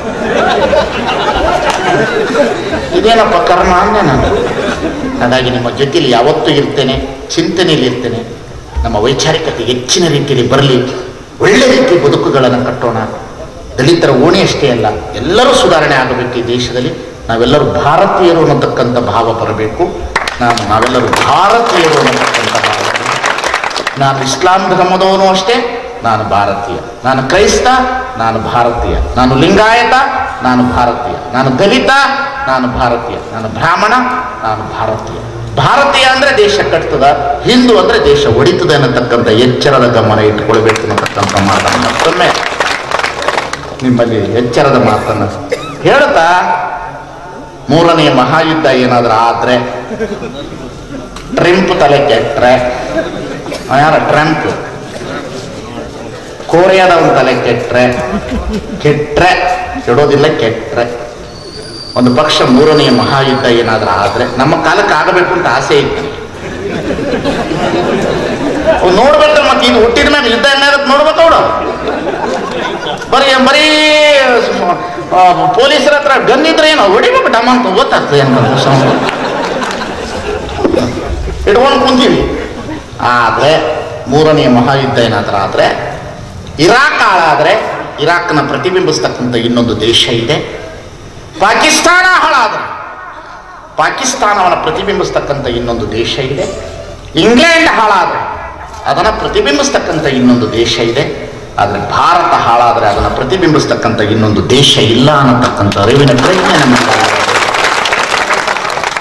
ಇದೇನಪ್ಪ ಕರ್ಮ ಅಂದೆ ನಾನು ಹಾಗಾಗಿ ನಿಮ್ಮ ಜೊತೆಲಿ ಯಾವತ್ತೂ ಇರ್ತೇನೆ ಚಿಂತನೆಯಲ್ಲಿ ಇರ್ತೇನೆ ನಮ್ಮ ವೈಚಾರಿಕತೆ ಹೆಚ್ಚಿನ ರೀತಿಯಲ್ಲಿ ಬರಲಿ ಒಳ್ಳೆ ರೀತಿ ಬದುಕುಗಳನ್ನು ಕಟ್ಟೋಣ ದಲಿತರ ಓಣಿ ಅಷ್ಟೇ ಅಲ್ಲ ಎಲ್ಲರೂ ಸುಧಾರಣೆ ಆಗಬೇಕು ಈ ದೇಶದಲ್ಲಿ ನಾವೆಲ್ಲರೂ ಭಾರತೀಯರು ಅನ್ನತಕ್ಕಂಥ ಭಾವ ಬರಬೇಕು ನಾನು ನಾವೆಲ್ಲರೂ ಭಾರತೀಯರು ಅನ್ನತಕ್ಕಂಥ ಭಾವ ಬರಬೇಕು. ನಾನು ಇಸ್ಲಾಂ ಧರ್ಮದವನು ಅಷ್ಟೇ ನಾನು ಭಾರತೀಯ ನಾನು ಕ್ರೈಸ್ತ ನಾನು ಭಾರತೀಯ ನಾನು ಲಿಂಗಾಯತ ನಾನು ಭಾರತೀಯ ನಾನು ದಲಿತ ನಾನು ಭಾರತೀಯ ನಾನು ಬ್ರಾಹ್ಮಣ ನಾನು ಭಾರತೀಯ ಭಾರತೀಯ ಅಂದ್ರೆ ದೇಶ ಕಟ್ತದ ಹಿಂದೂ ಅಂದ್ರೆ ದೇಶ ಒಡಿತದೆ ಅನ್ನತಕ್ಕಂಥ ಎಚ್ಚರದ ಗಮನ ಇಟ್ಕೊಳ್ಬೇಕು ಅನ್ನತಕ್ಕಂಥ ಮಾತನ್ನು ಮತ್ತೊಮ್ಮೆ ನಿಮ್ಮಲ್ಲಿ ಎಚ್ಚರದ ಮಾತನ್ನು ಹೇಳ್ತಾ ಮೂರನೆಯ ಮಹಾಯುದ್ಧ ಏನಾದ್ರೂ ಆದ್ರೆ ಟ್ರಿಂಪ್ ತಲೆ ಕೆಟ್ರೆ ಅವ ಯಾರ ಟ್ರಂಪ್ ಕೋರಿಯಾದವನ ತಲೆ ಕೆಟ್ರೆ ಕೆಟ್ರೆ ಕೆಡೋದಿಲ್ಲ ಕೆಟ್ರೆ ಒಂದು ಪಕ್ಷ ಮೂರನೆಯ ಮಹಾಯುದ್ಧ ಏನಾದ್ರೂ ಆದ್ರೆ ನಮ್ಮ ಕಾಲಕ್ಕೆ ಆಗಬೇಕು ಅಂತ ಆಸೆ ಇತ್ತು ಅವ್ನು ನೋಡ್ಬೇಕಲ್ಲ ಮತ್ತೆ ಇದು ಹುಟ್ಟಿದ ಮೇಲೆ ಯುದ್ಧ ಏನಾಗುತ್ತೆ ನೋಡ್ಬೇಕು ಅವಳು ಬರೀ ಬರೀ ಆ, ಪೊಲೀಸರ ಹತ್ರ ಗನ್ ಇದ್ರೆ ಏನೋ ಹೊಡಿಬೇಕು ಡಮ್ ಅಂತ ಗೊತ್ತಾಗ್ತದೆ ಏನು ಇಟ್ಕೊಂಡು ಕುಂತೀವಿ ಆದರೆ ಮೂರನೆಯ ಮಹಾಯುದ್ಧ ಏನಾದ್ರೂ ಆದರೆ ಇರಾಕ್ ಹಾಳಾದರೆ ಇರಾಕ್ನ ಪ್ರತಿಬಿಂಬಿಸ್ತಕ್ಕಂಥ ಇನ್ನೊಂದು ದೇಶ ಇದೆ ಪಾಕಿಸ್ತಾನ ಹಾಳಾದರೆ ಪಾಕಿಸ್ತಾನವನ್ನು ಪ್ರತಿಬಿಂಬಿಸ್ತಕ್ಕಂಥ ಇನ್ನೊಂದು ದೇಶ ಇದೆ ಇಂಗ್ಲೆಂಡ್ ಹಾಳಾದರೆ ಅದನ್ನು ಪ್ರತಿಬಿಂಬಿಸ್ತಕ್ಕಂಥ ಇನ್ನೊಂದು ದೇಶ ಇದೆ ಆದರೆ ಭಾರತ ಹಾಳಾದರೆ ಅದನ್ನು ಪ್ರತಿಬಿಂಬಿಸ್ತಕ್ಕಂಥ ಇನ್ನೊಂದು ದೇಶ ಇಲ್ಲ ಅನ್ನತಕ್ಕಂಥ ಅರಿವಿನ ಪ್ರಜ್ಞೆ ನಮಗೆ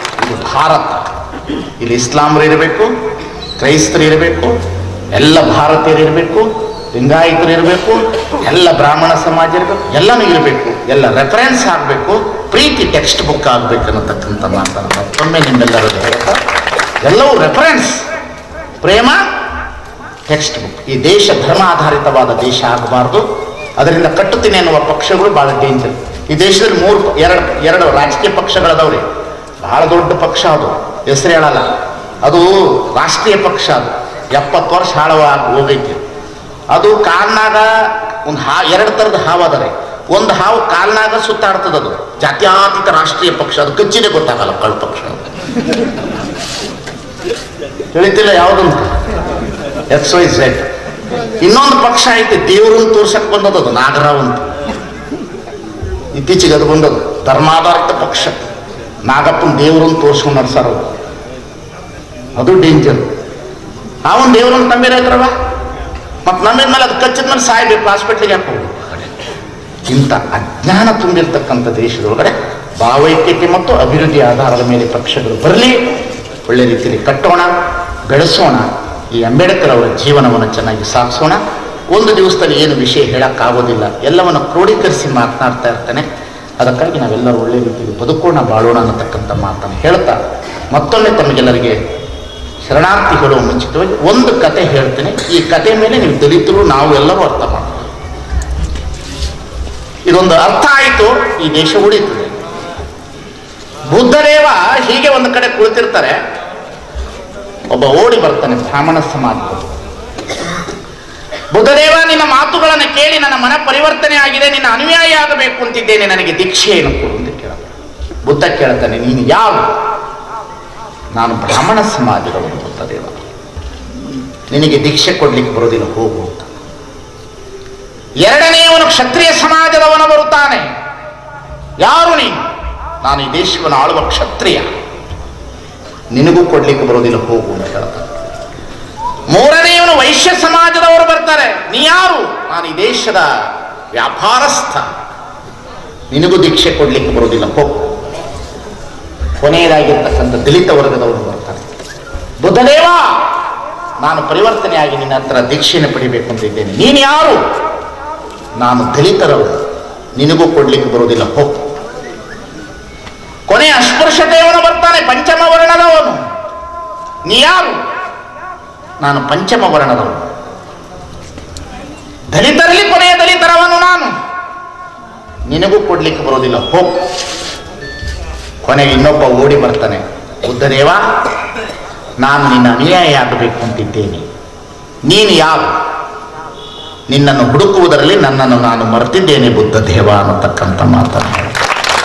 ಭಾರತ ಇಲ್ಲಿ ಇಸ್ಲಾಮರು ಇರಬೇಕು ಕ್ರೈಸ್ತರು ಇರಬೇಕು ಎಲ್ಲ ಭಾರತೀಯರು ಇರಬೇಕು ಲಿಂಗಾಯತರು ಇರಬೇಕು ಎಲ್ಲ ಬ್ರಾಹ್ಮಣ ಸಮಾಜ ಇರಬೇಕು ಎಲ್ಲನೂ ಇರಬೇಕು ಎಲ್ಲ ರೆಫರೆನ್ಸ್ ಆಗಬೇಕು ಪ್ರೀತಿ ಟೆಕ್ಸ್ಟ್ ಬುಕ್ ಆಗಬೇಕು ಅನ್ನತಕ್ಕಂಥ ಮಾತನ್ನು ಮತ್ತೊಮ್ಮೆ ನಿಮ್ಮೆಲ್ಲರೂ ಹೇಳ್ತಾ ಎಲ್ಲವೂ ರೆಫರೆನ್ಸ್ ಪ್ರೇಮ ಟೆಕ್ಸ್ಟ್ ಬುಕ್ ಈ ದೇಶ ಧರ್ಮ ಆಧಾರಿತವಾದ ದೇಶ ಆಗಬಾರ್ದು ಅದರಿಂದ ಕಟ್ಟುತ್ತೀನಿ ಅನ್ನುವ ಪಕ್ಷಗಳು ಬಹಳ ಡೇಂಜರ್ ಈ ದೇಶದಲ್ಲಿ ಮೂರು ಪ- ಎರಡು ಎರಡು ರಾಜಕೀಯ ಪಕ್ಷಗಳದವ್ರಿ ಬಹಳ ದೊಡ್ಡ ಪಕ್ಷ ಅದು ಹೆಸರು ಹೇಳಲ್ಲ ಅದು ರಾಷ್ಟ್ರೀಯ ಪಕ್ಷ ಅದು ಎಪ್ಪತ್ತು ವರ್ಷ ಹಾಳವಾಗಿ ಹೋಗೈತಿ ಅದು ಕಾಲ್ನಾಗ ಒಂದು ಹಾ ಎರಡು ಥರದ ಹಾವು ಅದರಿ ಒಂದು ಹಾವು ಕಾಲ್ನಾಗ ಸುತ್ತಾಡ್ತದ ಅದು ಜಾತ್ಯಾತೀತ ರಾಷ್ಟ್ರೀಯ ಪಕ್ಷ ಅದು ಕಚ್ಚಿದೆ ಗೊತ್ತಾಗಲ್ಲ ಕಳ್ ಪಕ್ಷ ಅದು. ತಿಳಿತಿಲ್ಲ ಯಾವುದಂತ ಎಕ್ಸ್ ವೈ ಝೆಡ್ ಇನ್ನೊಂದು ಪಕ್ಷ ಐತಿ ದೇವ್ರನ್ನ ತೋರ್ಸಕ್ ಬಂದದ್ದು ಅದು ನಾಗರಾವ್ ಅಂತ ಇತ್ತೀಚೆಗೆ ಅದು ಬಂದದ್ದು ಧರ್ಮಾಧಾರಿತ ಪಕ್ಷ ನಾಗಪ್ಪನ ದೇವ್ರನ್ನ ತೋರ್ಸ್ಕೊಂಡು ನಡ್ಸಾರ ಅವ್ರು. ಅದು ಡೇಂಜರ್ ಅವನ್ ದೇವ್ರನ್ನ ನಂಬಿರತ್ರವ ಮತ್ತೆ ನಂಬಿದ ಮೇಲೆ ಅದು ಕಚ್ಚಿದ ಮೇಲೆ ಸಾಯ್ಬೇಕು ಹಾಸ್ಪಿಟ್ಲಿಗೆ ಯಾಕೆ ಹೋಗ್ಬೇಕು ಇಂಥ ಅಜ್ಞಾನ ತುಂಬಿರ್ತಕ್ಕಂಥ ದೇಶದೊಳಗಡೆ ಭಾವೈಕ್ಯತೆ ಮತ್ತು ಅಭಿವೃದ್ಧಿ ಆಧಾರದ ಮೇಲೆ ಪಕ್ಷಗಳು ಬರಲಿ ಒಳ್ಳೆ ರೀತಿಯಲ್ಲಿ ಕಟ್ಟೋಣ ಬೆಳೆಸೋಣ ಈ ಅಂಬೇಡ್ಕರ್ ಅವರ ಜೀವನವನ್ನು ಚೆನ್ನಾಗಿ ಸಾಗಿಸೋಣ ಒಂದು ದಿವಸದಲ್ಲಿ ಏನು ವಿಷಯ ಹೇಳಕ್ಕಾಗೋದಿಲ್ಲ ಎಲ್ಲವನ್ನು ಕ್ರೋಢೀಕರಿಸಿ ಮಾತನಾಡ್ತಾ ಇರ್ತಾನೆ ಅದಕ್ಕಾಗಿ ನಾವೆಲ್ಲರೂ ಒಳ್ಳೆ ರೀತಿಯಲ್ಲಿ ಬದುಕೋಣ ಬಾಳೋಣ ಅನ್ನತಕ್ಕಂಥ ಮಾತನ್ನು ಹೇಳ್ತಾ ಮತ್ತೊಮ್ಮೆ ತಮಗೆಲ್ಲರಿಗೆ ಶರಣಾರ್ಥಿ ಹೇಳುವ ಮುಂಚಿತವಾಗಿ ಒಂದು ಕತೆ ಹೇಳ್ತೇನೆ ಈ ಕತೆ ಮೇಲೆ ನೀವು ದಲಿತರು ನಾವು ಎಲ್ಲರೂ ಅರ್ಥ ಮಾಡ್ತೀವಿ ಇದೊಂದು ಅರ್ಥ ಆಯಿತು ಈ ದೇಶ ಉಳಿತದೆ ಬುದ್ಧದೇವ ಹೀಗೆ ಒಂದು ಕಡೆ ಕುಳಿತಿರ್ತಾರೆ ಒಬ್ಬ ಓಡಿ ಬರ್ತಾನೆ ಬ್ರಾಹ್ಮಣ ಸಮಾಜದಲ್ಲಿ ಬುದ್ಧದೇವ ನಿನ್ನ ಮಾತುಗಳನ್ನು ಕೇಳಿ ನನ್ನ ಮನ ಪರಿವರ್ತನೆ ಆಗಿದೆ ನಿನ್ನ ಅನುಯಾಯಿ ಆಗಬೇಕು ಅಂತಿದ್ದೇನೆ ನನಗೆ ದೀಕ್ಷೆಯನ್ನು ಕೊಡು ಅಂತ ಕೇಳ್ತಾನೆ ಬುದ್ಧ ಕೇಳ್ತಾನೆ ನೀನು ಯಾವ ನಾನು ಬ್ರಾಹ್ಮಣ ಸಮಾಜದವನು ಬುದ್ಧದೇವ ನಿನಗೆ ದೀಕ್ಷೆ ಕೊಡ್ಲಿಕ್ಕೆ ಬರೋದಿಲ್ಲ ಹೋಗು ಅಂತ ಎರಡನೆಯವನು ಕ್ಷತ್ರಿಯ ಸಮಾಜದವನು ಬರುತ್ತಾನೆ ಯಾರು ನೀನು ನಾನು ಈ ದೇಶವನ್ನು ಆಳುವ ಕ್ಷತ್ರಿಯ ನಿನಗೂ ಕೊಡ್ಲಿಕ್ಕೆ ಬರೋದಿಲ್ಲ ಹೋಗು ಅಂತ ಹೇಳ್ತಾನೆ ಮೂರನೆಯವನು ವೈಶ್ಯ ಸಮಾಜದವರು ಬರ್ತಾರೆ ನೀ ಯಾರು ನಾನು ಈ ದೇಶದ ವ್ಯಾಪಾರಸ್ಥ ನಿನಗೂ ದೀಕ್ಷೆ ಕೊಡ್ಲಿಕ್ಕೆ ಬರೋದಿಲ್ಲ ಹೋಗು ಕೊನೆಯದಾಗಿರ್ತಕ್ಕಂಥ ದಲಿತ ವರ್ಗದವರು ಬರ್ತಾರೆ ಬುದ್ಧದೇವ ನಾನು ಪರಿವರ್ತನೆಯಾಗಿ ನಿನ್ನ ಹತ್ರ ದೀಕ್ಷೆಯನ್ನು ಪಡಿಬೇಕು ಅಂತ ಇದ್ದೇನೆ ನೀನು ಯಾರು ನಾನು ದಲಿತರವರು ನಿನಗೂ ಕೊಡ್ಲಿಕ್ಕೆ ಬರೋದಿಲ್ಲ ಹೋಗು ಕೊನೆ ಅಸ್ಪೃಶ್ಯತೆಯವನು ಬರ್ತಾನೆ ಪಂಚಮ ವರ್ಣದವನು ನೀ ಯಾರು ನಾನು ಪಂಚಮ ವರ್ಣದವನು ದಲಿತರಲ್ಲಿ ಕೊನೆಯ ದಲಿತರವನು ನಾನು ನಿನಗೂ ಕೊಡ್ಲಿಕ್ಕೆ ಬರೋದಿಲ್ಲ ಹೋಗು ಕೊನೆಗೆ ಇನ್ನೊಬ್ಬ ಓಡಿ ಬರ್ತಾನೆ ಬುದ್ಧದೇವ ನಾನು ನಿನ್ನ ಅನುಯಾಯಿ ಆಗಬೇಕು ಅಂತಿದ್ದೇನೆ ನೀನು ಯಾರು ನಿನ್ನನ್ನು ಹುಡುಕುವುದರಲ್ಲಿ ನನ್ನನ್ನು ನಾನು ಮರೆತಿದ್ದೇನೆ ಬುದ್ಧ ದೇವ ಅನ್ನತಕ್ಕಂಥ ಮಾತನ್ನು ಹೇಳಿ.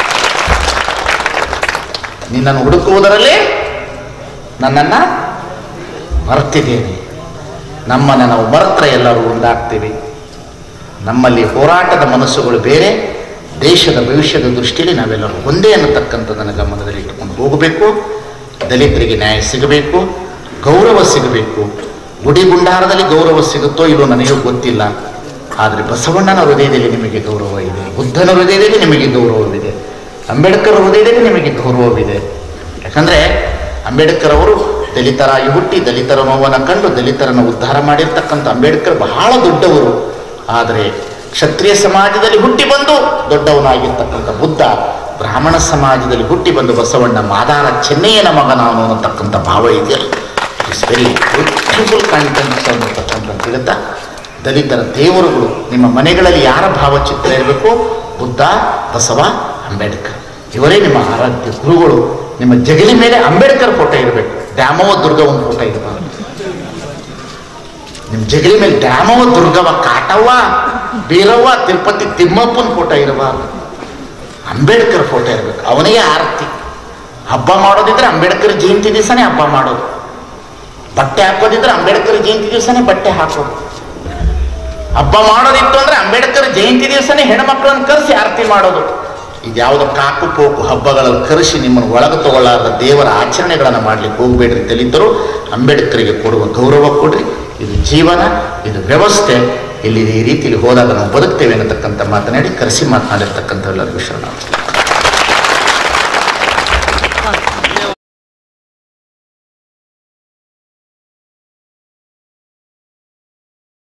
ನಿನ್ನನ್ನು ಹುಡುಕುವುದರಲ್ಲಿ ನನ್ನನ್ನು ಮರೆತಿದ್ದೇನೆ ನಮ್ಮನ್ನು ನಾವು ಮರೆತರೆ ಎಲ್ಲರೂ ಒಂದಾಗ್ತೀವಿ ನಮ್ಮಲ್ಲಿ ಹೋರಾಟದ ಮನಸ್ಸುಗಳು ಬೇರೆ ದೇಶದ ಭವಿಷ್ಯದ ದೃಷ್ಟಿಯಲ್ಲಿ ನಾವೆಲ್ಲರೂ ಒಂದೇ ಅನ್ನತಕ್ಕಂಥದ್ದನ್ನು ಗಮನದಲ್ಲಿ ಇಟ್ಟುಕೊಂಡು ಹೋಗಬೇಕು ದಲಿತರಿಗೆ ನ್ಯಾಯ ಸಿಗಬೇಕು ಗೌರವ ಸಿಗಬೇಕು ಗುಡಿ ಗುಂಡಾರದಲ್ಲಿ ಗೌರವ ಸಿಗುತ್ತೋ ಇಲ್ಲೋ ನನಗೆ ಗೊತ್ತಿಲ್ಲ ಆದರೆ ಬಸವಣ್ಣನ ಹೃದಯದಲ್ಲಿ ನಿಮಗೆ ಗೌರವ ಇದೆ ಬುದ್ಧನ ಹೃದಯದಲ್ಲಿ ನಿಮಗೆ ಗೌರವವಿದೆ ಅಂಬೇಡ್ಕರ್ ಹೃದಯದಲ್ಲಿ ನಿಮಗೆ ಗೌರವವಿದೆ ಯಾಕಂದರೆ ಅಂಬೇಡ್ಕರ್ ಅವರು ದಲಿತರಾಗಿ ಹುಟ್ಟಿ ದಲಿತರ ನೋವನ್ನು ಕಂಡು ದಲಿತರನ್ನು ಉದ್ಧಾರ ಮಾಡಿರ್ತಕ್ಕಂಥ ಅಂಬೇಡ್ಕರ್ ಬಹಳ ದೊಡ್ಡವರು ಆದರೆ ಕ್ಷತ್ರಿಯ ಸಮಾಜದಲ್ಲಿ ಹುಟ್ಟಿ ಬಂದು ದೊಡ್ಡವನಾಗಿರ್ತಕ್ಕಂಥ ಬುದ್ಧ ಬ್ರಾಹ್ಮಣ ಸಮಾಜದಲ್ಲಿ ಹುಟ್ಟಿ ಬಂದು ಬಸವಣ್ಣ ಮಾದಾರ ಚೆನ್ನಯ್ಯನ ಮಗ ನಾನು ಅನ್ನತಕ್ಕಂಥ ಭಾವ ಇದೆಯಲ್ಲ ಇಟ್ಸ್ ವೆರಿ ಬ್ಯೂಟಿಫುಲ್ ಕಂಟೆಂಟ್ಸ್ ಅನ್ನತಕ್ಕಂಥ ತಿಳಿತಾ ದಲಿತರ ದೇವರುಗಳು ನಿಮ್ಮ ಮನೆಗಳಲ್ಲಿ ಯಾರ ಭಾವಚಿತ್ರ ಇರಬೇಕು ಬುದ್ಧ ಬಸವ ಅಂಬೇಡ್ಕರ್ ಇವರೇ ನಿಮ್ಮ ಆರಾಧ್ಯ ಗುರುಗಳು ನಿಮ್ಮ ಜಗಲಿ ಮೇಲೆ ಅಂಬೇಡ್ಕರ್ ಫೋಟೋ ಇರಬೇಕು ದ್ಯಾಮವ್ವ ದುರ್ಗ ಒಂದು ಫೋಟೋ ಇರಬಾರ್ದು ನಿಮ್ಮ ಜಗಲಿ ಮೇಲೆ ದ್ಯಾಮವ್ವ ದುರ್ಗವ್ವ ಕಾಟವ್ವ ಬೀರವ್ವ ತಿರುಪತಿ ತಿಮ್ಮಪ್ಪನ ಫೋಟೋ ಇರಬಾರ್ದು ಅಂಬೇಡ್ಕರ್ ಫೋಟೋ ಇರಬೇಕು ಅವನಿಗೆ ಆರತಿ ಹಬ್ಬ ಮಾಡೋದಿದ್ರೆ ಅಂಬೇಡ್ಕರ್ ಜಯಂತಿ ದಿವಸನೇ ಹಬ್ಬ ಮಾಡೋದು ಬಟ್ಟೆ ಹಾಕೋದಿದ್ರೆ ಅಂಬೇಡ್ಕರ್ ಜಯಂತಿ ದಿವಸನೇ ಬಟ್ಟೆ ಹಾಕೋದು ಹಬ್ಬ ಮಾಡೋದಿತ್ತು ಅಂದ್ರೆ ಅಂಬೇಡ್ಕರ್ ಜಯಂತಿ ದಿವಸನೇ ಹೆಣ್ಮಕ್ಳನ್ನ ಕರೆಸಿ ಆರತಿ ಮಾಡೋದು ಇದ್ಯಾವುದೋ ಕಾಕು ಪೋಕು ಹಬ್ಬಗಳಲ್ಲಿ ಕರೆಸಿ ನಿಮ್ಮನ್ನು ಒಳಗೆ ತಗೊಳ್ಳಾರದ ದೇವರ ಆಚರಣೆಗಳನ್ನು ಮಾಡ್ಲಿಕ್ಕೆ ಹೋಗ್ಬೇಡ್ರಿ ದಲಿತರು ಅಂಬೇಡ್ಕರ್ಗೆ ಕೊಡುವ ಗೌರವ ಕೊಡ್ರಿ ಇದು ಜೀವನ ಇದು ವ್ಯವಸ್ಥೆ ಇಲ್ಲಿ ಈ ರೀತಿಯಲ್ಲಿ ಹೋದಾಗ ನಾವು ಬದುಕ್ತೇವೆ ಅನ್ನತಕ್ಕಂಥ ಮಾತನಾಡಿ ಕರೆಸಿ ಮಾತನಾಡಿರ್ತಕ್ಕಂಥ ಎಲ್ಲರಿಗೂ ಶರಣ